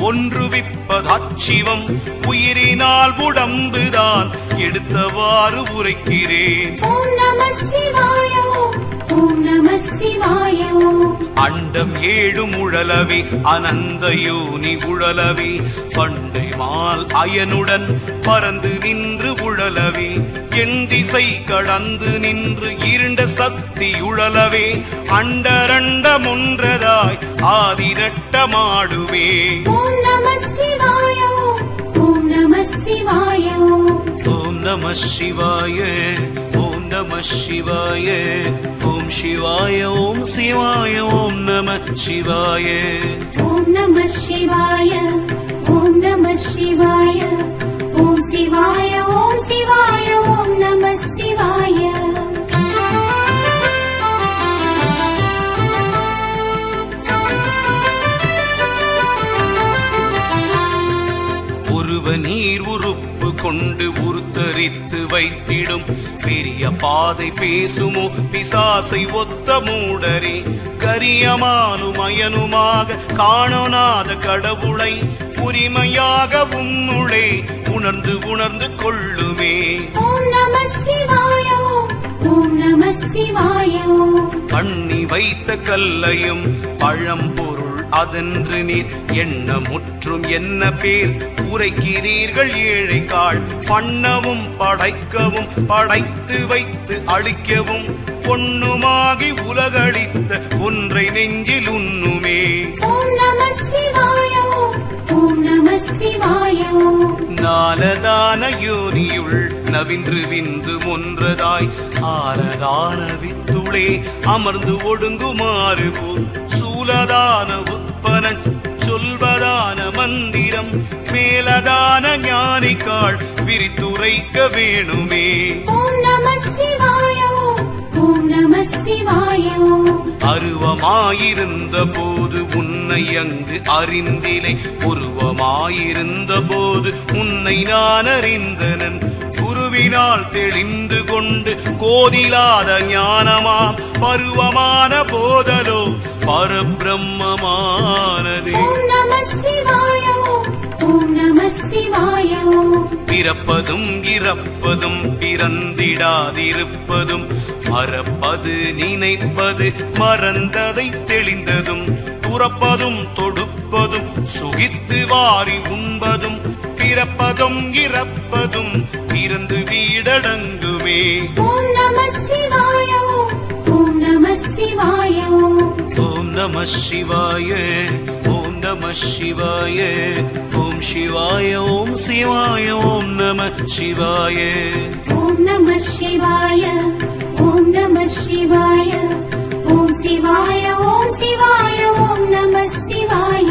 ஒன்றுவிப்பதச்சிவம் உயிரினால் உடம்புதான் எடுத்தவாறு உரைக்கிறேன் ஓம் நம சிவாய ஓம் ஓம் நம சிவாய ஓம் அண்டம் ஏழும் உழலவே அனந்த யோனி உழலவே பண்டை மால் அயனுடன் பறந்து நின்று உழலவே என் திசை கடந்து நின்று இருண்ட சக்தி உழலவே அண்டரண்டம் ஒன்றதாய் ஆதிரட்டமாடுவே ஓம் நம சிவாய ஓம் ஓம் நம சிவாய ஓம் ஓம் நம சிவாய ஓம் நம சிவாய ஓம் சிவாய ஓம் சிவாய ஓம் நம சிவாய ஓம் நம சிவாய ஓம் நம சிவாய ஓம் சிவாய ஓம் சிவாய ஓம் நம சிவாய உருவ நீர் உறுப்பு கொண்டு உருத்தரித்து வைத்திடும் பெரிய பாதை பேசுமோ பிசாசை ஒத்த மூடரே கரியமானும் அயனுமாக காணோனாத கடவுளை உரிமையாக உன்னுளே உணர்ந்து உணர்ந்து கொள்ளுமே ஓம் நம சிவாய ஓம் ஓம் நம சிவாய ஓம் பண்ணி வைத்த கல்லையும் பழம்பொருள் அதென்று நீர் எண்ண முற்றும் என்ன பேர் உரைக்கிறீர்கள் ஏழை காள் பண்ணவும் படைக்கவும் படைத்து வைத்து அழிக்கவும் பொன்னுமாகி உலகளித்த ஒன்றை நெஞ்சில் உண்ணுமே ஓம் நம சிவாய ஓம் ஓம் நம சிவாய ஓம் நாலதான யோனியுள் நவின்று விந்து ஒன்றதாய் ஆரதான வித்துளே அமர்ந்து ஒடுங்குமாறு போல் சூலதான உற்பன சொல்வதான மந்திரம் மேலதான ஞானிக்காள் விரித்துரைக்க வேணுமே ஓம் நம சிவாய ஓம் ஓம் நம சிவாய ஓம் அருவமாயிருந்த போது உன்னை அங்கு அறிந்திலை உருவமாயிருந்த போது உன்னை நான் அறிந்தனன் குருவினால் தெளிந்து கொண்டு கோதிலாத ஞானமாம் பருவமான போதலோ பரபிரம்மமானதே ஓம் நம சிவாய ஓம் ஓம் நம சிவாய ஓம் பிறப்பதும் இறப்பதும் பிறந்திடாதிருப்பதும் மறப்பது நினைப்பது மறந்ததை தெளிந்ததும் துறப்பதும் தொடுப்பதும் சுகித்து வாரி உண்பதும் பிறப்பதும் இறப்பதும் பிறந்து வீடடங்குமே ஓம் நம சிவாய ஓம் ஓம் நம சிவாய ஓம் ஓம் நம சிவாய ஓம் நம சிவாய ஓம் சிவாய ஓம் சிவாய ஓம் நம சிவாய ஓம் நம சிவாய ஓம் நம சிவாய ஓம் சிவாய ஓம் சிவாய ஓம் நம சிவாய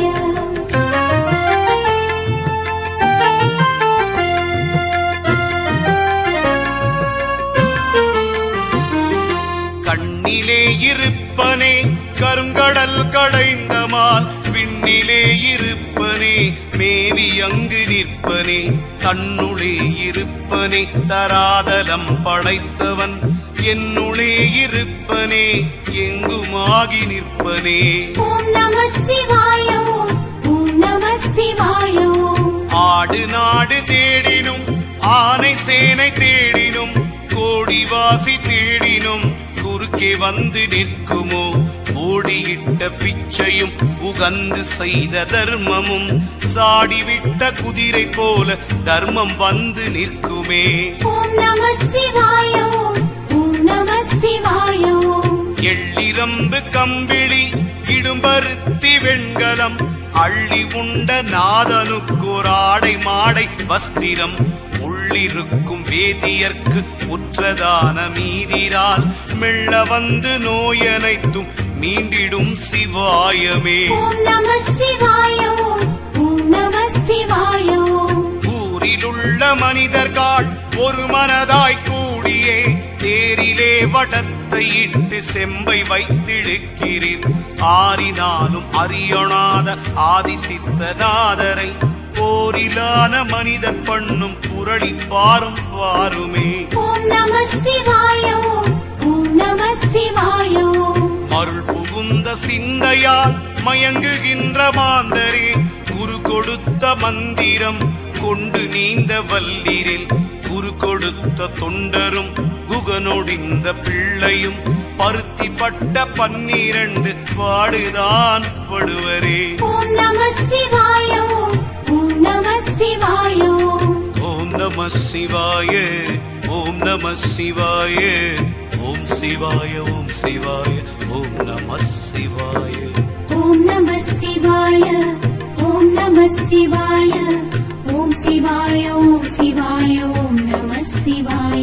கண்ணிலே இருப்பனே கருங்கடல் கடைந்தமால் விண்ணிலே இருப்பனே மேவி அங்கு நிற்பனே தன்னுளே இருப்பனே தராதலம் படைத்தவன் என்னுளே இருப்பனே எங்குமாகி நிற்பனே ஓம் நம சிவாய ஓம் ஓம் நம சிவாய ஓம் ஆடு நாடு தேடினும் ஆனை சேனை தேடினும் கோடிவாசி தேடினும் குறுக்கே வந்து நிற்குமோ ஓடியிட்ட பிச்சையும் உகந்து செய்த தர்மமும் சாடிவிட்ட குதிரை போல தர்மம் வந்து நிற்குமே ஓம் நம சிவாய ஓம் ஓம் நம சிவாய ஓம் எள்ளிரம்பு கம்பிளி இடும்பருத்தி வெண்கலம் அள்ளி உண்ட நாதனுக்கோர் ஆடை மாடை வஸ்திரம் உள்ளிருக்கும் வேதியர்க்கு உற்றதான மீதிரால் மெல்ல வந்து நோயனைத்தும் மீண்டிடும் சிவாயமே ஓம் நம சிவாய ஓம் ஓம் நம சிவாய ஓம் ஊரிலுள்ள மனிதர்கள் ஒரு மனதாய் கூடியே தேரிலே வடத்தை இட்டு செம்பை வைத்திழுக்கிறீர் ஆறினாலும் அறியொணாத ஆதிசித்தநாதரை போரிலான மனிதர் பண்ணும் புரளி பாரும் பாருமே ஓம் நம சிவாய ஓம் ஓம் நம சிவாய ஓம் அருள் புகுந்த சிந்தையால் மயங்குகின்ற மாந்தரே குரு கொடுத்த மந்திரம் கொண்டு நீந்த வல்லிரில் குரு கொடுத்த தொண்டரும் குகனொடிந்த பிள்ளையும் பருத்தி பட்ட பன்னிரண்டு பாடுதான் படுவரே ஓம் நம சிவாய ஓம் ஓம் நம சிவாய ஓம் ஓம் நம சிவாய ஓம் நம சிவாய ஓம் சிவாய ஓம் சிவாய ஓம் நம சிவாய ஓம் நம சிவாய ஓம் நம சிவாய ஓம் சிவாய ஓம் சிவாய ஓம் நம சிவாய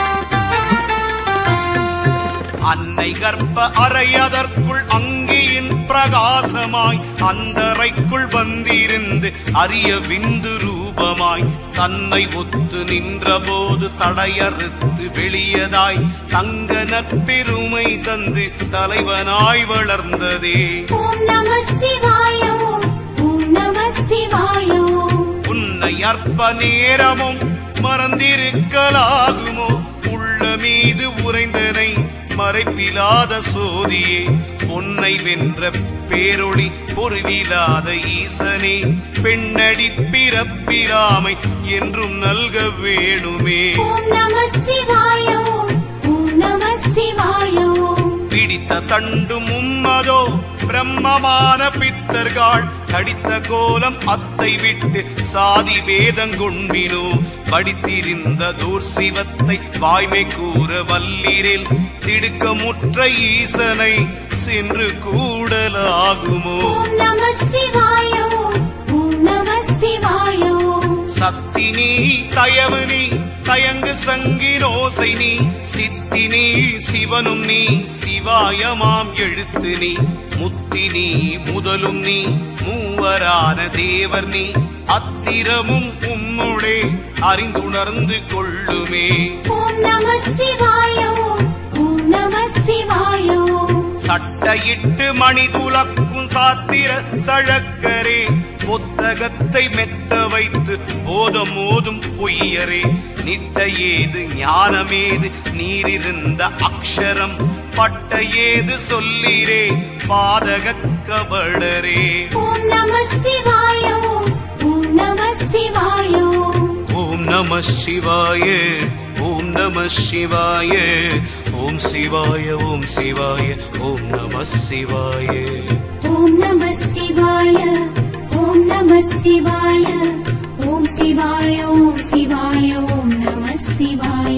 அன்னை கர்ப்ப அறையதற்குள் அங்கியின் பிரகாசமாய் அந்தரைக்குள் வந்திருந்து அரிய விந்து ரூபமாய் தன்னை ஒத்து நின்றபோது தடையறுத்து வெளியதாய் தங்க நற்பெருமை தந்து தலைவனாய் வளர்ந்ததே ஓம் நம சிவாய ஓம் ஓம் நம சிவாய ஓம் உன்னை அற்ப நேரமும் மறந்திருக்கலாகுமோ உள்ள மீது உறைந்தனை மறைப்பிலாத சோதியே பொன்னை வென்ற பேரொளி பொருவிலாத ஈசனே பெண்ணடி பிறப்பிலாமை என்றும் நல்க வேணுமே ஓம் நம சிவாய ஓம் ஓம் நம சிவாய ஓம் பிடித்த தண்டு மும்மதோ பிரம்மமான பித்தர்கள் கடித்த கோலம் அத்தை விட்டு சாதி வேதங்கொண்பினோ படித்திருந்த தூர் சிவத்தை வாய்மை கூற வல்லிரில் திடுக்கமுற்ற ஈசனை சென்று கூடலாகுமோ ஓம் நம சிவாய ஓம் ஓம் நம சிவாய ஓம் சக்தி நீ தயவு நீ தயங்கு சங்கினோசை நீ சித்தி நீ சிவனும் நீ சிவாயமாம் எழுத்து நீ முத்தி நீ முதலும் நீ மூவரான தேவர் நீ அத்திரமும் உம்முடே அறிந்துணர்ந்து கொள்ளுமே ஓம் நம சிவாய ஓம் ஓம் நம சிவாய ஓம் சட்டையிட்டு மணி துலக்கும் சாத்திர சழக்கரே புத்தகத்தை மெத்த வைத்து போதம் மோதும் பொய்யரே நிட்ட ஏது ஞானமேது நீரிருந்த அக்ஷரம் பட்ட ஏது சொல்லீரே பாதக கபடரே ஓம் நம சிவாய ஓம் ஓம் நம சிவாய ஓம் ஓம் நம சிவாய ஓம் நம சிவாய ஓம் சிவாய ஓம் சிவாய ஓம் நம சிவாய ஓம் நம சிவாய ஓம் நம சிவாய ஓம் சிவாய ஓம் சிவாய ஓம் நம சிவாய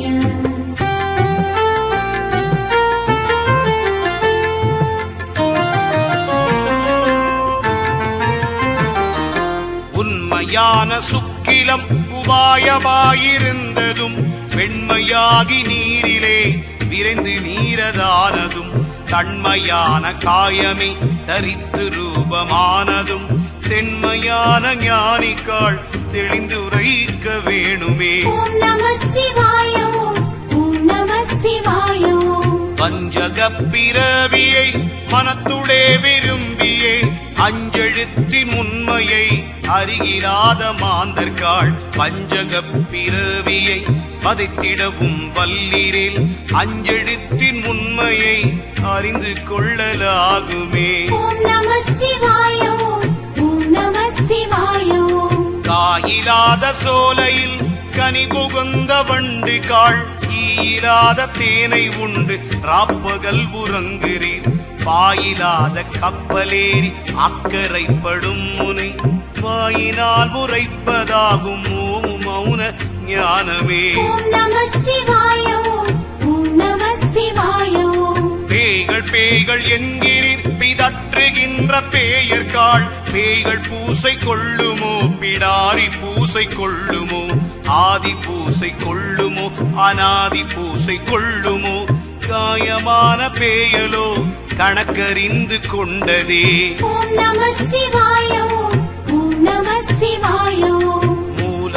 உண்மையான சுக்கிலம் உபாயமாயிருந்ததும் வெண்மையாகி நீரிலே விரைந்து நீரதானதும் தன்மையான காயமே தரித்து ரூபமானதும் தென்மையான ஞானிக்காள் தெளிந்துரைக்க வேணுமே ஓம் நம சிவாய ஓம் ஓம் நம சிவாய ஓம் பஞ்சக பிறவியை மனத்துடே விரும்பியே அஞ்செழுத்தின் உண்மையை அறிகிறாத மாந்தர்காள் பஞ்சக பிறவியை பதைத்திடவும் வல்லீரில் அஞ்செழுத்தின் உண்மையை அறிந்து கொள்ளலாகுமே ஓம் நம சிவாய ஓம் ஓம் நம சிவாய ஓம் காயிலாத சோலையில் கனி புகுந்த வண்டு காள் ஈயிலாத தேனை உண்டு ராப்பகல் உறங்குறீர் பாயிலாத கப்பலேறி அக்கறைப்படும் முனை வாயினால் உரைப்பதாகும் ஓம் மௌன ஞானமே ஓம் நம சிவாய ஓம் ஓம் நம சிவாய ஓம் பேய்கள் பேய்கள் என்கிறீர் பிதற்றுகின்ற பேயர்காள் பேய்கள் பூசை கொள்ளுமோ பிடாரி பூசை கொள்ளுமோ ஆதி பூசை கொள்ளுமோ அனாதி பூசை கொள்ளுமோ காயமான பேயலோ கணக்கறிந்து கொண்டதே ஓம் நம சிவாய ஓம் ஓம் நம சிவாய ஓம் மூல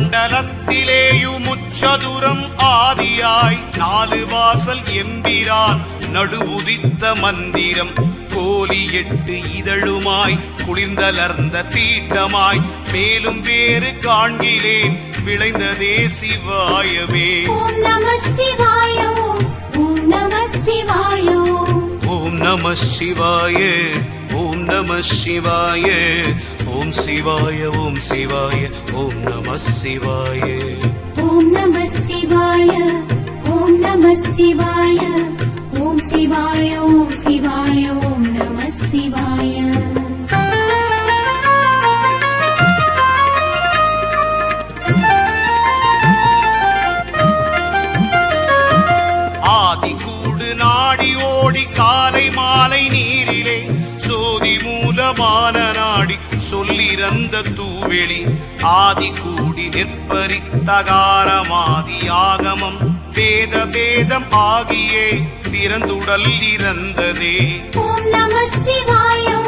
மண்டலத்திலேயுமுச்சதுரம் ஆதியாய் நாலு வாசல் எம்பிரான் நடுவுதித்த மந்திரம் கோலி எட்டு இதழுமாய் குளிர்ந்தலர்ந்த தீட்டமாய் மேலும் வேறு காண்கிலேன் விளைந்ததே சிவாயமே ஓம் நம சிவாய ஓம் ஓம் நம சிவாய ஓம் ஓம் நம சிவாய ஓம் நம சிவாய ஓம் சிவாய ஓம் சிவாய ஓம் நம சிவாய ஓம் நம சிவாய ஓம் நம சிவாய ஓம் சிவாய ஓம் சிவாய ஓம் நம சிவாய ஆதி கூடு நாடி ஓடி காலை மாலை நீரிலே சோதி மூலமான நாடி சொல்லிறந்த தூவெளி ஆதி கூடி நிற்பரித்தகாரமாதி ஆகமம் வேத வேதம் ஆகியே பிறந்துடல் இறந்ததே ஓம் நம சிவாய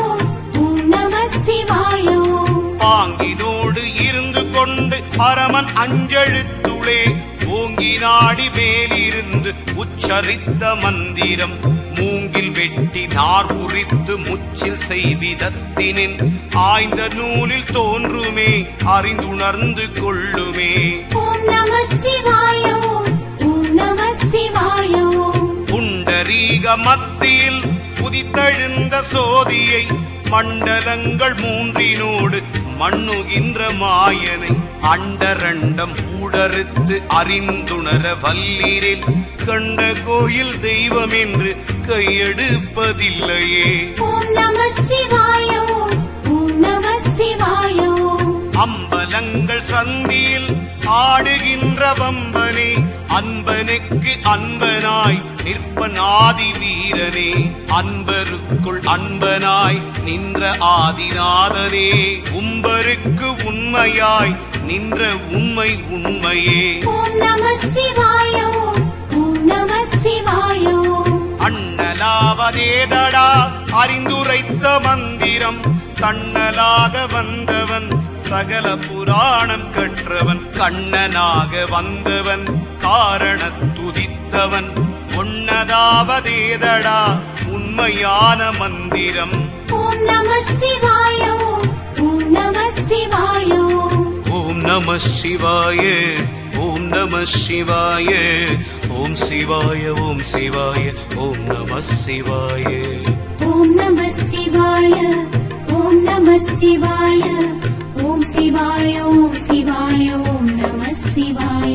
சிவாய ஓம் பாங்கினோடு இருந்து கொண்டு பரமன் அஞ்செழுத்துளே ஓங்கி நாடி மேலிருந்து உச்சரித்த மந்திரம் மூங்கில் வெட்டி நார் உரித்து முச்சில் செய்விதத்தினின் ஆய்ந்த நூலில் தோன்றுமே அறிந்துணர்ந்து கொள்ளுமே ஓம் நம சிவாய ஓம் ஓம் நம சிவாய ஓம் புண்டரீக மத்தியில் புதித்தெழுந்த சோதியை மண்டலங்கள் மூன்றினோடு மண்ணுகின்ற மாயனை அண்டரண்டம் ஊடறுத்து அறிந்துணர வல்லீரில் கண்ட கோயில் தெய்வம் என்று கையெடுப்பதில்லையே ஓம் நம சிவாய ஓம் ஓம் நம சிவாய ஓம் அம்பலங்கள் சந்தியில் ஆடுகின்ற வம்பனே அன்பனுக்கு அன்பனாய் நிற்பன் ஆதி வீரனே அன்பருக்குள் அன்பனாய் நின்ற ஆதிநாதனே உம்பருக்கு உண்மையாய் நின்ற உண்மை உண்மையே ஓம் நம சிவாய ஓம் ஓம் நம சிவாய ஓம் அண்ணலாவதேதடா அறிந்துரைத்த மந்திரம் கண்ணலாக வந்தவன் சகல புராணம் கற்றவன் கண்ணனாக வந்தவன் காரணத் துதித்தவன் ஒன்னதாவதேதடா உண்மையான மந்திரம் ஓம் நம சிவாய ஓம் ஓம் நம சிவாய ஓம் ஓம் நம சிவாய ஓம் நம சிவாய ஓம் சிவாய ஓம் சிவாய ஓம் நம சிவாய ஓம் நம சிவாய ஓம் நம சிவாய ஓம் சிவாய ஓம் சிவாய ஓம் நம சிவாய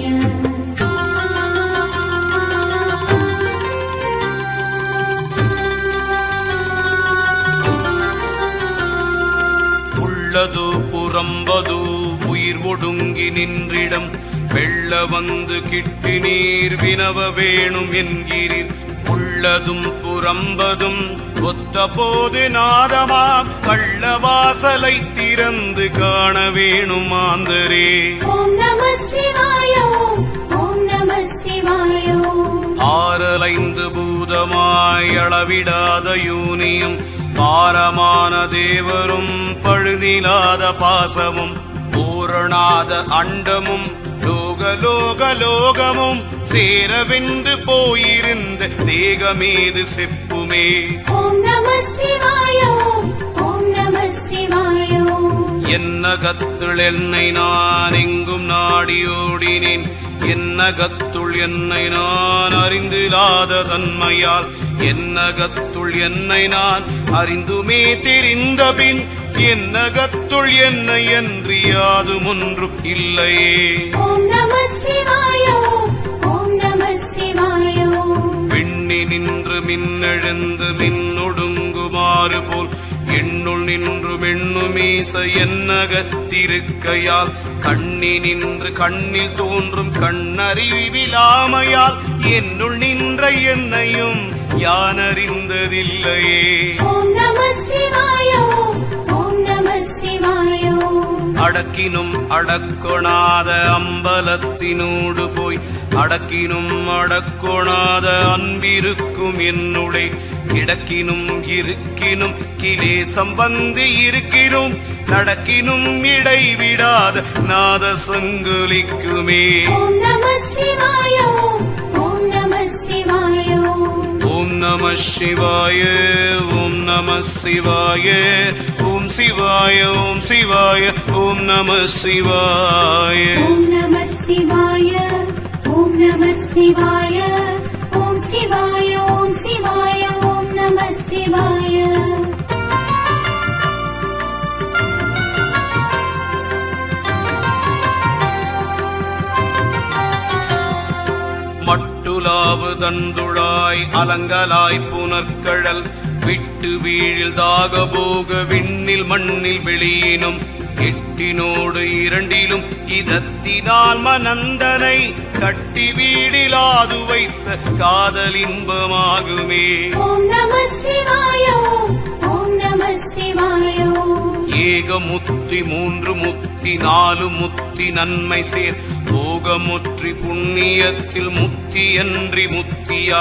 உள்ளது புறம்பது உயிர் ஒடுங்கி நின்றிடம் வெள்ள வந்து கிட்டி நீர் வினவ வேணும் என்கிறீர் உள்ளதும் புறம்பதும் ஒத்த போது நாதமாம் கள்ளவாசலை திறந்து காண வேணும் மாந்தரே ஓம் நம சிவாய ஓம் ஓம் நம சிவாய ஓம் ஆறலைந்து பூதமாய் அளவிடாத யூனியும் பாரமான தேவரும் பழுதிலாத பாசமும் பூரணாத அண்டமும் லோக லோக லோகமும் சேரவென்று போயிருந்த தேகமேது செப்புமே ஓம் நம சிவாய ஓம் ஓம் நம சிவாய ஓம் என்ன கத்துள் என்னை நான் எங்கும் நாடி ஓடினேன் என்ன கத்துள் என்னை நான் அறிந்திலாத தன்மையால் என்ன கத்துள் என்னை நான் அறிந்துமே தெரிந்த பின் என்ன கத்துள் என்னை என்று யாதும் ஒன்றும் இல்லையே ஓம் நம சிவாய ஓம் ஓம் நம சிவாய ஓம் விண்ணி நின்று மின்னெழுந்து மின்னொடுங்குமாறு போல் எண்ணுள் நின்று மென்னுமீச என்னகத்திருக்கையால் கண்ணி நின்று கண்ணில் தோன்றும் கண்ணறிவிலாமையால் என்னுள் நின்ற என்னையும் யான் அறிந்ததில்லையே ஓம் நம சிவாய ஓம் ஓம் நம சிவாய ஓம் அடக்கினும் அடக்கொணாத அம்பலத்தினூடு போய் அடக்கினும் அடக்கொணாத அன்பிருக்கும் என்னுடை கிடக்கினும் இருக்கினும் கிலேசம் வந்து இருக்கினும் நடக்கினும் இடைவிடாத நாத சங்குலிக்குமே ஓம் நம சிவாய ஓம் ஓம் நம சிவாய ஓம் ஓம் நம சிவாய ஓம் நம சிவாய ஓம் சிவாய ஓம் சிவாய ஓம் நம சிவாய ஓம் நம சிவாய ஓம் நம சிவாய ஓம் சிவாய ஓம் சிவாய ஓம் நம சிவாய மட்டுலாவு தந்துழாய் அலங்கலாய் புனற்கழல் விட்டு வீழில் தாகபோக விண்ணில் மண்ணில் வெளியினும் எட்டினோடு இரண்டிலும் இதத்தினால் மனந்தனை கட்டி வீடிலாது வைத்த காதலின்பமாகுமே ஓம் நம சிவாய ஓம் ஓம் நம சிவாய ஓம் ஏக முத்தி மூன்று முத்தி நாலு முத்தி நன்மை சேர் போகமுற்றி புண்ணியத்தில் முத்தி என்றி முத்தியாய்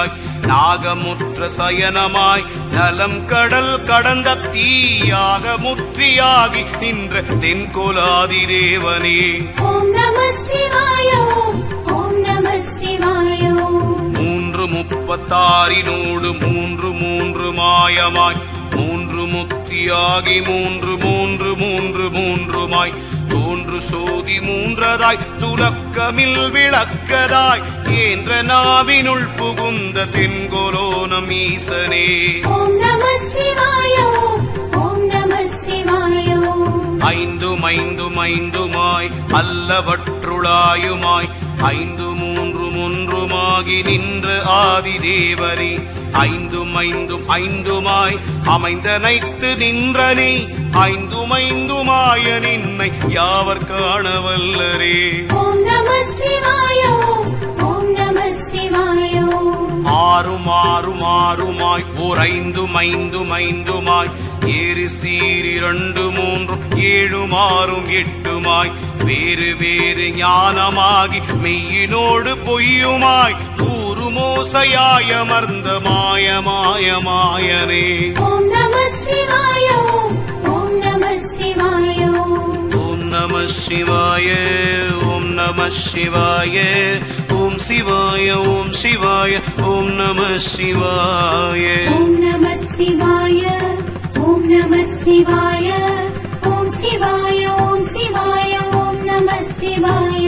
நாகமுற்ற சயனமாய் நலம் கடல் கடந்த தீயாக முற்றியாகி நின்ற தென்கொலாதி தேவனே ஓம் நம சிவாய ஓம் ஓம் நம சிவாய ஓம் மூன்று முப்பத்தாறினோடு மூன்று மூன்று மாயமாய் மூன்று முத்தியாகி மூன்று மூன்று மூன்று மூன்றுமாய் தோன்று சோதி மூன்றதாய் துலக்கமில் விளக்கதாய் ஏன்ற நாவினுள் புகுந்த தென்கொலோனம் ஈசனே ஓம் நம சிவாய ஓம் ஓம் நம சிவாய ஓம் ஐந்தும் ஐந்தும் ஐந்துமாய் அல்லவற்றுளாயுமாய் ஐந்து மூன்றும் ஒன்றுமாகி நின்ற ஆதி தேவனே ஐந்தும் ஐந்தும் ஐந்துமாய் அமைந்தனைத்து நின்றனே ஐந்தும் ஐந்துமாய நின்னை யாவர் காணவல்லரே ஓம் நம சிவாய ஓம் ஓம் நம சிவாய ஓம் ஆறும் ஆறும் ஆறுமாய் ஓர் ஐந்தும் ஐந்தும் ஐந்துமாய் ஏறு சீர் இரண்டு மூன்றும் ஏழும் ஆறும் எட்டுமாய் வேறு வேறு ஞானமாகி மெய்யினோடு பொய்யுமாய் கூறுமோசையாய் அமர்ந்த மாய மாய மாயனே ஓம் நம சிவாய ஓம் ஓம் நம சிவாய ஓம் ஓம் நம சிவாய ஓம் நம சிவாய ஓம் சிவாய ஓம் சிவாய ஓம் நம சிவாய ஓம் நம சிவாய ஓம் நம சிவாய ஓம் சிவாய ஓம் சிவாய ஓம் நம சிவாய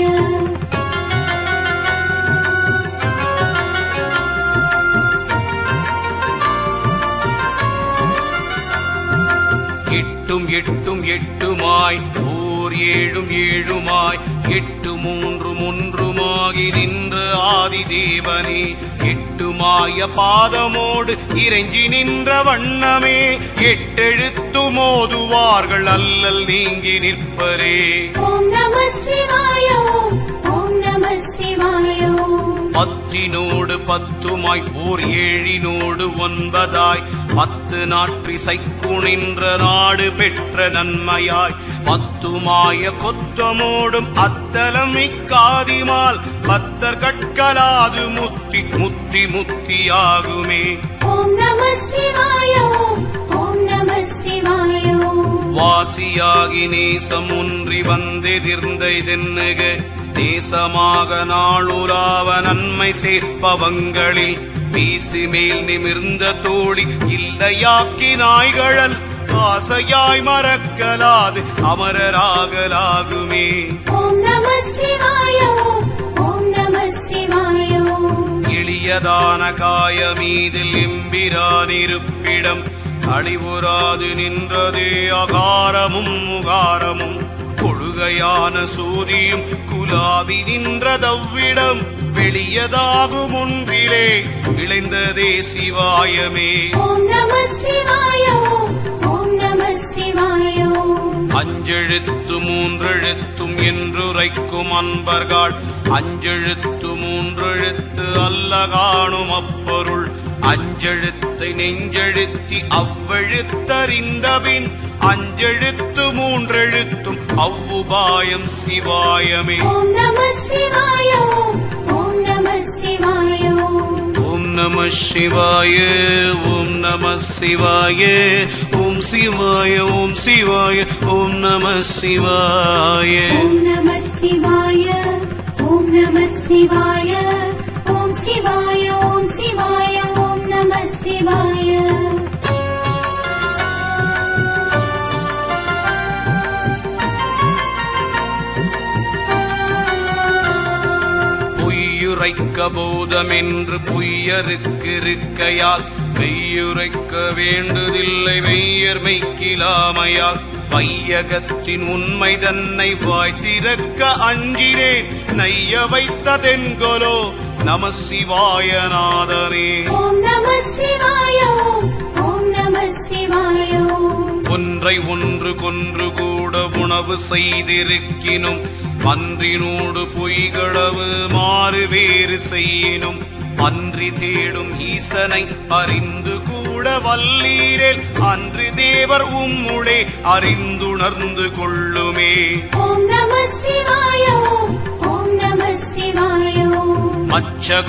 எட்டும் எட்டும் எட்டுமாய் ஓர் ஏழும் ஏழுமாய் எட்டு மூன்று ஒன்றுமாகி நின்ற ஆதி தேவனே எட்டுமாய பாதமோடு இறைஞ்சி நின்ற வண்ணமே எட்டெழுத்து மோதுவார்கள் அல்லல் நீங்கி நிற்பரே ஓம் நம சிவாய ஓம் ஓம் நம சிவாய ஓம் பத்தினோடு பத்துமாய் ஓர் ஏழினோடு ஒன்பதாய் பத்து நாற்றிசைக்கு நின்ற நாடு பெற்ற நன்மையாய் பத்துமாய கொத்தமோடும் அத்தலம் இக்காதிமால் பத்தர் கற்கலாது முத்தி முத்தி முத்தியாகுமே ஓம் நம சிவாய ஓம் ஓம் நம சிவாய ஓம் வாசியாகி நேசம் ஒன்றி வந்தெதிர்ந்த இதென்னுக தேசமாக நாளுலாவ நன்மை சேர்ப்பவங்களில் வீசி மேல் நிமிர்ந்த தோழி இல்லையாக்கி நாய்கழல் ஆசையாய் மறக்கலாது அமரராகலாகுமே ஓம் நம சிவாய ஓம் ஓம் நம சிவாய ஓம் எளியதான காயமீதில் எம்பிரான் இருப்பிடம் அழிவுறாது நின்றதே அகாரமும் முகாரமும் கொழுகையான சூதியும் குலாவி நின்றதவ்விடம் வெளியதாகும் ஒன்றிலே விளைந்ததே சிவாயமே ஓம் நம சிவாய ஓம் ஓம் நம சிவாய ஓம் அஞ்செழுத்து மூன்றெழுத்தும் என்றுரைக்கும் அன்பர்கள் அஞ்செழுத்து மூன்றெழுத்து அல்ல காணும் அப்பொருள் அஞ்செழுத்தை நெஞ்செழுத்தி அவ்வெழுத்தறிந்தபின் அஞ்செழுத்து மூன்றெழுத்தும் அவ்வுபாயம் சிவாயமே ஓம் நம சிவாய ஓம் ஓம் நம சிவாய ஓம் ஓம் நம சிவாய ஓம் நம சிவாய ஓம் சிவாய ஓம் சிவாய ஓம் நம சிவாய ஓம் நம சிவாய ஓம் நம சிவாய ஓம் சிவாய ஓம் சிவாய ஓம் நம சிவாய பொய்யுரைக்க போதமென்று பொய்யருக்கு இருக்கையால் மெய்யுரைக்க வேண்டுதில்லை மெய்யர் மெய்க்கிலாமையால் வையகத்தின் உண்மை தன்னை வாய் திறக்க அஞ்சினேன் நைய வைத்ததென்கொலோ நம சிவாயநாதனே ஓம் நம சிவாய ஓம் ஓம் நம சிவாய ஓம் ஒன்றை ஒன்று கொன்று கூட உணவு செய்திருக்கினும் மன்றினோடு பொய்களவு மாறு வேறு செய்யினும் அன்றி தேடும் ஈசனை அறிந்து கூட வல்லீரேல் அன்று தேவர் உம்முளே அறிந்துணர்ந்து கொள்ளுமே ஓம் நம சிவாய ஓம் ஓம் நம சிவாய ஓம் மச்சகத்துள்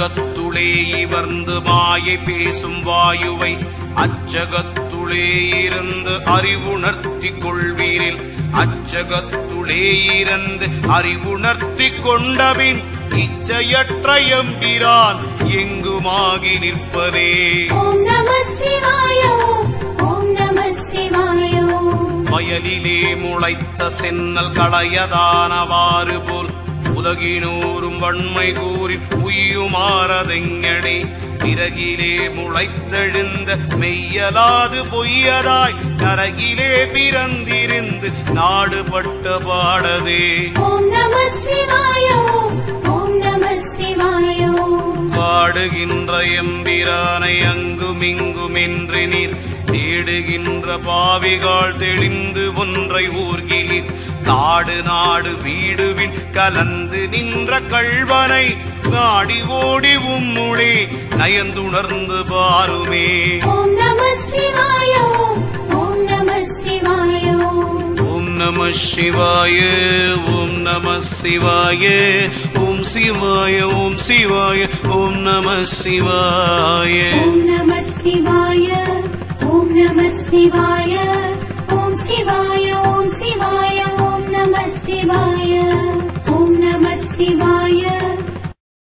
அச்சகத்துளே இவர்ந்து மாயை பேசும் வாயுவை அச்சகத்துளே இருந்து அறிவுணர்த்தி கொள்வீரில் அச்சகத்துளே இருந்து அறிவுணர்த்தி கொண்டபின் இச்சையற்ற எம்பிரான் எங்குமாகி நிற்பதே ஓம் நம சிவாய ஓம் ஓம் நம சிவாய ஓம் வயலிலே முளைத்த சென்னல் களையதானவாறு போல் உலகினூரும் வன்மை கூறி உய்யுமாறதெங்கடே பிறகிலே முளைத்தெழுந்த மெய்யலாது பொய்யதாய் நரகிலே பிறந்திருந்து நாடுபட்ட பாடதே ஓம் நம சிவாய ஓம் ஓம் நம சிவாய ஓம் பாடுகின்ற எம்பிரானை அங்குமிங்குமென்று நீர் தேடுகின்ற பாவிகால் தெளிந்து ஒன்றை ஊர்கிலீர் காடு நாடு வீடுவின் கலந்து நின்ற கள்வனை நாடி ஓடி உம்முளே நயந்துணர்ந்து பாருமே ஓம் நம சிவாய ஓம் ஓம் நம சிவாய ஓம் ஓம் நம சிவாய ஓம் நம சிவாய ஓம் சிவாய ஓம் சிவாய ஓம் நம சிவாய ஓம்